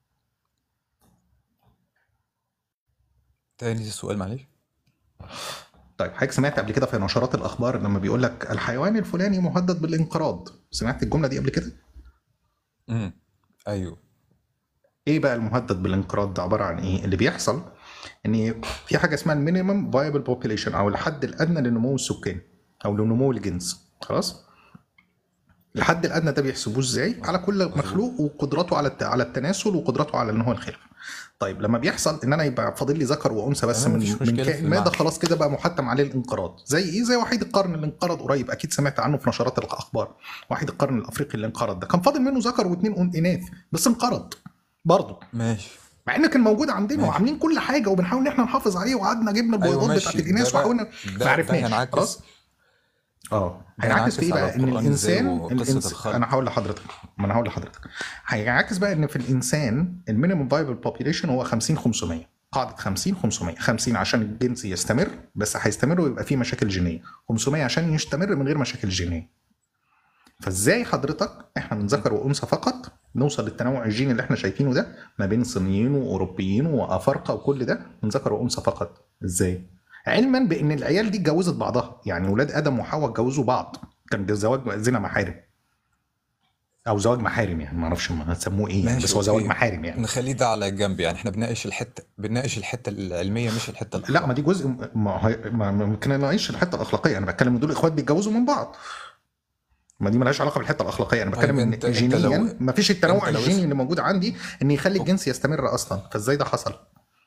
تاني السؤال معلش طيب حضرتك سمعت قبل كده في نشرات الاخبار لما بيقول لك الحيوان الفلاني مهدد بالانقراض سمعت الجمله دي قبل كده امم ايوه ايه بقى المهدد بالانقراض ده عباره عن ايه اللي بيحصل ان في حاجه اسمها المينيمم فايبل بوبيليشن او الحد الادنى لنمو السكان او لنمو الجنس خلاص الحد الادنى ده بيحسبوه ازاي على كل مخلوق وقدرته على الت- على التناسل وقدرته على ان هو الخلف طيب لما بيحصل ان انا يبقى فاضل لي ذكر وانثى بس تمام من مفيش من مشكلة في كائن ما ده المعنى خلاص كده بقى محتم عليه الانقراض زي ايه زي وحيد القرن اللي انقرض قريب اكيد سمعت عنه في نشرات الاخبار وحيد القرن الافريقي اللي انقرض ده كان فاضل منه ذكر واثنين اناث بس انقرض برضه ماشي مع انه كان موجود عندنا ماشي وعاملين كل حاجه وبنحاول ان احنا نحافظ عليه وقعدنا جبنا ايوه البيضات بتاعت ماشي ده الاناث بقى وحاولنا ما ده ده عرفناش هينعكس خلاص اه ده هينعكس في ايه هينعكس على بقى ان القرآن ازاي الانسان وقصة الإنس... الخلق انا هقول لحضرتك ما انا هقول لحضرتك هينعكس بقى ان في الانسان المينيمم فايبل بوبيليشن هو 50 500 قاعده 50 500 50 عشان الجنس يستمر بس هيستمر ويبقى فيه مشاكل جينيه 500 عشان يستمر من غير مشاكل جينيه فازاي حضرتك احنا من ذكر وانثى فقط نوصل للتنوع الجيني اللي احنا شايفينه ده ما بين صينيين واوروبيين وافارقه وكل ده من ذكر وانثى فقط ازاي علما بان العيال دي اتجوزت بعضها يعني ولاد ادم وحواء اتجوزوا بعض كان زواج زنا محارم او زواج محارم يعني ما اعرفش ما هتسموه ايه يعني ماشي بس هو زواج اوكي محارم يعني نخليه ده على جنب يعني احنا بنناقش الحتة بنناقش الحتة العلمية مش الحتة لا ما الأخلاقية دي جزء ما هي ما ما ممكن نعيش الحته الاخلاقيه انا بتكلم ان دول اخوات بيتجوزوا من بعض ما دي ملهاش علاقه بالحته الاخلاقيه انا طيب بتكلم ان انت انت لو جينيا ما فيش التنوع انت لو الجيني اس... اللي موجود عندي ان يخلي اوكي الجنس يستمر اصلا فازاي ده حصل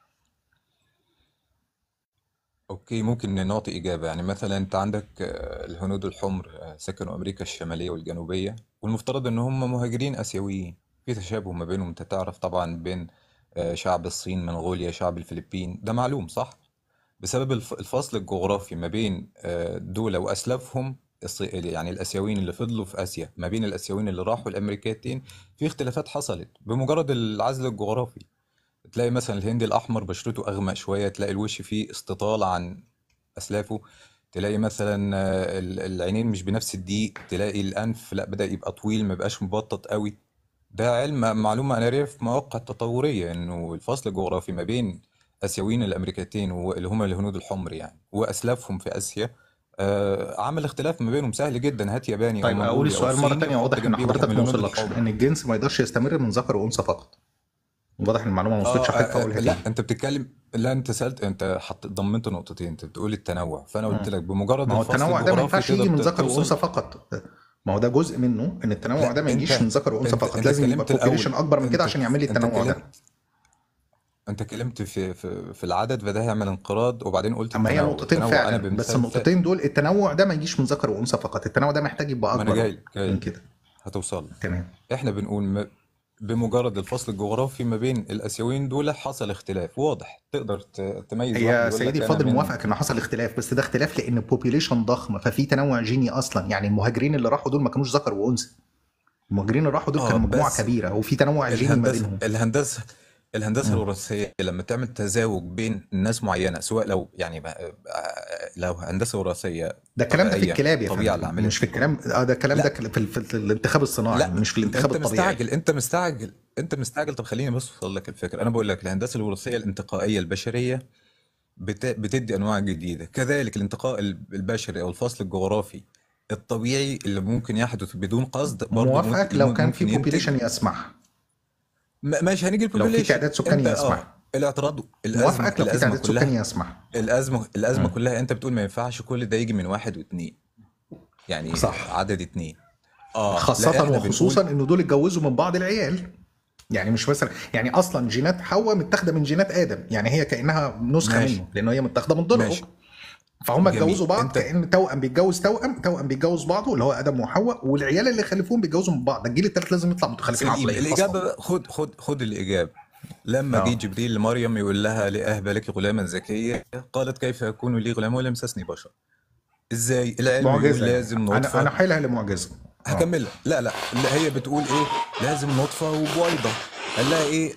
اوكي ممكن نعطي إجابة يعني مثلا انت عندك آه، الهنود الحمر آه، سكنوا أمريكا الشمالية والجنوبية والمفترض ان هم مهاجرين آسيويين في تشابه ما بينهم انت تعرف طبعا بين آه، شعب الصين منغوليا شعب الفلبين ده معلوم صح بسبب الف- الفصل الجغرافي ما بين آه، دولة وأسلافهم الص- يعني الآسيويين اللي فضلوا في آسيا ما بين الآسيويين اللي راحوا الأمريكتين في اختلافات حصلت بمجرد العزل الجغرافي تلاقي مثلا الهندي الأحمر بشرته أغمق شوية تلاقي الوش فيه استطالة عن أسلافه تلاقي مثلا آه، ال- العينين مش بنفس الضيق تلاقي الأنف لا بدأ يبقى طويل ما بقاش مبطط قوي ده علم معلومة أنا قاريها في مواقع تطورية إنه الفصل الجغرافي ما بين آسيويين الأمريكتين واللي هم الهنود الحمر يعني وأسلافهم في آسيا آه عمل اختلاف ما بينهم سهل جدا هات ياباني أو طيب اقول منغولي أو السؤال مره صيني تانية وحط واضح ان جنبيه واحد حضرتك من ما الهنود وصلكش الحمر ان الجنس ما يقدرش يستمر من ذكر وانثى فقط واضح ان المعلومه ما اه وصلتش حضرتك آه، فاقولها لا تاني انت بتتكلم لا انت سالت انت حط ضمنت نقطتين انت بتقول التنوع فانا قلت مم. لك بمجرد ما هو الفصل التنوع ده ما الجغرافي ينفعش يجي تقدر من ت- ذكر وانثى توصل فقط ما هو ده جزء منه ان التنوع لا ده ما يجيش انت من ذكر وانثى انت فقط انت لازم يبقى اتكلمت الاول population اكبر من كده انت عشان يعمل لي انت التنوع ده اتكلمت انت اتكلمت في في في العدد فده هيعمل انقراض وبعدين قلت اما هي التنوع نقطتين التنوع انا فعلا بس بمثال النقطتين دول التنوع ده ما يجيش من ذكر وانثى فقط التنوع ده محتاج يبقى ما انا اكبر جاي لك جاي من لك. كده هتوصل لك. تمام احنا بنقول م- بمجرد الفصل الجغرافي ما بين الاسيويين دول حصل اختلاف واضح تقدر ت- تميز واحد هي يقول سيدي لك انا الفاضل من موافقك ان حصل اختلاف بس ده اختلاف لان البوبيليشن ضخم ففي تنوع جيني اصلا يعني المهاجرين اللي راحوا دول ما كانوش ذكر وانثى المهاجرين اللي راحوا دول اه كانوا مجموعه بس كبيره وفي تنوع جيني ما الهندسه بينهم الهندسه الهندسه مم. الوراثيه لما تعمل تزاوج بين ناس معينه سواء لو يعني بقى- لو هندسه وراثيه ده الكلام ده في طبيعيه الكلاب يا الطبيعه اللي فندم عملت مش في الكلام اه ده الكلام ده لا في, في, في الانتخاب الصناعي لا مش في الانتخاب انت الطبيعي مستعجل انت مستعجل انت مستعجل طب خليني بس اوصل لك الفكره انا بقول لك الهندسه الوراثيه الانتقائيه البشريه بت... بتدي انواع جديده كذلك الانتقاء البشري او الفصل الجغرافي الطبيعي اللي ممكن يحدث بدون قصد برضه موافقك ممكن لو كان في ممكن ينتج بوبيليشن يسمح م- ماشي هنيجي لو في البوبيليشن تعداد سكاني انت يسمح اه الاعتراض الازمه موافقك لو في الازمه تعداد سكاني كلها يسمح الازمه الازمه مم. كلها انت بتقول ما ينفعش كل ده يجي من واحد واثنين يعني صح عدد اتنين اه لا خاصة احنا وخصوصا بنقول ان دول اتجوزوا من بعض العيال يعني مش مثلا يعني اصلا جينات حواء متاخده من جينات ادم يعني هي كانها نسخه ماشي منه لان هي متاخده من ضلعه ماشي فهم جميل اتجوزوا بعض انت كان توأم بيتجوز توأم توأم بيتجوز بعضه اللي هو ادم وحواء والعيال اللي خلفوهم بيتجوزوا من بعض ده الجيل الثالث لازم يطلع متخلفين سليم عقليا الإجابة اصلا بقى خد خد خد الإجابة لما جه اه جبريل لمريم يقول لها لأهب لك غلاما زكيا قالت كيف يكون لي غلام ولم يمسسني بشر ازاي العلم يقول معجزه يعني لازم انا انا نطفة حايلها لمعجزه اه هكمل لا لا لا هي بتقول ايه لازم نطفة وبويضة قال لها ايه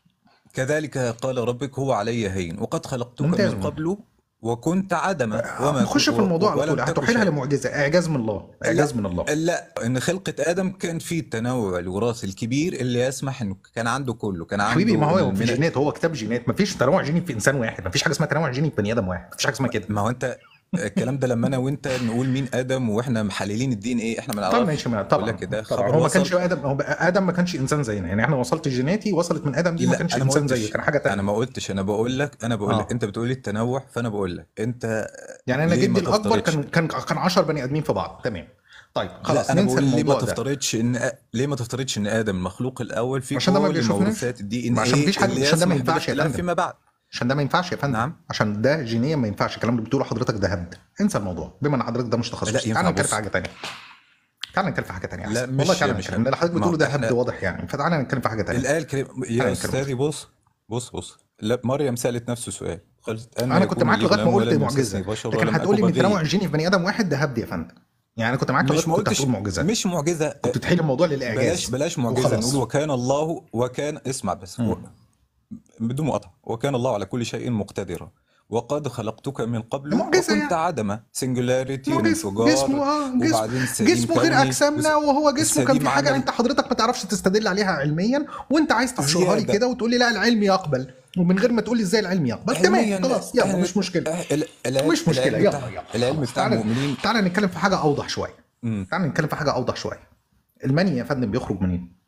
كذلك قال ربك هو علي هين وقد خلقتك ممتاز من قبل وكنت عدما وما نخش كن- في الموضوع على ولم طول تكن هتحيلها شيئا لمعجزه اعجاز من الله اعجاز من الله لا ان خلقة ادم كان فيه التنوع الوراثي الكبير اللي يسمح انه كان عنده كله كان حبيبي عنده ما هو في من جينات هو كتاب جينات مفيش تنوع جيني في انسان واحد مفيش حاجه اسمها تنوع جيني في بني ادم واحد مفيش حاجه اسمها كده ما هو انت الكلام ده لما انا وانت نقول مين ادم واحنا محللين الدين ايه احنا ما طب نعرفش ماشي ما بقول طبعا لك كده طبعا خبر هو ما وصل كانش ادم هو بقى- ادم ما كانش انسان زينا يعني احنا وصلت جيناتي وصلت من ادم دي ما لا كانش انا ما انسان زيه قلتش كان حاجه انا تانية ما قلتش انا بقول لك انا بقول لك اه انت بتقول لي التنوع فانا بقول لك انت يعني انا ليه ما جدي الاكبر تفترضش كان كان كان 10 بني ادمين في بعض تمام طيب خلاص لا انا ننسى بقول ليه ما الموضوع ده تفترضش ان أ- ليه ما تفترضش ان ادم المخلوق الاول في عشان ده ما كل بيشوفناش موروثات الدي ان ما عشان ايه مفيش حاجه اللي عشان ده ما يسمح ينفعش يا بالاختلاف فندم فيما بعد عشان ده ما ينفعش يا فندم نعم عشان ده جينيا ما ينفعش الكلام اللي بتقوله حضرتك ده هبد انسى الموضوع بما ان حضرتك ده مش لا تخصصي ينفع تعال نتكلم بص في حاجه تانية تعال نتكلم في حاجه تانية لا احسن والله مش تعال مش نتكلم اللي حضرتك ما بتقوله ده احنا هبد واضح يعني فتعالى نتكلم في حاجه تانية الآية الكريمة تعال يا نتكلم أستاذي بص بص بص لا مريم سألت نفس السؤال قالت أنا انا كنت يكون معاك لي لغايه ما غلام قلت ولم معجزه يمسسني بشر لكن ولم هتقول لي أكن ان التنوع بغيا الجيني في بني ادم واحد ده هبد يا فندم يعني انا كنت معاك لغايه مش ما ما كنت قلتش هتقول معجزه مش معجزة كنت تحيل الموضوع بلاش للاعجاز بلاش معجزة وخلاص نقول وكان الله وكان اسمع بس و- بدون مقاطعة وكان الله على كل شيء مقتدرا وقد خلقتك من قبل معجزه وكنت يعني عدما سنجولاريتي معجزه وانفجار جسمه اه جسم وبعدين سليم جسمه غير كوني اجسامنا وهو جسمه كان السليم في حاجه عملي انت حضرتك ما تعرفش تستدل عليها علميا وانت عايز تحشرها لي زيادة كده وتقول لي لا العلم يقبل ومن غير ما تقول لي ازاي العلم يقبل علميا تمام خلاص يلا احنا مش مشكله ال- العلم مش مشكله العلم يلا بتاع يلا العلم خلاص بتاع تعالى المؤمنين تعالى نتكلم في حاجه اوضح شويه مم. تعالى نتكلم في حاجه اوضح شويه المني يا فندم بيخرج منين؟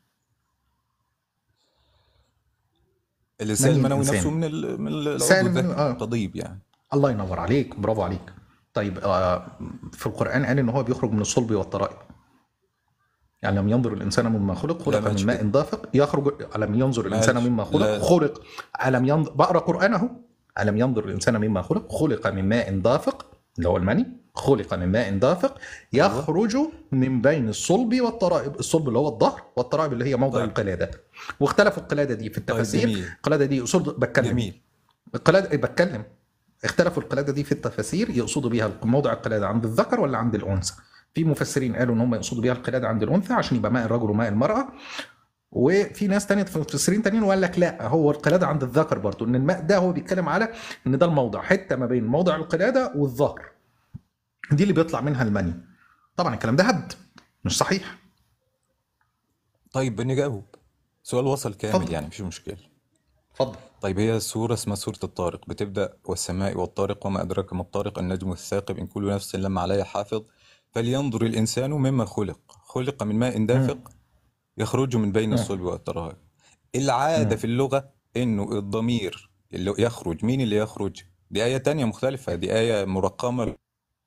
اللسان مني المنوي الانسان نفسه من ال... من العضو لسان المنوي الذكي اه قضيب يعني الله ينور عليك برافو عليك طيب آه في القرآن قال إن هو بيخرج من الصلب والترائب يعني لم ينظر الإنسان مما خلق لا خلق ما قالش من ماء كده دافق يخرج ألم ينظر ما الإنسان قالش مما خلق لا خلق ألم ينظر بقرأ قرآنه ألم ينظر الإنسان مما خلق خلق من ماء دافق اللي هو المني خلق من ماء دافق يخرج من بين الصلب والترائب الصلب اللي هو الظهر والترائب اللي هي موضع طيب. القلاده واختلفوا القلاده دي في التفاسير جميل. القلاده دي اصول بتكلم جميل القلاده إيه، بتكلم اختلفوا القلاده دي في التفاسير يقصدوا بيها موضع القلاده عند الذكر ولا عند الانثى في مفسرين قالوا ان هم يقصدوا بيها القلاده عند الانثى عشان يبقى ماء الرجل وماء المراه وفي ناس تانية مفسرين تانيين وقال لك لا هو القلاده عند الذكر برضو ان الماء ده هو بيتكلم على ان ده الموضع حته ما بين موضع القلاده والظهر دي اللي بيطلع منها المني طبعا الكلام ده هبد مش صحيح طيب نجاوب سؤال وصل كامل اتفضل. يعني مفيش مشكلة اتفضل طيب هي سورة اسمها سورة الطارق بتبدأ والسماء والطارق وما أدراك ما الطارق النجم الثاقب إن كل نفس لما عليها حافظ فلينظر الإنسان مما خلق خلق من ماء دافق يخرج من بين مم. الصلب والترائب العادة مم. في اللغة إنه الضمير اللي يخرج مين اللي يخرج دي آية تانية مختلفة دي آية مرقمة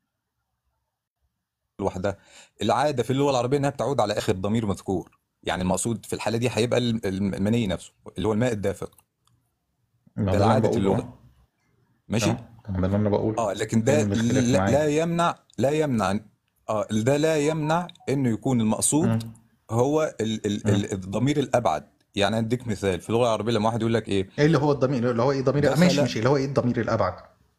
لوحدها العادة في اللغة العربية إنها بتعود على آخر ضمير مذكور يعني المقصود في الحالة دي هيبقى الم- المني نفسه اللي هو الماء الدافق ما ده ده اللي انا العادة بقوله اللغة أهو. ماشي اه ده اللي انا بقوله اه لكن ده فين الاختلاف لا, معايا لا يمنع لا يمنع اه ده لا يمنع انه يكون المقصود مم. هو ال ال مم. ال الضمير الابعد يعني اديك مثال في اللغه العربيه لما واحد يقول لك ايه ايه اللي هو الضمير اللي هو ايه ضمير دخل- ماشي ماشي اللي هو ايه الضمير الابعد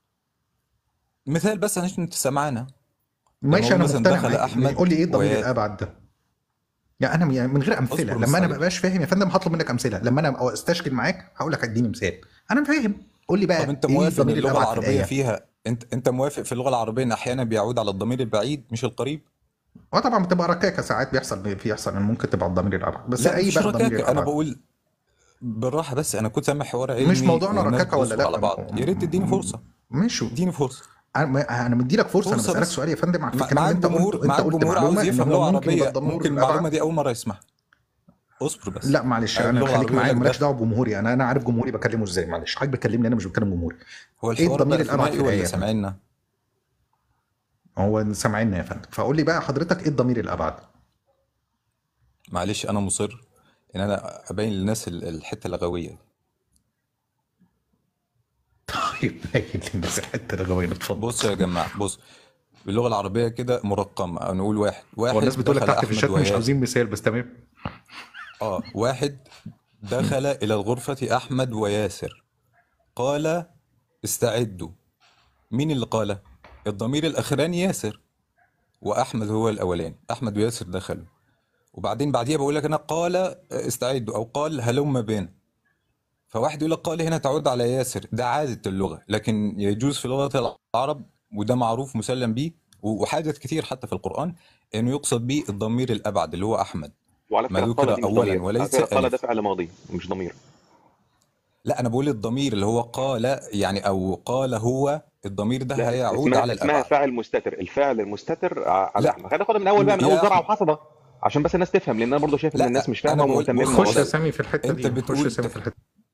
مثال بس عشان انت سامعانا ماشي لما انا أقول مثلا مقتنع دخل معاك احمد قول لي ايه الضمير ويا- الابعد ده يعني انا يعني من غير امثله اصبر بس لما انا عليك. مبقاش فاهم يا فندم هطلب منك امثله لما انا أبقى استشكل معاك هقول لك اديني مثال انا فاهم قول لي بقى طب انت ايه موافق ان الضمير اللغه الابعد في العربيه الايه فيها انت انت موافق في اللغه العربيه ان احيانا بيعود على الضمير البعيد مش القريب اه طبعا بتبقى ركاكه ساعات بيحصل بيحصل ان ممكن تبقى الضمير الابعد بس لا اي مش بقى الضمير ركاكه انا الابعد بقول بالراحه بس انا كنت سامع حوار علمي مش موضوعنا والناس ركاكه ولا بتصبر على لا بعض يا ريت تديني فرصه مش اديني فرصه انا انا مدي لك فرصه انا فرصه بسالك بس سؤال يا فندم على مع الكلام مع اللي انت الجمهور قلته مع انت قلت الجمهور عاوز معلومه ان يفهم هو اللغه ممكن يبقى العربيه الضمير ممكن المعلومه الابعد دي اول مره يسمعها اصبر بس لا معلش أنا انا اللغه خليك العربيه معايا يقول لك مالكش ده دعوه بجمهوري انا انا عارف جمهوري بكلمه ازاي معلش حضرتك بتكلمني انا مش بكلم جمهوري هو ايه الحوار الضمير بقى الابعد في ثنائي الايه ولا يا فندم سامعنا هو سامعيننا يا فندم فقول لي بقى حضرتك ايه الضمير الابعد معلش انا مصر ان انا ابين للناس ال- الحته اللغويه دي طيب باين للناس الحته اللغويه اتفضل بص يا جماعه بص باللغه العربيه كده مرقمه أو نقول واحد هو واحد الناس بتقول لك دخل تحت في احمد الشات مش وياسر عاوزين مثال بس تمام اه واحد دخل الى الغرفه احمد وياسر قال استعدوا مين اللي قال الضمير الاخراني ياسر واحمد هو الاولاني احمد وياسر دخلوا وبعدين بعديها بقول لك انا قال استعدوا او قال هلم بنا فواحد يقول لك قال هنا تعود على ياسر ده عادة اللغة لكن يجوز في لغة العرب وده معروف مسلم به وحاجات كتير حتى في القرآن انه يقصد به الضمير الابعد اللي هو احمد وعلى ما فكره ذكر قال دي مش اولا ضمير على وليس فكره قال ده الف فعل ماضي مش ضمير لا انا بقول الضمير اللي هو قال يعني او قال هو الضمير ده لا هيعود اسمها على اسمها الابعد فاعل مستتر الفاعل المستتر ع- على لا احمد خلينا ناخدها من اول بقى من اول يا زرعه احمد وحصده عشان بس الناس تفهم لان انا برضو شايف ان الناس لا مش انا فاهمه بقول ومهتمه بص خش بالموضوع يا ده سامي في الحته انت دي خش يا بتقول سامي في الحته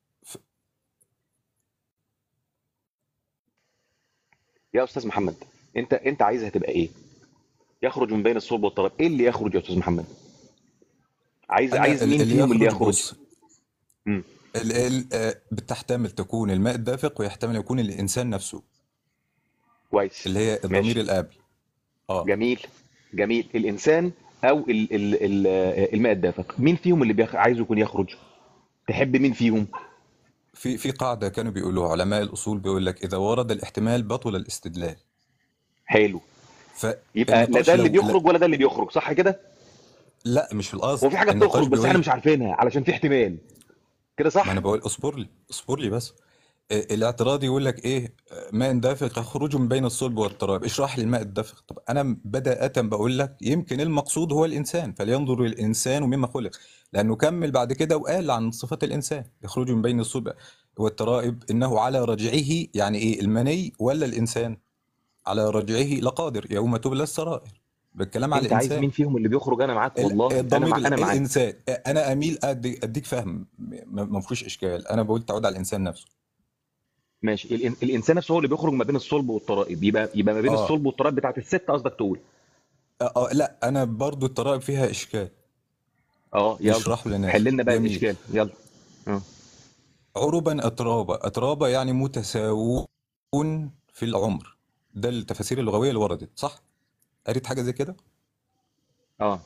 يا استاذ محمد انت انت عايزها تبقى ايه يخرج من بين الصلب والتراب ايه اللي يخرج يا استاذ محمد عايز انا عايز ال- مين اللي فيهم اللي يخرج يخرج بص مم. ال ال آه، بتحتمل تكون الماء الدافق ويحتمل يكون الانسان نفسه كويس اللي هي الضمير ماشي الابي اه جميل جميل الانسان او ال ال ال الماء الدافق مين فيهم اللي بيخ... عايزه يكون يخرج تحب مين فيهم في في قاعده كانوا بيقولوها علماء الاصول بيقول لك اذا ورد الاحتمال بطل الاستدلال حلو يبقى لا فالنقاش ده اللي لو لا, بيخرج ولا ده اللي بيخرج صح كده لا مش في القصد هو في حاجه النقاش بتخرج بس احنا بيقول مش عارفينها علشان في احتمال كده صح ما انا بقول اصبر لي اصبر لي بس آه، الاعتراض يقول لك ايه آه، ماء دافق يخرج من بين الصلب والتراب اشرح لي الماء الدافق طب انا بدأة بقول لك يمكن المقصود هو الانسان فلينظر الانسان مما خلق لانه كمل بعد كده وقال عن صفات الانسان يخرج من بين الصلب والترائب انه على رجعه يعني ايه المني ولا الانسان على رجعه لقادر يوم تبلى السرائر بالكلام على انت عايز الانسان مين فيهم اللي بيخرج انا معاك ال- والله انا الضمير مع... انا معاك الانسان انا اميل أدي- اديك فهم ما ما فيهوش اشكال انا بقول تعود على الانسان نفسه ماشي الإن... الانسان نفسه هو اللي بيخرج ما بين الصلب والترائب يبقى يبقى ما بين اه الصلب والترائب بتاعت الست قصدك تقول آه آه، لا انا برضو الترائب فيها اشكال اه يلا نشرحه للناس حل لنا بقى جميل الاشكال يلا اه عربا اترابا اترابا يعني متساوون في العمر ده التفاسير اللغويه اللي وردت صح قريت حاجه زي كده اه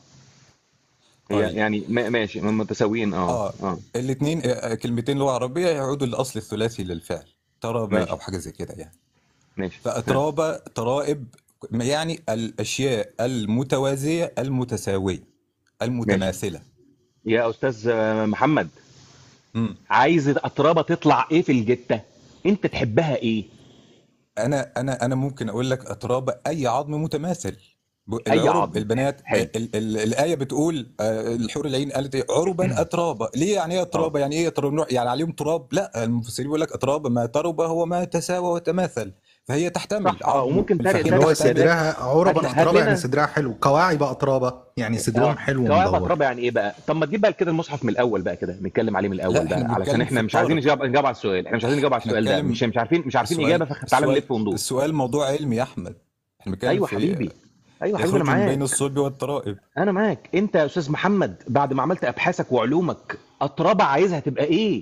هي طيب يعني ما- ماشي من متساويين اه اه اه الاثنين كلمتين لغه عربيه يعودوا للاصل الثلاثي للفعل تراب ماشي او حاجه زي كده يعني ماشي فاتراب ترائب يعني الاشياء المتوازيه المتساويه المتماثله يا استاذ محمد مم. عايز الاتربه تطلع ايه في الجته انت تحبها ايه انا انا انا ممكن اقول لك اتراب اي عظم متماثل ب- اي العرب عظم البنات حلو ال ال الايه بتقول آه، الحور العين قالت ايه عربا اترابا ليه يعني ايه اه اترابا يعني ايه اتراب نوع- يعني عليهم تراب لا المفسرين بيقول لك اتراب ما ترب هو ما تساوى وتماثل فهي تحتمل صح اه عظم وممكن تاني الفخذ اللي هو تاني تحتمل صدرها هات عربا هات أترابة يعني لنا صدرها حلو كواعب أترابة يعني صدرهم اه حلو كواعب ومدور اتربه يعني ايه بقى طب ما تجيب بقى كده المصحف من الاول بقى كده نتكلم عليه من لا الاول بقى احنا علشان بنتكلم احنا في مش عايزين الطارئ نجاوب نجاوب على السؤال احنا مش عايزين نجاوب على احنا السؤال ده بنتكلم مش مش عارفين مش عارفين السؤال اجابه فتعالى السؤال نلف وندور السؤال موضوع علمي يا احمد احنا بنتكلم ايوه في حبيبي ايوه حبيبي انا يخرج من بين معاك الصلب والترائب انا معاك انت يا استاذ محمد بعد ما عملت ابحاثك وعلومك اتربه عايزها تبقى ايه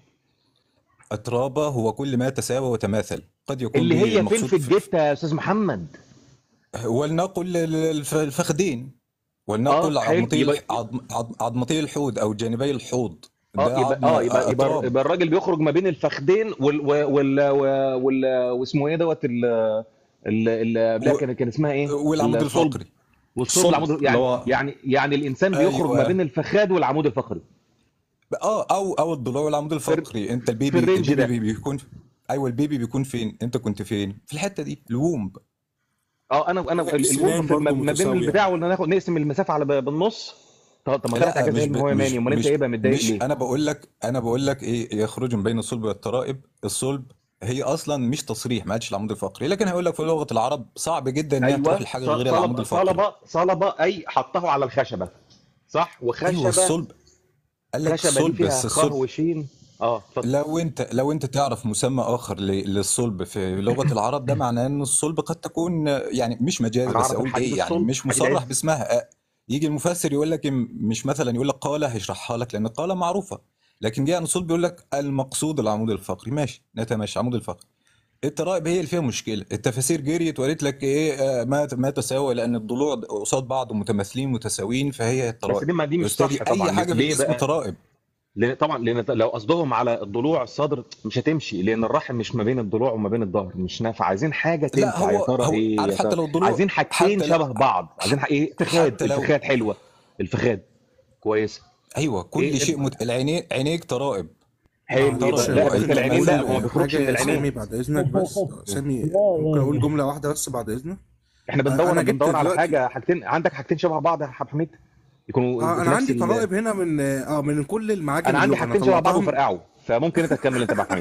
اترابه هو كل ما تساوى وتماثل قد يكون اللي به هي فين المقصود في الجته يا استاذ محمد ولنقل الف- الفخذين اه ولنقل حلو عظمتي يبقى الح- عظم عظم- عظمتي الحوض او جانبي الحوض اه ده يبقى عظم اه يبقى يبقى, اتراب يبقى الراجل بيخرج ما بين الفخدين وال وال وال, وال واسمه ايه دوت ال ال ال قبلها كان كان اسمها ايه؟ والعمود الصلب الفقري والصلب الصلب العمود اللي يعني هو يعني يعني الانسان بيخرج ما ايوه بين الفخاد والعمود الفقري اه او او الضلوع والعمود الفقري انت في البيبي الرينج البيبي ده بي- بيكون ايوه البيبي بيكون فين انت كنت فين في الحته دي الوومب اه انا انا الوقت السنان في- ما برضه ما بين متساوية البتاع وان ناخد نقسم المسافه على ب- بالنص طب طب ما ثلاث لا حاجات زي مش ب... ما هو مش ماني امال انت مش ايه بقى متضايق مش ليه؟ انا بقول لك انا بقول لك ايه يخرج من بين الصلب والترائب الصلب هي اصلا مش تصريح ما عادش العمود الفقري لكن هيقول لك في لغه العرب صعب جدا ان هي تروح ايوه لحاجه ص- غير العمود صلب الفقري صلبه صلبه اي حطه على الخشبه صح ايوه وخشبه الصلب قال لك خشبه دي الصلب فيها بس خ الصلب وشين اه اتفضل لو انت لو انت تعرف مسمى اخر ل- للصلب في لغه العرب ده معناه ان الصلب قد تكون يعني مش مجاز بس هنعرف اقول الحديد ايه يعني الصلب مش حديد مصرح عز باسمها أه، يجي المفسر يقول لك م- مش مثلا يقول لك قال هيشرحها لك لان قال معروفه لكن جه عن الصلب يقول لك المقصود العمود الفقري ماشي نتماشى عمود الفقري الترائب هي اللي فيها مشكله التفاسير جريت وقالت لك ايه آه، ما ما تساوي لان الضلوع قصاد بعض متماثلين متساويين فهي بس الترائب دي ما دي يا مش استاذي صح طبعا اي حاجه في ليه الجسم بقى؟ ترائب لان طبعا لان لو قصدهم على الضلوع الصدر مش هتمشي لان الرحم مش ما بين الضلوع وما بين الظهر مش نافع عايزين حاجه لا تنفع يا هو ترى هو ايه يا عارف حتى ترى لو الضلوع عايزين حاجتين حتى شبه لو بعض عايزين ح- ايه فخاد حتى لو الفخاد حلوه الفخاد كويسه ايوه كل ايه شيء مت... العينين عينيك ترائب حلو يبقى معلش لا ممكن بس العينين اقول لا هو ما بيخرجش من حاجه يا سامي العينين بعد اذنك بس سامي ممكن اقول جمله واحده بس بعد اذنك احنا آه، بندور انا جبت بندور على دلوقتي حاجه حاجتين عندك حاجتين شبه بعض يا حب حميد يكونوا اه في انا نفس عندي ال... طرائب هنا من اه من كل المعاجم انا عندي اللغه انا حاجتين شبه بعض طلعتهم وفرقعوا فممكن انت تكمل انت بقى يا حميد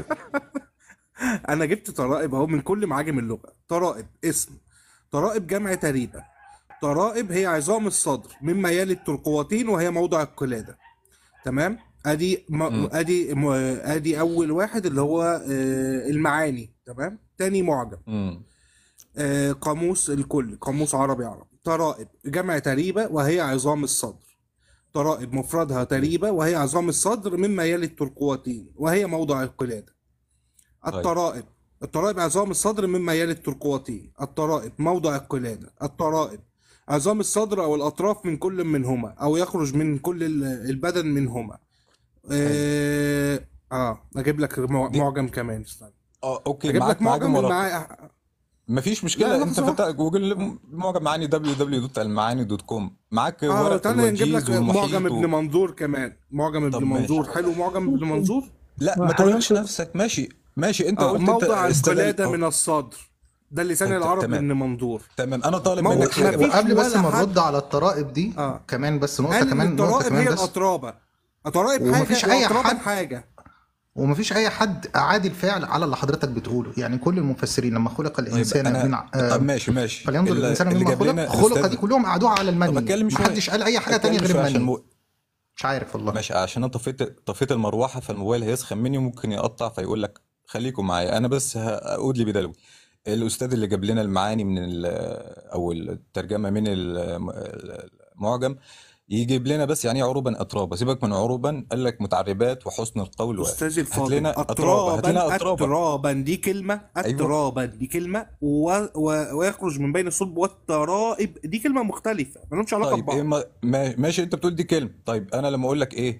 انا جبت طرائب اهو من كل معاجم اللغه طرائب اسم طرائب جمع تريبه طرائب هي عظام الصدر مما يلي الترقوتين وهي موضع القلاده تمام ادي م... مم. ادي م... ادي اول واحد اللي هو آه المعاني تمام تاني معجم امم آه قاموس الكل قاموس عربي عربي طرائب جمع تريبه وهي عظام الصدر طرائب مفردها تريبه وهي عظام الصدر مما يلي الترقوتين وهي موضع القلاده طيب الطرائب الطرائب عظام الصدر مما يلي الترقوتين الطرائب موضع القلادة الطرائب عظام الصدر أو الأطراف من كل منهما أو يخرج من كل ال- البدن منهما حلو آه, آه أجيب لك مع- دي معجم كمان استنى اه اوكي أجيب معاك لك معاجم معجم وراك المعا... مفيش لا مشكله انت لحظة فتح واحدة جوجل معجم معاني www.المعاني.com معاك اه ورق تعالى نجيب والوجيز لك معجم والمحيط ابن و... منظور كمان معجم طب ابن ماشي منظور حلو معجم ابن منظور لا ما تغلقش نفسك ماشي ماشي انت اه قلت انت موضع استدل القلادة أو... من الصدر ده لسان ت- العرب تمام ابن منظور تمام انا طالب موضع منك حاجه بقى مفيش وقبل بس ولا ما حد نرد على الطرائب دي اه كمان بس نقطة قال ان كمان نقطة الطرائب كمان هي بس الأطرابة الطرائب ومفيش حاجة أي والأطرابة حد حاجة ومفيش أي حد أعاد الفعل على اللي حضرتك بتقوله يعني كل المفسرين لما خلق طيب الإنسان من انا آه طب ماشي ماشي فلينظر اللي, الإنسان اللي مما جاب خلق لنا خلق الاستاذ دي كلهم قعدوها على طب المني اتكلم شويه محدش قال أي حاجة تانية اتكلم غير شويه عشان المني مو... مش عارف والله ماشي عشان انا طفيت طفيت المروحه فالموبايل هيسخن مني وممكن يقطع فيقول لك خليكم معايا انا بس هقول لي بدلوي الاستاذ اللي جاب لنا المعاني من ال- او الترجمه من ال- المعجم يجيب لنا بس يعني ايه عروبا اترابا سيبك من عروبا قال لك متعربات وحسن القول و... استاذ هات الفاضل لنا اترابا هات لنا اترابا اترابا اترابا دي كلمه ايوه اترابا دي كلمه و... و... ويخرج من بين الصلب والترائب دي كلمه مختلفه مالهمش علاقه طيب ببعض ايه ما... ما... ماشي انت بتقول دي كلمه طيب انا لما اقول لك ايه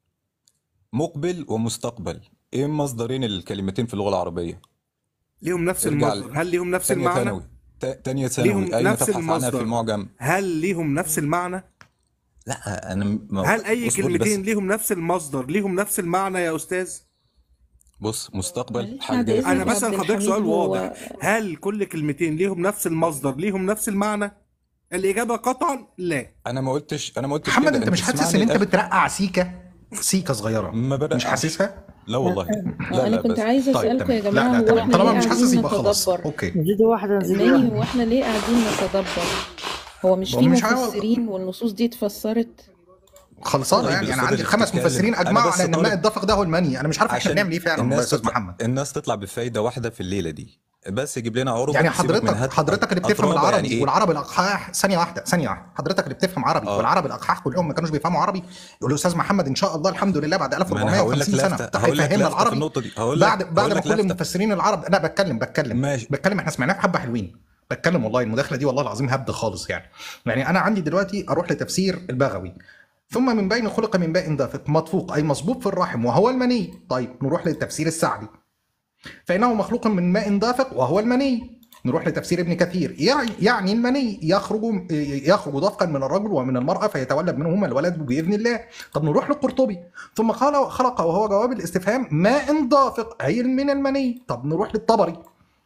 مقبل ومستقبل ايه مصدرين الكلمتين في اللغه العربيه ليهم نفس ارجع المصدر ل- هل ليهم نفس تانية المعنى ثانوي تا- تانية ليهم ثانوي اين نفس تبحث عنها في المصدر المعجم هل ليهم نفس المعنى لا انا م- ما... هل اي اصبر لي بس كلمتين ليهم نفس المصدر ليهم نفس المعنى يا استاذ بص مستقبل معلش حاجه بعد جايه في انا إذنك يا بسأل عبد حضرتك سؤال الحميد هو واضح هل كل كلمتين ليهم نفس المصدر ليهم نفس المعنى الاجابه قطعا لا انا ما قلتش انا ما قلتش محمد كده انت انت مش حاسس تسمعني ان انت الاخر بترقع سيكه سيكه صغيره ما مش برقعش حاسسها لا والله آه، لا انا لا كنت بس عايزه طيب اسالكم يا تمام جماعه لا لا هو تمام احنا طالما ليه مش حاسس قاعدين يبقى خلاص نتدبر اوكي نزيد واحدة نزيد ماني واحدة هو احنا ليه قاعدين نتدبر هو مش هو في مش عاوز مفسرين والنصوص دي اتفسرت خلصانه طيب يعني يا انا استاذ عندي اللي خمس بتتكلم مفسرين انا اجمعوا بس على ان الماء طالب الدافق ده هو المني انا مش عارف احنا عشان بنعمل ايه فعلا والله يا الناس استاذ تطلع محمد الناس تطلع بفايده واحده في الليله دي بس يجيب لنا عربا يعني سيبك من حضرتك هات حضرتك اللي بتفهم اترابا يعني العربي ايه والعرب الاقحاح ثانيه واحده ثانيه واحده حضرتك اللي بتفهم عربي اه والعرب الاقحاح كلهم ما كانوش بيفهموا عربي يقول له استاذ محمد ان شاء الله الحمد لله بعد ما انا هقول لك 1450 سنه لفته بتاع هقول لك يفهمنا لفته في العربي النقطه دي هقول لك بعد بعد هقول ما لك كل لفته المفسرين العرب لا بتكلم بتكلم ماشي بتكلم احنا سمعناك حبه حلوين بتكلم والله المداخله دي والله العظيم هبد خالص يعني يعني انا عندي دلوقتي اروح لتفسير البغوي ثم من بين خلق من باء دافق مطفوق اي مصبوب في الرحم وهو المني طيب نروح للتفسير السعدي فانه مخلوق من ماء دافق وهو المني نروح لتفسير ابن كثير يعني يعني المني يخرج يخرج دفقا من الرجل ومن المرأة فيتولد منهما الولد بإذن الله طب نروح للقرطبي ثم قال خلق وهو جواب الاستفهام ماء دافق أي من المني طب نروح للطبري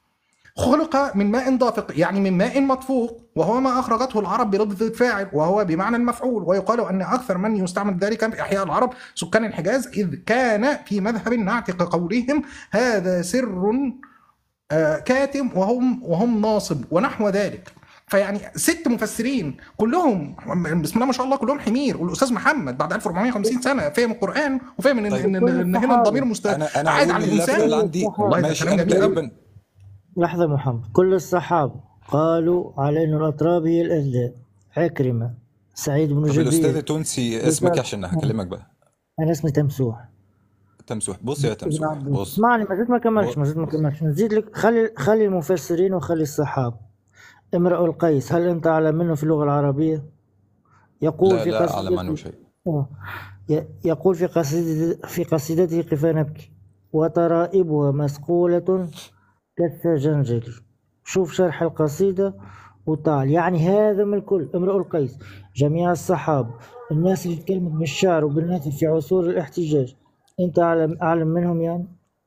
خلق من ماء دافق يعني من ماء مطفوق وهو ما أخرجته العرب بلفظ فاعل وهو بمعنى المفعول ويقال أن أكثر من يستعمل ذلك في إحياء العرب سكان الحجاز إذ كان في مذهب نعتق قولهم هذا سر آه، كاتم وهم وهم ناصب ونحو ذلك فيعني ست مفسرين كلهم بسم الله ما شاء الله كلهم حمير والاستاذ محمد بعد 1450 سنه فهم القران وفهم ان طيب. ان إن- إن هنا الضمير مست... انا انا عايد هقول على اللفته اللي الانسان عندي والله ده ماشي كلام انا جميل قوي تقريبا لحظة محمد كل الصحابة قالوا على أن الأطراب هي الأجداد عكرمة سعيد بن طب الاستاذ جبير التونسي اسمك إيه عشان هكلمك بقى أنا اسمي تمسوح تمسوح بص يا ابن تمسوح عباس بص اسمعني ما زلت ما كملتش بص. ما زلت ما كملتش نزيد لك خلي خلي المفسرين وخلي الصحابة امرؤ القيس هل أنت أعلم منه في اللغة العربية؟ يقول لا في لا اعلم عنه قصيدته شيء آه. ي- يقول في قصيدته في قصيدته قفا نبكي وترائبها مسقولة كالسجنجل شوف شرح القصيدة وطال يعني هذا من الكل امرؤ القيس جميع الصحابة الناس اللي تكلمت بالشعر وبالنثر في عصور الاحتجاج انت اعلم اعلم منهم يعني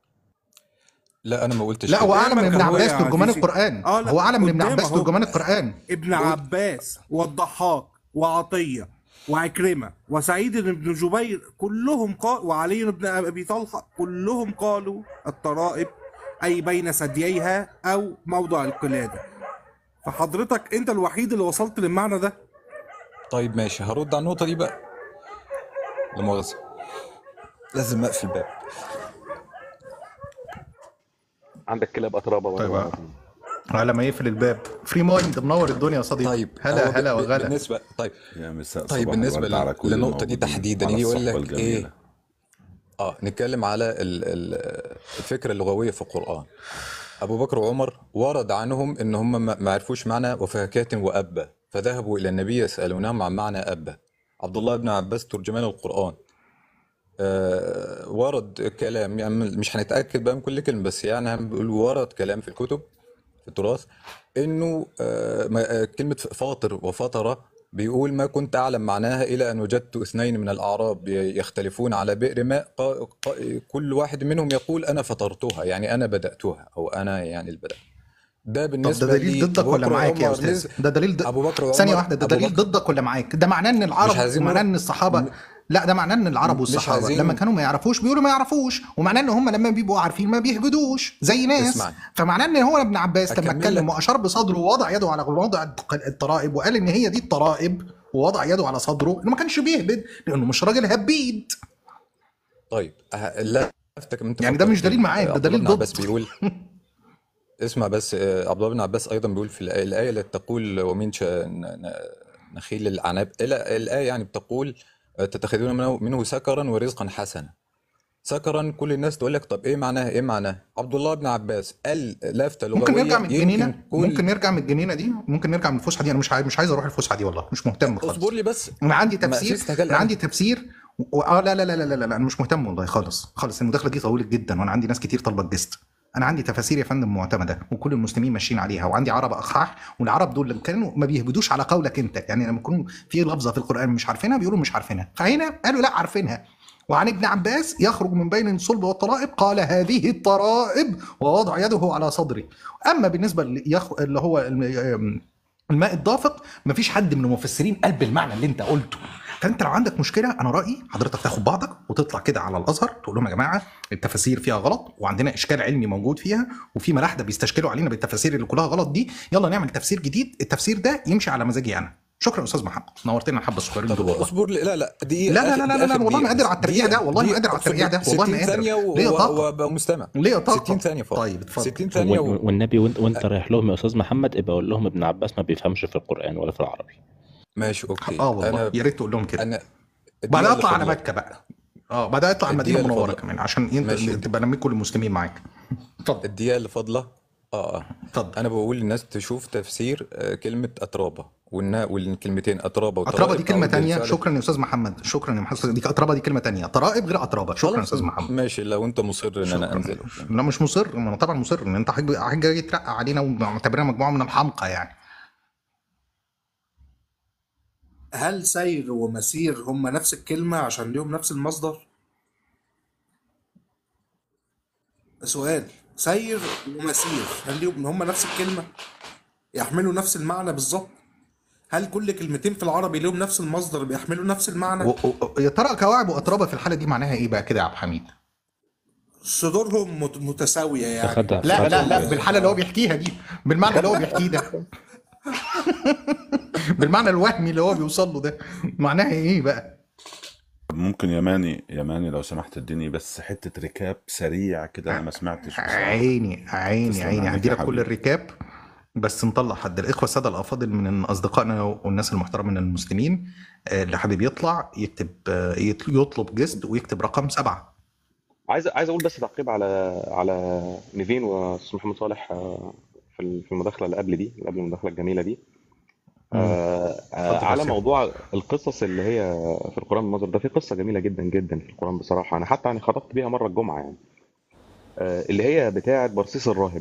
لا انا ما قلتش لا هو كده اعلم من ابن قدامك أهو عباس يا ترجمان عزيزي. القران اه لا هو اعلم من ابن قدام عباس أهو. ترجمان القران ابن عباس والضحاك وعطية وعكرمة وسعيد بن جبير كلهم قال وعلي بن أبي طلحة كلهم قالوا الطرائب أي بين ثدييها أو موضع القلادة فحضرتك أنت الوحيد اللي وصلت للمعنى ده طيب ماشي هرد على النقطه دي بقى لا مؤاخذه لازم اقفل الباب عندك كلاب اترابه طيب على ما يقفل الباب فري مايند منور الدنيا يا صديقي طيب هلا هو ب- هلا ب- وغلا بالنسبه طيب يا مساء طيب صباح بالنسبه الورد على لل- كل للنقطه دي الموجودين تحديدا على يجي يقول الصحبة لك ايه الجميلة اه نتكلم على ال- ال- الفكره اللغويه في القران ابو بكر وعمر ورد عنهم ان هم ما ما عرفوش معنى وفاكهه وابا فذهبوا الى النبي يسالونهم عن معنى ابا عبد الله بن عباس ترجمان القران آه ورد كلام يعني مش هنتاكد بقى من كل كلمه بس يعني هم بيقول ورد كلام في الكتب في التراث انه آه ما- آه، كلمه فاطر وفطره بيقول ما كنت اعلم معناها الى ان وجدت اثنين من الاعراب يختلفون على بئر ماء قا- قا- كل واحد منهم يقول انا فطرتها يعني انا بداتها او انا يعني البدأ ده طب بالنسبه ده دليل لي ضدك أبو ولا بكر معاك يا وعمر استاذ نزل ده دليل ضد ابو بكر وعمر ثانيه واحده ده ابو دليل بكر ضدك ولا معاك ده معناه ان مش العرب عايزين ومعناه نروح ان الصحابه م- لا ده معناه ان العرب مش والصحابه عايزين لما كانوا ما يعرفوش بيقولوا ما يعرفوش ومعناه ان هم لما بيبقوا عارفين ما بيهجدوش زي ناس اسمعني فمعناه ان هو ابن عباس لما اكمل اتكلم لك واشار بصدره ووضع يده على موضع الق- الطرائب وقال ان هي دي الطرائب ووضع يده على صدره انه ما كانش بيهبد لانه مش راجل هبيد طيب أه- لا افتكر انت يعني ده مش دليل فكرتني معاك ده عبد الله دليل بن عباس ضد بيقول اسمع بس آه، عبد الله بن عباس ايضا بيقول في الآية, الايه التي تقول ومن شا... ن- ن- نخيل العناب الى الايه يعني بتقول آه، تتخذون منه, منه سكرا ورزقا حسنا سكرا كل الناس تقول لك طب ايه معناها ايه معناها عبد الله بن عباس قال لافته ممكن لغويه نرجع من الجنينه يمكن كل ممكن نرجع من الجنينه دي ممكن نرجع من الفسحه دي انا مش عايز مش عايز اروح الفسحه دي والله مش مهتم خالص اصبر لي بس انا عندي ما تفسير سيستهجل انا عندي تفسير و... اه لا لا لا لا لا لا انا مش مهتم والله خالص خالص المداخله دي طويله جدا وانا عندي ناس كتير طالبه الجست انا عندي تفاسير يا فندم معتمده وكل المسلمين ماشيين عليها وعندي عرب اصحاح والعرب دول لما كانوا ما بيهبدوش على قولك انت يعني لما يكونوا في لفظه في القران مش عارفينها بيقولوا مش عارفينها فهنا قالوا لا عارفينها وعن ابن عباس يخرج من بين الصلب والطرائب قال هذه الطرائب ووضع يده على صدري اما بالنسبه اللي, يخ... اللي هو الم- الماء الدافق مفيش حد من المفسرين قال بالمعنى اللي انت قلته فانت لو عندك مشكله انا رايي حضرتك تاخد بعضك وتطلع كده على الازهر تقول لهم يا جماعه التفاسير فيها غلط وعندنا اشكال علمي موجود فيها وفي ملاحده بيستشكلوا علينا بالتفاسير اللي كلها غلط دي يلا نعمل تفسير جديد التفسير ده يمشي على مزاجي انا شكرا يا استاذ محمد نورتنا الحبه الصغيرين دول والله اصبر لي لا لا دي لا لا آخر- لا دي لا لا, آخر لا والله ما دقيقة قادر بس. على الترقيع ده دقيقة- والله ما دقيقة. قادر على الترقيع ده والله 60 ما قادر ثانية و- ليا و- طاقه وابقى مستمع ليا طاقه 60 ثانية فقط طيب اتفضل 60 ثانية وال- و... والنبي وانت, وانت رايح لهم يا استاذ محمد ابقى قول لهم ابن عباس ما بيفهمش في القران ولا في العربي ماشي اوكي اه والله انا يا ريت تقول لهم كده انا بعدها الدقيقة اطلع على اللي مكه بقى اه بعدها اطلع على المدينه الدقيقة اللي المنوره فاضلة. كمان عشان انت ماشي. تبقى لميت كل المسلمين معاك الدقيقة اللي فاضلة اه اه اتفضل انا بقول للناس تشوف تفسير آه، كلمة اترابة والنا والكلمتين اترابة اتربه وطرائب دي كلمه تعود تانية للفعل شكرا يا استاذ محمد شكرا يا محمد دي اتربه دي كلمه تانية طرائب غير اتربه شكرا يا خلاص استاذ محمد ماشي لو انت مصر ان انا شكرا انزل لا مش مصر ما انا طبعا مصر ان انت حاجه حاجه يترقى علينا ومعتبرنا مجموعه من الحمقى يعني هل سير ومسير هم نفس الكلمة عشان ليهم نفس المصدر؟ سؤال سير ومسير هل ليهم هم نفس الكلمة؟ يحملوا نفس المعنى بالظبط؟ هل كل كلمتين في العربي ليهم نفس المصدر بيحملوا نفس المعنى؟ و... و... يا ترى كواعب واتربه في الحاله دي معناها ايه بقى كده يا عبد الحميد صدورهم مت- متساوية يعني تخدع لا لا لا تخدع بالحاله اللي هو بيحكيها دي بالمعنى اللي هو بيحكيه ده بالمعنى الوهمي اللي هو بيوصل له ده معناها ايه بقى ممكن يماني يماني لو سمحت اديني بس حتة ركاب سريع كده انا ما سمعتش بصراحة عيني عيني تسلم عيني عليك هدي يا لك كل حبيبي الركاب بس نطلع حد الاخوه الساده الافاضل من اصدقائنا والناس المحترمه من المسلمين آه، اللي حابب يطلع يكتب آه، يط- يطلب جسد ويكتب رقم سبعه عايز عايز اقول بس تعقيب على على نيفين واستاذ محمد صالح آه، في ال- في المداخله اللي قبل دي اللي قبل المداخله الجميله دي مم. آه، آه، اتفضل يا على سيدي موضوع القصص اللي هي في القرآن المنظر ده في قصة جميلة جدا جدا في القرآن بصراحة أنا حتى يعني خطبت بيها مرة الجمعة يعني آه، اللي هي بتاعة برصيص الراهب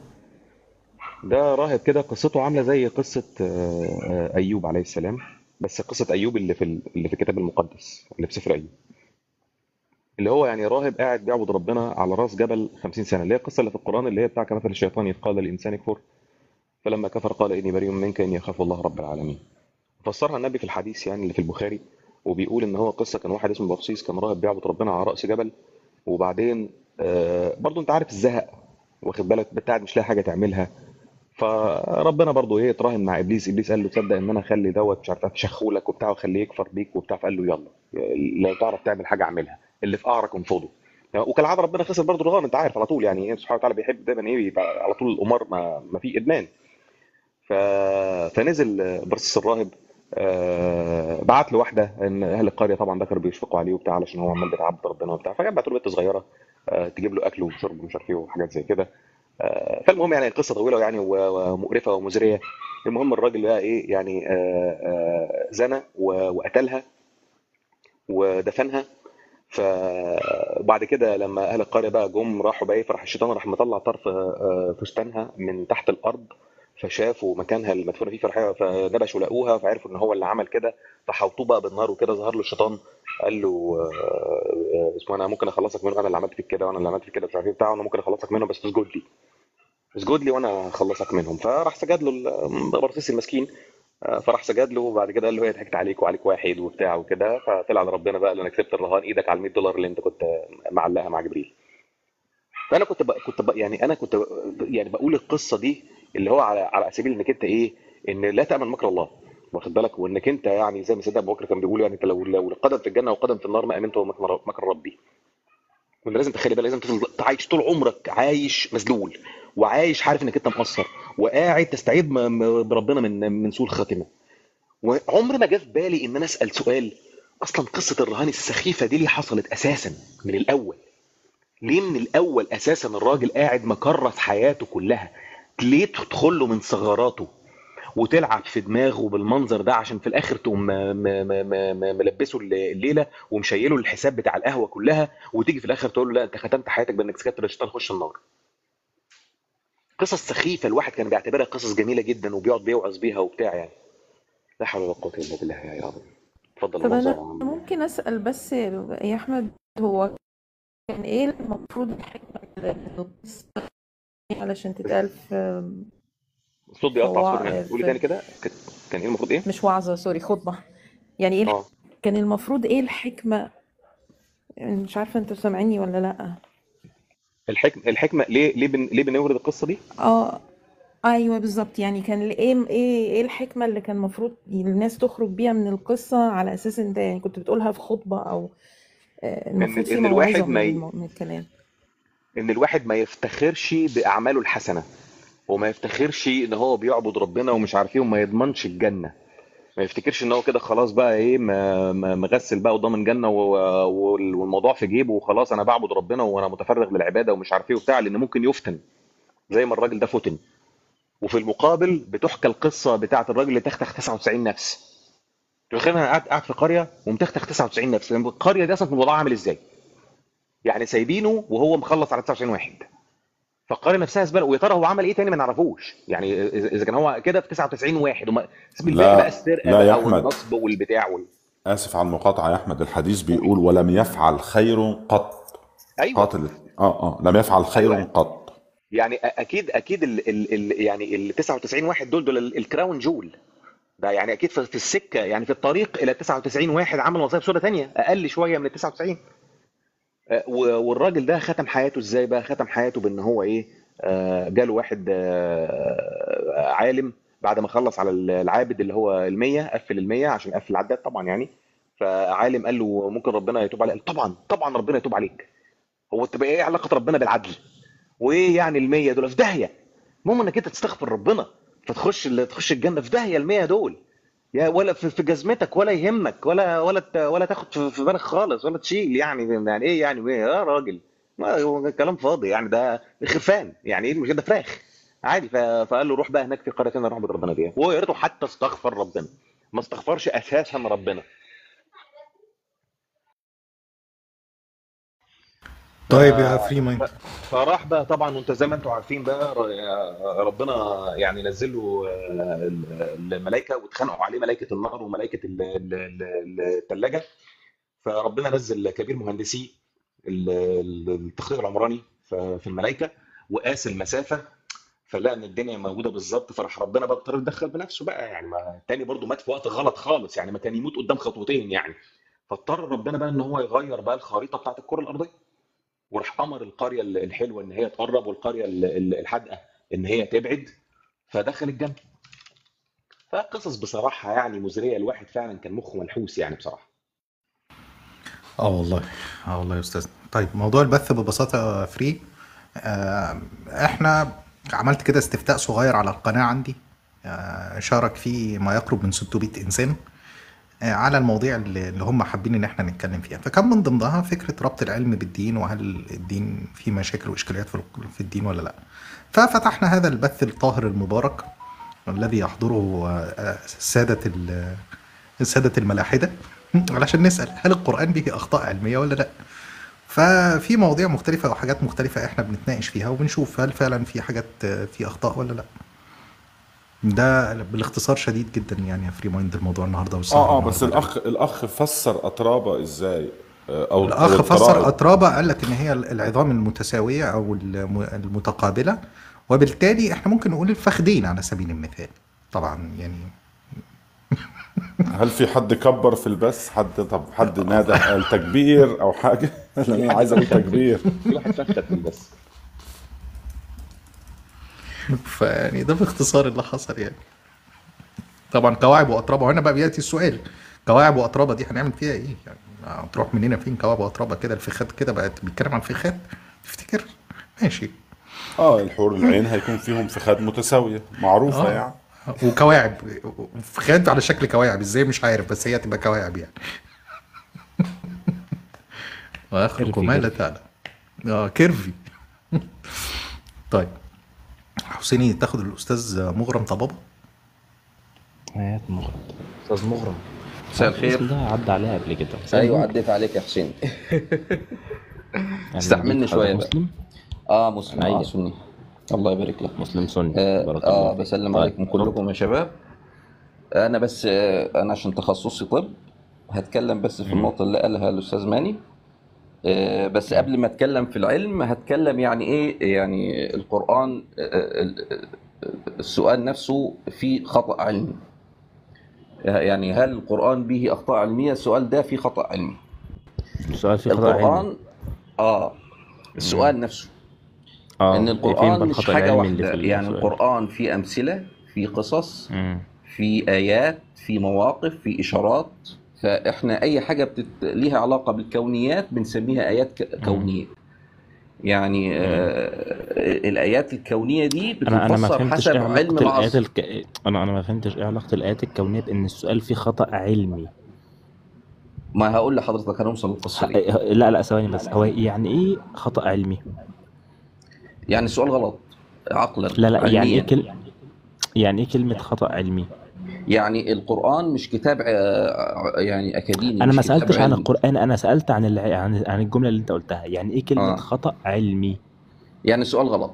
ده راهب كده قصته عاملة زي قصة آه، آه، أيوب عليه السلام بس قصة أيوب اللي في ال- اللي في الكتاب المقدس اللي في سفر أيوب اللي هو يعني راهب قاعد بيعبد ربنا على راس جبل 50 سنة اللي هي القصة اللي في القرآن اللي هي بتاع كمثل الشيطان إذ قال للإنسان اكفر فلما كفر قال إني بريء منك إني أخاف الله رب العالمين فسرها النبي في الحديث يعني اللي في البخاري وبيقول ان هو قصه كان واحد اسمه بخصيص كان راهب بيعبد ربنا على راس جبل وبعدين آه، برضو انت عارف الزهق واخد بالك بتاعد مش لاقي حاجه تعملها فربنا برضو ايه اتراهن مع ابليس ابليس قال له تصدق ان انا اخلي دوت مش عارف تشخولك وبتاع واخليه يكفر بيك وبتاع فقال له يلا لو تعرف تعمل حاجه اعملها اللي في قعرك انفضه وكالعاده ربنا خسر برضو الرهان انت عارف على طول يعني ايه سبحانه وتعالى بيحب دايما ايه يبقى على طول الامور ما, ما في ادمان ف... فنزل برصيص الراهب آه، بعت له واحده ان اهل القريه طبعا ده كانوا بيشفقوا عليه وبتاع علشان هو عمال بيتعبد ربنا وبتاع فجاب بعت له بنت صغيره آه، تجيب له اكل وشرب ومش عارف ايه وحاجات زي كده آه، فالمهم يعني القصه طويله يعني و- ومقرفه ومزريه المهم الراجل بقى ايه يعني آه، آه، زنى و- وقتلها ودفنها فبعد كده لما اهل القريه بقى جم راحوا بقى ايه فراح الشيطان راح مطلع طرف آه، فستانها من تحت الارض فشافوا مكانها المدفونه فيه فرح فنبشوا لقوها فعرفوا ان هو اللي عمل كده فحوطوه بقى بالنار وكده ظهر له الشيطان قال له آه، آه، اسمه انا ممكن اخلصك منه انا اللي عملت فيك كده وانا اللي عملت فيك كده مش عارف ايه بتاع وانا ممكن اخلصك منه بس تسجد لي اسجد لي وانا اخلصك منهم فراح سجد له ال- برصيص المسكين آه، فراح سجد له وبعد كده قال له هي ضحكت عليك وعليك واحد وبتاع وكده فطلع لربنا بقى قال له انا كسبت الرهان ايدك على ال 100 دولار اللي انت كنت معلقها مع جبريل فانا كنت بق... كنت بق... يعني انا كنت ب... يعني بقول القصه دي اللي هو على على سبيل انك انت ايه ان لا تامن مكر الله واخد بالك وانك انت يعني زي ما سيدنا ابو بكر كان بيقول يعني انت لو لو قدم في الجنه وقدم في النار ما امنت مكر مكر ربي وان لازم تخلي بالك لازم تفضل عايش طول عمرك عايش مذلول وعايش عارف انك انت مقصر وقاعد تستعيد م- م- بربنا من من سوء الخاتمه وعمر ما جه في بالي ان انا اسال سؤال اصلا قصه الرهان السخيفه دي ليه حصلت اساسا من الاول ليه من الاول اساسا الراجل قاعد مكرس حياته كلها ليه تدخل له من ثغراته وتلعب في دماغه بالمنظر ده عشان في الاخر تقوم م- م- م- م- ملبسه الليله ومشيله الحساب بتاع القهوه كلها وتيجي في الاخر تقول له لا انت ختمت حياتك بانك سكت الشيطان خش النار قصص سخيفه الواحد كان بيعتبرها قصص جميله جدا وبيقعد بيوعظ بيها وبتاع يعني لا حول ولا قوه الا بالله يا رب اتفضل طب المنظر انا يا عم. ممكن اسال بس يا احمد هو كان ايه المفروض الحكمه اللي القصة علشان تتقال في الصوت بيقطع فوا- سوري قولي في- تاني كده كان- كان ايه المفروض ايه؟ مش وعظه سوري خطبه يعني ايه اه كان المفروض ايه الحكمه يعني مش عارفه انتوا سامعيني ولا لا الحكمه الحكمه ليه ليه بن... ليه بنورد القصه دي؟ اه ايوه بالظبط يعني كان ايه ايه ايه الحكمه اللي كان المفروض الناس تخرج بيها من القصه على اساس انت يعني كنت بتقولها في خطبه او آه، المفروض في إن الواحد موعظه من, ما ي- الم... من الكلام ان الواحد ما يفتخرش باعماله الحسنه وما يفتخرش ان هو بيعبد ربنا ومش عارف ايه وما يضمنش الجنه ما يفتكرش ان هو كده خلاص بقى ايه ما- ما- مغسل بقى وضامن جنه و- وال- والموضوع في جيبه وخلاص انا بعبد ربنا وانا متفرغ للعباده ومش عارف ايه وبتاع لان ممكن يفتن زي ما الراجل ده فتن وفي المقابل بتحكى القصه بتاعت الراجل اللي تختخ 99 نفس تخيل انا قاعد قاعد في قريه ومتختخ 99 نفس لأن القريه دي اصلا وضعها عامل ازاي؟ يعني سايبينه وهو مخلص على 99 واحد فالقريه نفسها زباله ويا ترى هو عمل ايه تاني ما نعرفوش يعني اذا إذا كان هو كده في 99 واحد وما سيب الباقي لا بقى السرقه لا يا بقى احمد والنصب والبتاع وال... اسف على المقاطعه يا احمد الحديث بيقول ولم يفعل خير قط ايوه قاتل اه اه لم يفعل خير ايوه قط يعني أ- اكيد اكيد ال ال ال يعني ال 99 واحد دول دول ال- الكراون جول ده يعني اكيد في في السكه يعني في الطريق الى 99 واحد عمل وظائف سوره تانية اقل شويه من ال 99 آه، و- والراجل ده ختم حياته ازاي بقى ختم حياته بان هو ايه آه، جاله واحد آه، عالم بعد ما خلص على العابد اللي هو ال100 قفل ال100 عشان قفل العداد طبعا يعني فعالم قال له ممكن ربنا يتوب عليك قال طبعا طبعا ربنا يتوب عليك هو تبقى ايه علاقه ربنا بالعدل وايه يعني ال100 دول في داهيه المهم انك انت تستغفر ربنا فتخش ال- تخش الجنه في داهيه ال100 دول يا ولا في في جزمتك ولا يهمك ولا ولا ت- ولا تاخد في في بالك خالص ولا تشيل يعني يعني ايه يعني ايه يا راجل ما هو كلام فاضي يعني ده خرفان يعني ايه مش ده فراخ عادي ف- فقال له روح بقى هناك في قريه تانية روح اعبد ربنا فيها وهو يا ريته حتى استغفر ربنا ما استغفرش اساسا ربنا طيب يا فري مايند فراح بقى طبعا وانت زي ما انتم عارفين بقى ر- ربنا يعني نزل له آه، الملائكه واتخانقوا عليه ملائكه النار وملائكه ال- ال- ال- الثلاجه فربنا نزل كبير مهندسي ال- ال- التخطيط العمراني ف- في الملائكه وقاس المسافه فلقى ان الدنيا موجوده بالظبط فراح ربنا بقى اضطر يتدخل بنفسه بقى يعني ما التاني برضو مات في وقت غلط خالص يعني ما كان يموت قدام خطوتين يعني فاضطر ربنا بقى ان هو يغير بقى الخريطه بتاعت الكره الارضيه وراح امر القريه ال- الحلوه ان هي تقرب والقريه ال- ال- الحادقه ان هي تبعد فدخل الجنه فقصص بصراحه يعني مزريه الواحد فعلا كان مخه ملحوس يعني بصراحه اه والله اه والله يا استاذ طيب موضوع البث ببساطه فري آه احنا عملت كده استفتاء صغير على القناه عندي آه شارك فيه ما يقرب من 600 انسان آه على المواضيع اللي اللي هم حابين ان احنا نتكلم فيها فكان من ضمنها فكره ربط العلم بالدين وهل الدين فيه مشاكل واشكاليات في ال- في الدين ولا لا ففتحنا هذا البث الطاهر المبارك الذي يحضره آه، سادة ال- سادة الملاحدة علشان نسأل هل القرآن به أخطاء علمية ولا لا ففي مواضيع مختلفة وحاجات مختلفة احنا بنتناقش فيها وبنشوف هل فعلا في حاجات آه، في أخطاء ولا لا ده بالاختصار شديد جدا يعني يا فري مايند الموضوع النهارده والسهرة اه اه بس النهارده الاخ الاخ فسر اترابه ازاي آه، او او الأخ فسر الطرائق أترابة قال لك إن هي العظام المتساوية أو الم- المتقابلة وبالتالي احنا ممكن نقول الفخذين على سبيل المثال طبعا يعني هل في حد كبر في البث حد طب حد نادى قال تكبير او حاجه لأن في انا حد عايز اقول فخد تكبير في واحد فخد بس فيعني ده باختصار اللي حصل يعني طبعا كواعب واتربه وهنا بقى بياتي السؤال كواعب واتربه دي هنعمل فيها ايه يعني هتروح مننا فين كواعب واتربه كده الفخاد كده بقت بيتكلم عن الفخاد تفتكر ماشي اه الحور العين هيكون فيهم فخاد متساويه معروفه اه يعني وكواعب خيانته على شكل كواعب ازاي مش عارف بس هي تبقى كواعب يعني واخرج كيرفي ما لا كيرفي تعلم اه كيرفي طيب حسيني تاخد الاستاذ مغرم طبابه حياة مغرم أستاذ مغرم مساء عارف الاسم الخير ده عدى عليها قبل كده مساء ايوه النور عديت عليك يا حسين يعني استحملني ليك شويه حضرتك بقى مسلم اه مسلم اه أيوة سني الله يبارك لك مسلم سني اه, بارك آه الله فيك بسلم طيب عليكم اتفضل كلكم يا شباب انا بس آه انا عشان تخصصي طب هتكلم بس في مم. النقطه اللي قالها الاستاذ ماني آه بس مم. قبل ما اتكلم في العلم هتكلم يعني ايه يعني القران آه، ال- ال- السؤال نفسه فيه خطأ علمي يعني هل القرآن به أخطاء علمية؟ السؤال ده فيه خطأ علمي. السؤال فيه خطأ علمي القرآن اه السؤال نفسه اه ان إيه فين القرآن بقى مش الخطأ حاجة العلمي اللي واحدة في يعني السؤال القرآن فيه أمثلة فيه قصص مم. في آيات في مواقف في إشارات فإحنا أي حاجة بتت... ليها علاقة بالكونيات بنسميها آيات ك... مم. كونية يعني مم. آه الآيات الكونية دي انا انا ما بتتفسر فهمتش حسب ايه علم علاقة الآيات العصر الك... انا انا ما فهمتش ايه علاقة الآيات الكونية بان السؤال فيه خطأ علمي ما هقول لحضرتك هنوصل للقصة ح... دي لا لا ثواني بس هو يعني ايه خطأ علمي يعني السؤال غلط عقلا لا لا يعني ايه علميا كل... يعني ايه كلمة خطأ علمي يعني القرآن مش كتاب آه، يعني أكاديمي انا مش ما كتاب سألتش عن علمي القرآن انا سألت عن الع... عن عن الجملة اللي انت قلتها يعني ايه كلمة اه خطأ علمي يعني السؤال غلط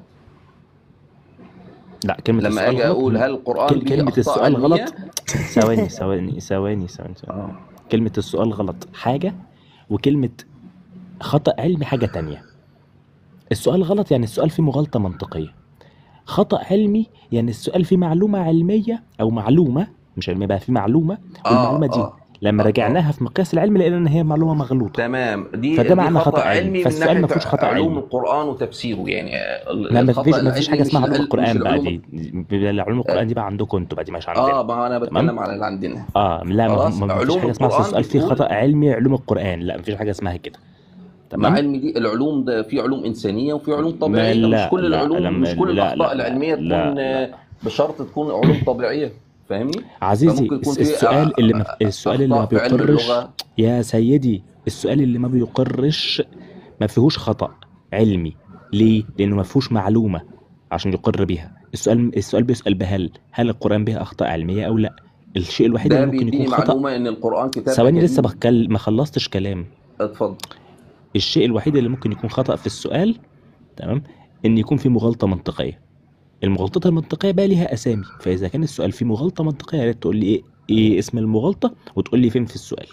لا كلمة لما السؤال أجي غلط أقول م- هل القرآن كل... به كلمة أخطاء السؤال علمية؟ غلط ثواني ثواني ثواني ثواني ثواني اه كلمة السؤال غلط حاجة وكلمة خطأ علمي حاجة تانية السؤال غلط يعني السؤال فيه مغالطة منطقية خطأ علمي يعني السؤال فيه معلومة علمية أو معلومة مش علمية بقى فيه معلومة والمعلومة اه دي اه لما اه اه راجعناها في مقياس العلم لقينا إن هي معلومة مغلوطة تمام دي فده دي معنى خطأ خطأ علمي علمي من فالسؤال ما ناحية فيهوش خطأ علوم علمي القرآن وتفسيره يعني ال- لا ما الخطأ فيش ما فيش حاجة العلمي مش اسمها علوم العلم مش القرآن بقى العلوم دي علوم القرآن دي بقى عندكم انتوا بقى دي مش عندنا اه ما انا تمام بتكلم على اللي عندنا اه لا ما خلاص ما ما فيش علوم حاجة اسمها أصل القرآن السؤال فيه بتقول خطأ علمي علوم القرآن لا ما فيش حاجة اسمها كده مع تمام علم دي العلوم ده في علوم إنسانية وفي علوم ما طبيعية مش لا كل لا العلوم لما مش كل لا الأخطاء لا لا العلمية لا تكون لا آه، بشرط تكون علوم طبيعية فاهمني؟ عزيزي فممكن يكون الس- في السؤال اللي ما السؤال اللي ما أخطاء في علم بيقرش اللغة يا سيدي السؤال اللي ما بيقرش ما فيهوش خطأ علمي ليه؟ لأنه ما فيهوش معلومة عشان يقر بيها السؤال السؤال بيسأل بهل هل القرآن به أخطاء علمية أو لا الشيء الوحيد ده اللي ممكن بيديني يكون خطأ معلومة إن القرآن كتاب ثواني لسه أكاديمي بتكلم ما خلصتش كلام اتفضل الشيء الوحيد اللي ممكن يكون خطأ في السؤال تمام ان يكون في مغالطه منطقيه المغالطه المنطقيه بقى ليها اسامي فاذا كان السؤال فيه مغالطه منطقيه يا ريت تقول لي ايه ايه اسم المغالطه وتقول لي فين في السؤال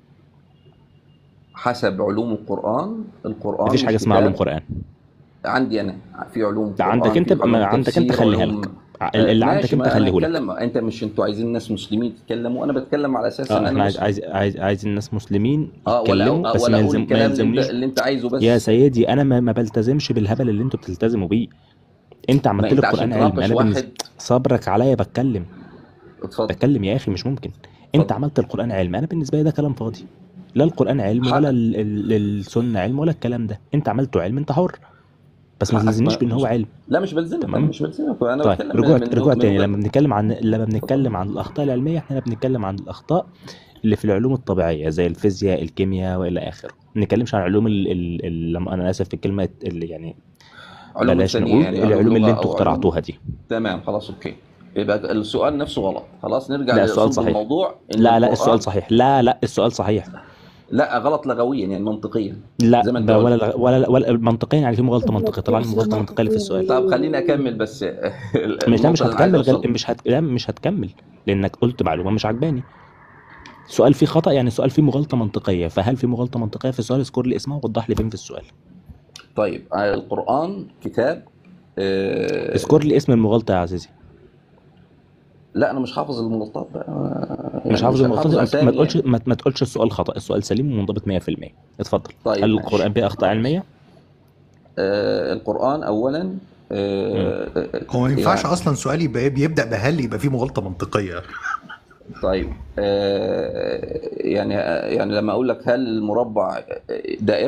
حسب علوم القرآن القرآن مفيش مش حاجه اسمها علوم كتاب قران عندي أنا في علوم لا عندك قرآن انت في بقى علوم ما عندك انت تفسير خليها علوم لك آه، اللي عندك ماشي انت ما أنا خليه لك هتكلم أنت مش أنتوا عايزين ناس مسلمين يتكلموا أنا بتكلم على أساس اه إن احنا أنا عايز مسلم عايز عايز عايز الناس مسلمين اه ولا يتكلموا بس ولا ما اقول يلزم ما الكلام اللي انت يلزمنيش اللي انت عايزه بس يا سيدي انا ما, ما بلتزمش بالهبل اللي انتوا بتلتزموا بيه انت ما عملت لي انت عشان القران علم تناقش انا بالنسبه واحد صبرك عليا بتكلم اتفضل بتكلم يا اخي مش ممكن انت اتفضل عملت القران علم انا بالنسبه لي ده كلام فاضي لا القران علم ولا حقك ال- ال- السنه علم ولا الكلام ده انت عملته علم انت حر بس ما حقك تلزمنيش ما بان هو مش علم لا مش بلزمك انا تمام مش بلزمك انا طيب بتكلم رجوع من رجوع من تاني وجهة لما بنتكلم عن لما اتفضل بنتكلم عن الاخطاء العلميه احنا بنتكلم عن الاخطاء اللي في العلوم الطبيعيه زي الفيزياء الكيمياء والى اخره ما بنتكلمش عن علوم ال... ال... ال... لما انا اسف في الكلمه اللي يعني علوم بلاش إنسانية نقول يعني علوم العلوم اللي لغة انتوا او علوم اخترعتوها دي تمام خلاص اوكي يبقى السؤال نفسه غلط خلاص نرجع لا السؤال لصلب صحيح الموضوع ان لا لا السؤال القرآن صحيح لا لا السؤال صحيح لا غلط لغويا يعني منطقيا لا زي ما ب- انت ولا قلت ولا ولا منطقيا يعني في مغالطه منطقيه طلع لي مغالطه منطقيه اللي في السؤال طب خليني اكمل بس مش لا مش النقطة اللي انا عايز هتكمل غير اوصلها مش هت... لا مش هتكمل لانك قلت معلومه مش عجباني سؤال فيه خطأ يعني سؤال فيه مغالطه منطقيه فهل في مغالطه منطقيه في السؤال اذكر لي اسمها ووضح لي فين في السؤال طيب آه، القرآن كتاب آه، اذكر لي اسم المغالطه يا عزيزي لا انا مش حافظ المغلطات بقى آه، مش يعني حافظ مش هنحافظ المغالطات يبقى ما اسامي تقولش يعني ما, ما تقولش السؤال خطأ السؤال سليم ومنضبط 100% اتفضل طيب هل ماشي القرآن فيه اخطاء علميه آه، القرآن اولا مم. آه، آه، هو ما ينفعش يعني اصلا سؤال يبقى بيبدا بهل يبقى فيه مغالطه منطقيه طيب آه، يعني يعني لما اقول لك هل المربع دائره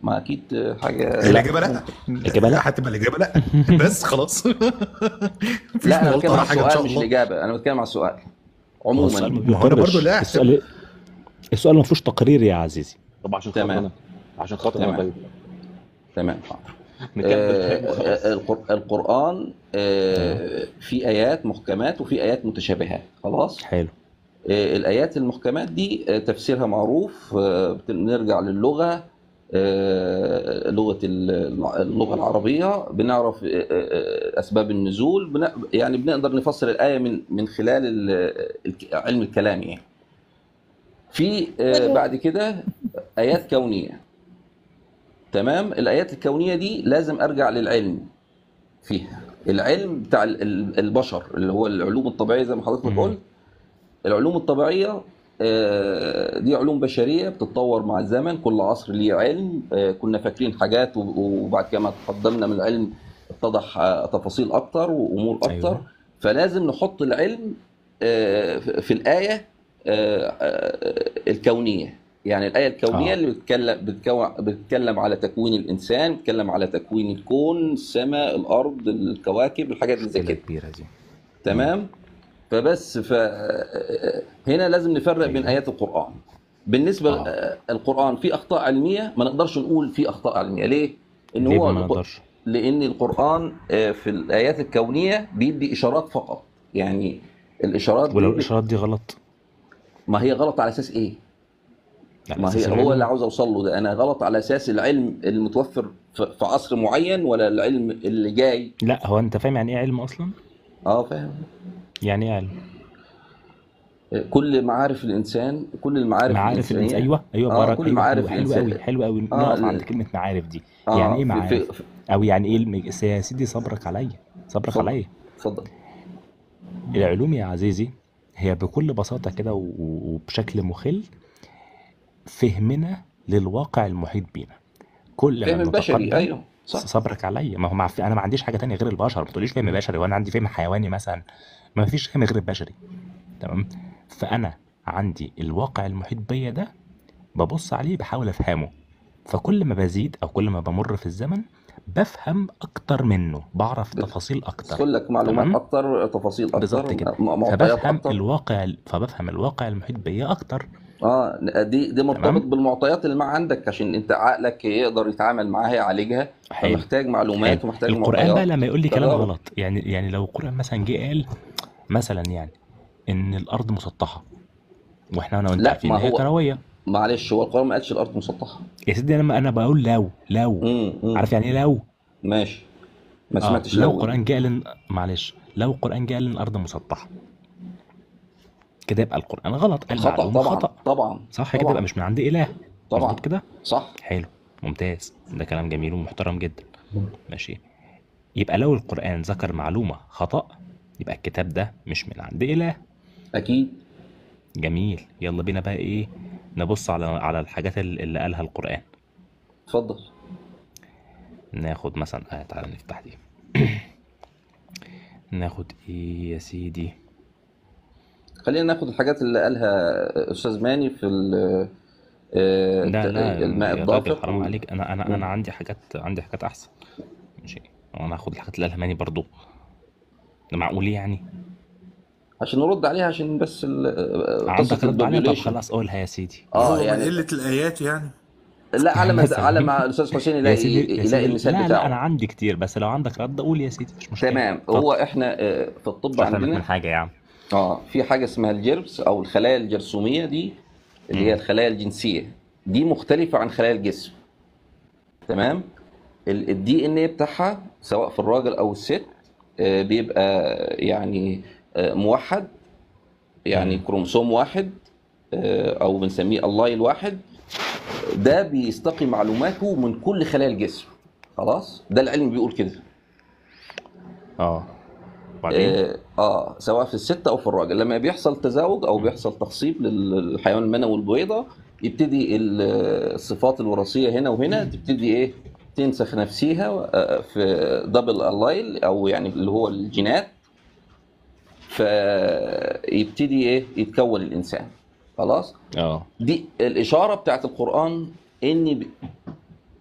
ما اكيد حاجه الاجابه لا الإجابة لا. هتبقى الاجابه لا بس خلاص مفيش لا انا مغالطه بتكلم ولا على حاجه ان شاء السؤال مش الله الاجابه انا بتكلم على السؤال هو السؤال عموما ما ما هو انا برضو بيقرش لا السؤال السؤال ما فيهوش تقرير يا عزيزي طب عشان خاطر تمام انا عشان خاطر انا تمام طيب تمام نكمل آه، كلام وخلاص آه، القر- القرآن آه، في آيات محكمات وفي آيات متشابهات خلاص حلو آه، الآيات المحكمات دي آه، تفسيرها معروف آه، بنرجع للغة آه، لغة ال- اللغة العربية بنعرف آه، آه، أسباب النزول بن- يعني بنقدر نفسر الآية من من خلال ال- الك- علم الكلام يعني في آه، بعد كده آيات كونية تمام الآيات الكونية دي لازم أرجع للعلم فيها العلم بتاع ال- ال- البشر اللي هو العلوم الطبيعية زي ما حضرتك مم. قلت العلوم الطبيعية آه، دي علوم بشرية بتتطور مع الزمن كل عصر ليه علم آه، كنا فاكرين حاجات و- وبعد كده ما تقدمنا من العلم اتضح آه، تفاصيل أكتر وأمور أكتر أيوه. فلازم نحط العلم آه، في في الآية آه، آه، الكونية يعني الآية الكونية اه اللي بتتكلم بتكو- بتتكلم على تكوين الإنسان بتتكلم على تكوين الكون السماء الأرض الكواكب الحاجات اللي زي أسئلة كده كبيرة دي تمام فبس ف هنا لازم نفرق بين أيوه آيات القرآن بالنسبة اه آه، القرآن فيه أخطاء علمية ما نقدرش نقول فيه أخطاء علمية ليه؟ إن ليه هو ما الق- نقدرش لأن القرآن آه، في الآيات الكونية بيدي إشارات فقط يعني الإشارات ولو دي الإشارات دي غلط ما هي غلط على أساس إيه؟ على ما أساس هي هو اللي العلوم عاوز اوصل له ده انا غلط على اساس العلم المتوفر في في عصر معين ولا العلم اللي جاي لا هو أنت فاهم يعني إيه علم أصلا؟ اه فاهم يعني إيه علم؟ كل معارف الانسان كل المعارف معارف الإنسان الانسانيه أيوه أيوه اه بارك كل أيوه حلو معارف حلو أوي الانسان حلو أوي اه نقف عند ال- كلمة معارف دي يعني اه إيه في معارف؟ في أو يعني إيه الم... يا سيدي صبرك عليا صبرك اتفضل عليا اتفضل العلوم يا عزيزي هي بكل بساطة كده و- وبشكل مخل فهمنا للواقع المحيط بينا كل ما فهم بشري بنتقدم ايوه صح صبرك عليا ما هو مع... انا ما عنديش حاجه تانية غير البشر ما تقوليش فهم بشري وانا عندي فهم حيواني مثلا ما فيش فهم غير البشري تمام فانا عندي الواقع المحيط بيا ده ببص عليه بحاول افهمه فكل ما بزيد او كل ما بمر في الزمن بفهم اكتر منه بعرف تفاصيل اكتر تدخل لك معلومات تمام اكتر تفاصيل بالظبط اكتر كده م- معطيات فبفهم اكتر الواقع فبفهم الواقع المحيط بيا اكتر اه دي دي مرتبط تمام بالمعطيات اللي ما عندك عشان انت عقلك يقدر يتعامل معاها يعالجها حلو فمحتاج معلومات حلو ومحتاج القرآن بقى معطيات لما يقول لي كلام تجارب غلط يعني يعني لو القرآن مثلا جه قال مثلا يعني ان الارض مسطحه واحنا انا وانت لا عارفين ما ان هي هو كرويه معلش هو القرآن ما قالش الارض مسطحه يا سيدي لما انا بقول لو لو امم امم عارف يعني ايه لو ماشي ما اه سمعتش لو لو القرآن جه قال إن- معلش لو القرآن جه قال ان الارض مسطحه كده يبقى القرآن غلط قال خطأ معلومه طبعا خطأ طبعا صح كده يبقى طبعا مش من عند اله طبعا مظبوط كده صح حلو ممتاز ده كلام جميل ومحترم جدا ماشي يبقى لو القرآن ذكر معلومة خطأ يبقى الكتاب ده مش من عند إله اكيد جميل يلا بينا بقى إيه نبص على على الحاجات ال- اللي قالها القرآن اتفضل ناخد مثلا آه تعالى نفتح دي ناخد إيه يا سيدي خلينا ناخد الحاجات اللي قالها استاذ ماني في ال- آه، لا لا الماء يا راجل الدافق حرام وال... عليك أنا أنا أنا مم. عندي حاجات عندي حاجات أحسن ماشي وأنا هاخد الحاجات اللي قالها ماني برضو ده معقول يعني عشان نرد عليها عشان بس ال- قصة عندك رد عليها طب البوبيوليشن خلاص قولها يا سيدي اه هو من يعني قلة الآيات يعني لا على ما مثلا على ما الاستاذ حسين يا يلاقي سيدي يا يلاقي سيدي المثال لا لا بتاعه انا عندي كتير بس لو عندك رد قول يا سيدي مش مشكله تمام اتفضل هو احنا آه، في الطب مش احلى منك من عندنا حاجه يا عم اه في حاجه اسمها الجيربس او الخلايا الجرثوميه دي اللي هي مم. الخلايا الجنسيه دي مختلفه عن خلايا الجسم تمام الدي ان ايه بتاعها سواء في الراجل او الست آه، بيبقى يعني آه، موحد يعني مم. كروموسوم واحد آه، او بنسميه اللاي الواحد ده بيستقي معلوماته من كل خلايا الجسم خلاص ده العلم بيقول كده اه وبعدين اه آه، سواء في الست او في الراجل لما بيحصل تزاوج او بيحصل تخصيب للحيوان المنوي البويضه يبتدي ال- الصفات الوراثيه هنا وهنا تبتدي ايه تنسخ نفسها آه، في دبل الايل او يعني اللي هو الجينات فيبتدي ايه يتكون الانسان خلاص اه دي الاشاره بتاعت القران ان ب...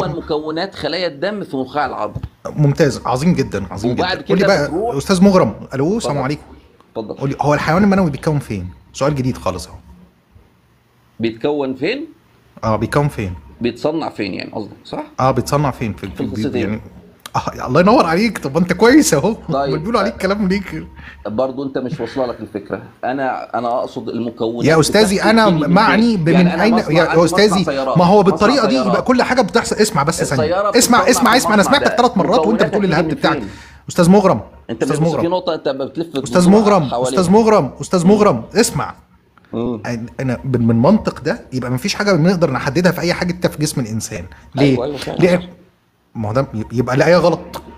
بيكون مكونات خلايا الدم في نخاع العظم ممتاز عظيم جدا عظيم وبعد جدا قول لي كده بقى بتروح- استاذ مغرم الو السلام اتفضل. عليكم اتفضل قول لي هو الحيوان المنوي بيتكون فين سؤال جديد خالص اهو بيتكون فين؟ اه بيتكون فين بيتصنع فين يعني قصدك صح؟ اه بيتصنع فين في, في البيت القصتين. يعني آه الله ينور عليك طب انت كويس اهو طيب. بيقولوا عليك كلام ليك برضه انت مش واصله لك الفكره انا انا اقصد المكونات يا استاذي بتاعته انا بتيجي من معني فين؟ بمن يعني أنا اين مصنع- يا, عندي يا مصنع استاذي سيارات، ما هو مصنع بالطريقه دي سيارات. يبقى كل حاجه بتحصل اسمع بس ثانيه السيارة اسمع بتتصنع اسمع في اسمع انا المصنع سمعتك ده. ثلاث مرات وانت مكوناتها بتقول بتيجي الهبد من بتاعك فين؟ استاذ مغرم انت استاذ بص في مغرم نقطه انت بتلف استاذ جذورها مغرم حواليها. استاذ مغرم استاذ مغرم اسمع أنا- انا بال- من المنطق ده يبقى مفيش حاجه بنقدر نحددها في اي حاجه في جسم الانسان ليه؟ أيوة، أيوة، فعلا. ليه؟ ما هو ده يبقى الايه غلط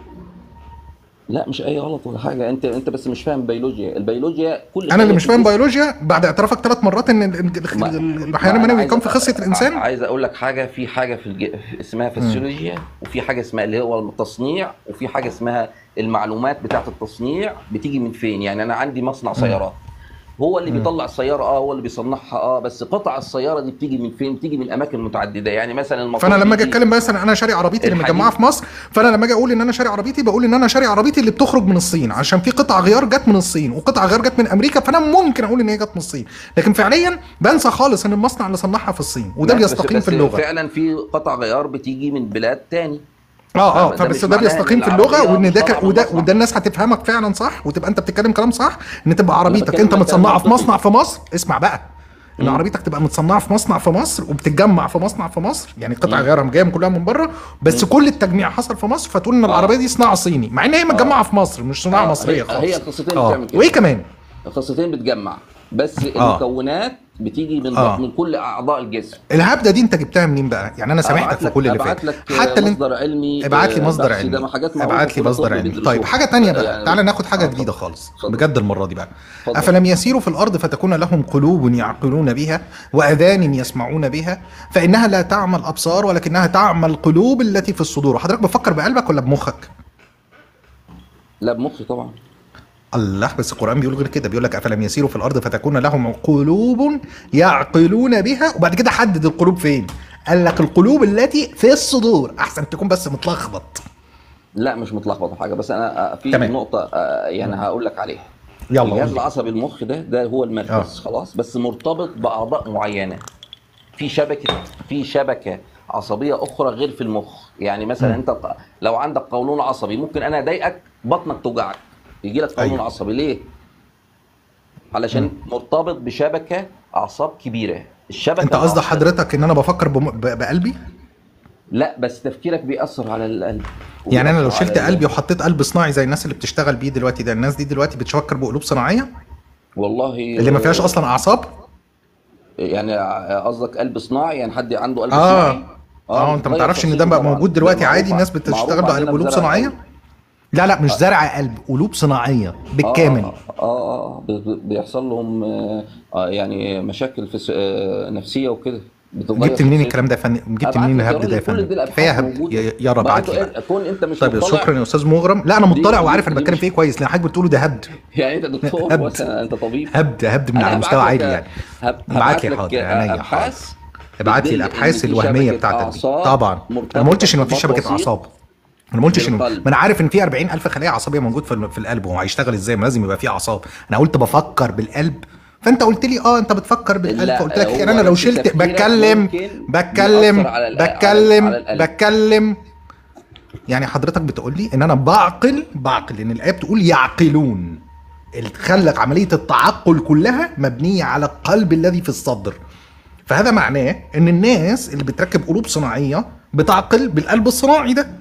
لا مش اي غلط ولا حاجه انت انت بس مش فاهم بيولوجيا البيولوجيا كل انا اللي خلية مش في فاهم الجسم- بيولوجيا بعد اعترافك ثلاث مرات ان ال- ال- ما- الحيوان ما أنا المنوي عايز يكون في أ- خصيه الانسان عايز اقول لك حاجه في حاجه في الج... اسمها فسيولوجيا وفي حاجه اسمها اللي هو التصنيع وفي حاجه اسمها المعلومات بتاعه التصنيع بتيجي من فين يعني انا عندي مصنع سيارات هو اللي مم. بيطلع السياره اه هو اللي بيصنعها اه بس قطع السياره دي بتيجي من فين بتيجي من اماكن متعدده يعني مثلا الموتور فانا لما اجي بيجي- اتكلم مثلا انا شاري عربيتي اللي الحديد. متجمعه في مصر فانا لما اجي اقول ان انا شاري عربيتي بقول ان انا شاري عربيتي اللي بتخرج من الصين عشان في قطع غيار جت من الصين وقطع غيار جت من امريكا فانا ممكن اقول ان هي جت من الصين لكن فعليا بنسى خالص ان المصنع اللي صنعها في الصين وده بس- بيستقيم بس في اللغه فعلا في قطع غيار بتيجي من بلاد تاني اه اه ده فبس مش ده معناه إن بيستقيم في اللغه العربية وان ده ك- مصنعة من وده مصنع. وده الناس هتفهمك فعلا صح وتبقى انت بتتكلم كلام صح ان تبقى عربيتك بتكلم انت كلام متصنعه في منطقي. مصنع في مصر اسمع بقى ان عربيتك تبقى متصنعه في مصنع في مصر وبتتجمع في مصنع في مصر يعني قطع غيارها جايه من كلها من بره بس كل التجميع حصل في مصر فتقول ان العربيه دي صناعه صيني مع ان هي متجمعه في مصر مش صناعه آه، مصريه هي- خالص هي القصتين اه بتعمل كده. وايه كمان القصتين بتجمع بس آه. المكونات بتيجي من آه. من كل اعضاء الجسم الهبده دي انت جبتها منين بقى يعني انا سامحتك أبعت في لك- كل اللي أبعت فات لك حتى اللي انت مصدر علمي ابعت لي آه، مصدر بس علمي ده حاجات معروفة ابعت لي كل مصدر الطب علمي بيدرسوها. طيب حاجه تانية بقى يعني- تعالى ناخد حاجه جديده خالص بجد المره دي بقى افلم يسيروا في الارض فتكون لهم قلوب يعقلون بها واذان يسمعون بها فانها لا تعمى الابصار ولكنها تعمى القلوب التي في الصدور حضرتك بتفكر بقلبك ولا بمخك لا بمخي طبعا الله بس القرآن بيقول غير كده بيقول لك أفلم يسيروا في الأرض فتكون لهم قلوب يعقلون بها وبعد كده حدد القلوب فين قال لك القلوب التي في الصدور أحسن تكون بس متلخبط لا مش متلخبط في حاجه بس انا آه، في تمام. نقطه آه، يعني هقول لك عليها يلا الجهاز قول لي. العصبي المخ ده ده هو المركز آه. خلاص بس مرتبط باعضاء معينه في شبكه في شبكه عصبيه اخرى غير في المخ يعني مثلا مم. انت ق- لو عندك قولون عصبي ممكن انا اضايقك بطنك توجعك يجي لك قولون أيوة. عصبي ليه علشان مرتبط بشبكه اعصاب كبيره الشبكه أنت قصد العصبية- حضرتك إن أنا بفكر بم... ب... بقلبي لا بس تفكيرك بيأثر على القلب يعني أنا لو وبيأثر شلت على- قلبي وحطيت قلب صناعي زي الناس اللي بتشتغل بيه دلوقتي ده الناس دي دلوقتي بتفكر بقلوب صناعية والله اللي ما فيهاش أصلا أعصاب يعني قصدك قلب صناعي يعني حد عنده قلب آه صناعي اه انت ما بتغير تعرفش ان ده تصميمه بقى طبعاً. موجود ده دلوقتي معروف عادي الناس ع- بتشتغل معروف عندنا بقلوب بزرع صناعيه القلب. لا لا مش زرع قلب قلوب صناعيه بالكامل اه اه اه ب- ب- بيحصل لهم آه آه، يعني مشاكل في س- آه نفسيه وكده بتتغير جبت منين شخصيتهم. الكلام ده يا فندم جبت أبعت منين لك يا الهبد ده يا راجل، كل فندم دي الأبحاث كفايه هبد موجودة. يا- يا رب بقى ابعت لي أنت- بقى كون انت مش طيب مطلع شكرا يا استاذ مغرم لا انا دي- مطلع دي- وعارف انا دي بتكلم مش- في ايه كويس لان حضرتك بتقوله ده هبد يعني انت دكتور هبد. ولا انت طبيب هبد هبد من أنا على هبعت مستوى لك- عالي يعني هب- ابعت هبعت لي لك حاضر عينيا ابحاث حاضر ابعت لي بتدل إن الابحاث في الوهميه شبكة بتاعتك دي أعصاب طبعا انا ما قلتش ان ما فيش مرتبطة شبكه بسيط اعصاب انا ما قلتش انه بالقلب. ما انا عارف ان في 40000 خليه عصبيه موجود في في القلب هو هيشتغل ازاي ما لازم يبقى فيه اعصاب انا قلت بفكر بالقلب فانت قلت لي اه انت بتفكر بالقلب لا، فقلت لك هو يعني انا لو بس شلت تفكيرك بتكلم ممكن بتكلم يأثر على الق- على- بتكلم على القلب. بتكلم يعني حضرتك بتقول لي ان انا بعقل بعقل ان الايه بتقول يعقلون اللي خلق عمليه التعقل كلها مبنيه على القلب الذي في الصدر فهذا معناه ان الناس اللي بتركب قلوب صناعيه بتعقل بالقلب الصناعي ده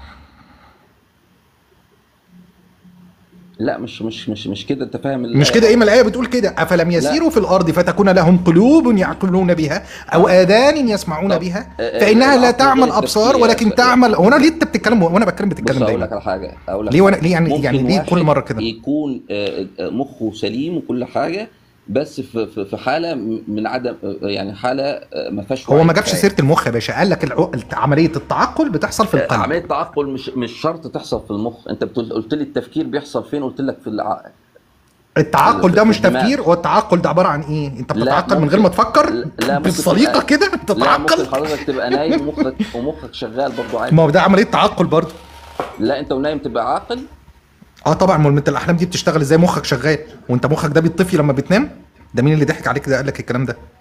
لا مش مش مش مش كده انت فاهم مش الآية كده ايه ما الايه بتقول كده افلم يسيروا في الارض فتكون لهم قلوب يعقلون بها او اذان يسمعون بها آه، فانها لا العقل تعمل غير ابصار التفكير. ولكن تعمل هو انا ليه انت بتتكلم وانا بتكلم بص بتتكلم اقول دايما لك على حاجه اقول لك ليه على وانا ليه يعني ممكن يعني ليه كل واحد مره كده يكون آه، آه، مخه سليم وكل حاجه بس في في في حاله م- من عدم آه، يعني حاله آه، ما فيهاش هو وعي ما جابش كفاية. سيره المخ يا باشا قال لك العق- عمليه التعقل بتحصل في آه، القلب عمليه تعقل مش مش شرط تحصل في المخ انت بتقول قلت لي التفكير بيحصل فين قلت لك في العقل التعقل ده في مش الدماغ. تفكير هو التعقل ده عباره عن ايه انت لا، بتتعقل من ممكن- غير ما تفكر لا ممكن بالسليقه تبقى- كده لا تتعقل ممكن حضرتك تبقى نايم ومخك ومخك شغال برضه عادي ما هو ده عمليه تعقل برضه لا انت ونايم تبقى عاقل اه طبعا ما انت الاحلام دي بتشتغل ازاي مخك شغال وانت مخك ده بيطفي لما بتنام ده مين اللي ضحك عليك ده قال لك الكلام ده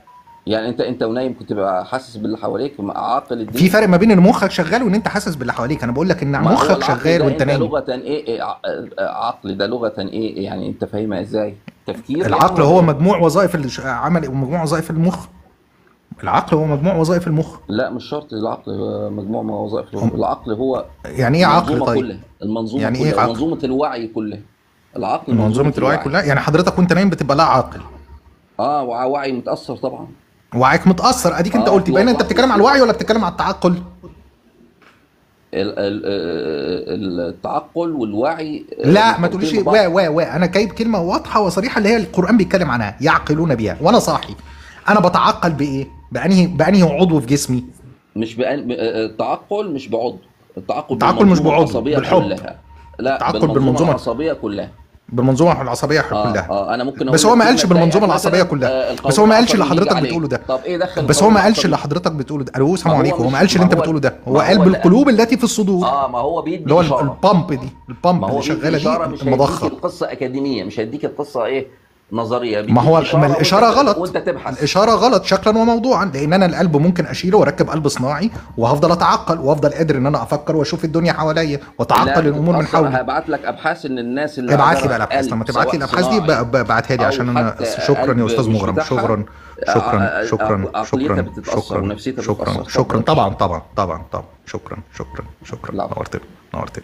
يعني انت انت ونايم كنت بقى حاسس باللي حواليك عاقل الدين في فرق ما بين ان مخك شغال وان انت حاسس باللي حواليك انا بقول لك ان ما هو مخك العقل شغال ده وانت انت نايم لغة ايه, إيه ع- عقل ده لغة ايه يعني انت فاهمها ازاي تفكير يعني العقل ولا هو ايه مجموع وظائف الش- عمل ومجموع وظائف المخ العقل هو مجموع وظائف المخ لا مش شرط العقل هو مجموعة من وظائف العقل العقل هو يعني ايه عقل المنظومة طيب كلها المنظومة يعني كلها ايه عقل منظومة الوعي كلها العقل منظومه الوعي كلها يعني حضرتك وانت نايم بتبقى لا عاقل اه وع- وعي متأثر طبعا وعيك متاثر اديك انت اه قلت في يبقى هنا انت وظائف بتتكلم على الوعي ولا بتتكلم على التعقل ال- ال- ال- التعقل والوعي لا ما تقوليش مرتبطين وا ببعض وا وا انا جايب كلمه واضحه وصريحه اللي هي القران بيتكلم عنها يعقلون بها وانا صاحي انا بتعقل بايه بانهي بانهي عضو في جسمي مش بأن... ب- التعقل مش بعضو التعقل التعقل مش بالمنظومة بعضو، العصبية بالحب. كلها لا التعقل بالمنظومة بالمنظومة- العصبية كلها بالمنظومه العصبيه اه كلها اه انا ممكن بس أقول هو لك ما قالش كلمة بالمنظومه زيك العصبيه مثلا كلها آه بس القولون هو ما قالش اللي العصبي يجي حضرتك عليك بتقوله ده طب ايه دخل بس هو القولون ما قالش العصبي اللي حضرتك بتقوله ده الو السلام ما هو عليكم هو مش ما قالش اللي ما انت هو بتقوله ده هو ما قال هو لا بالقلوب التي في الصدور اه ما هو بيدي اللي هو اشاره البامب دي البامب ما هو اللي بيدي شغاله اشاره دي مش هيديك المضخه القصه اكاديميه مش هيديك القصه ايه نظريه ما بيديك هو اشاره ما وانت الاشاره غلط وانت تبحث الاشاره غلط شكلا وموضوعا لان انا القلب ممكن اشيله واركب قلب صناعي وهفضل اتعقل وافضل قادر ان انا افكر واشوف الدنيا حواليا لا واتعقل الامور من بتتأثر حولي هبعت لك ابحاث ان الناس اللي ابعت لي عندها بقى الابحاث قلب لما تبعت لي سواء الابحاث دي صناعي ب- ب- ابعتها لي او عشان انا حتى شكرا يا قلب استاذ مش مغرم بتاعها شكرا ع- شكرا ع- شكرا عقليتها شكرا بتتاثر شكرا ونفسيتها شكرا بتتاثر شكرا اتفضل طبعا طبعا طبعا طبعا شكرا شكرا شكرا نورتني نورتني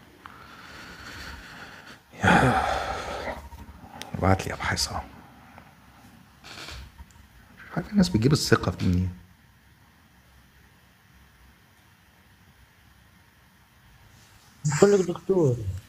ابعت لي ابحاث اهو حاجه الناس بتجيب الثقه في منين بقول لك دكتور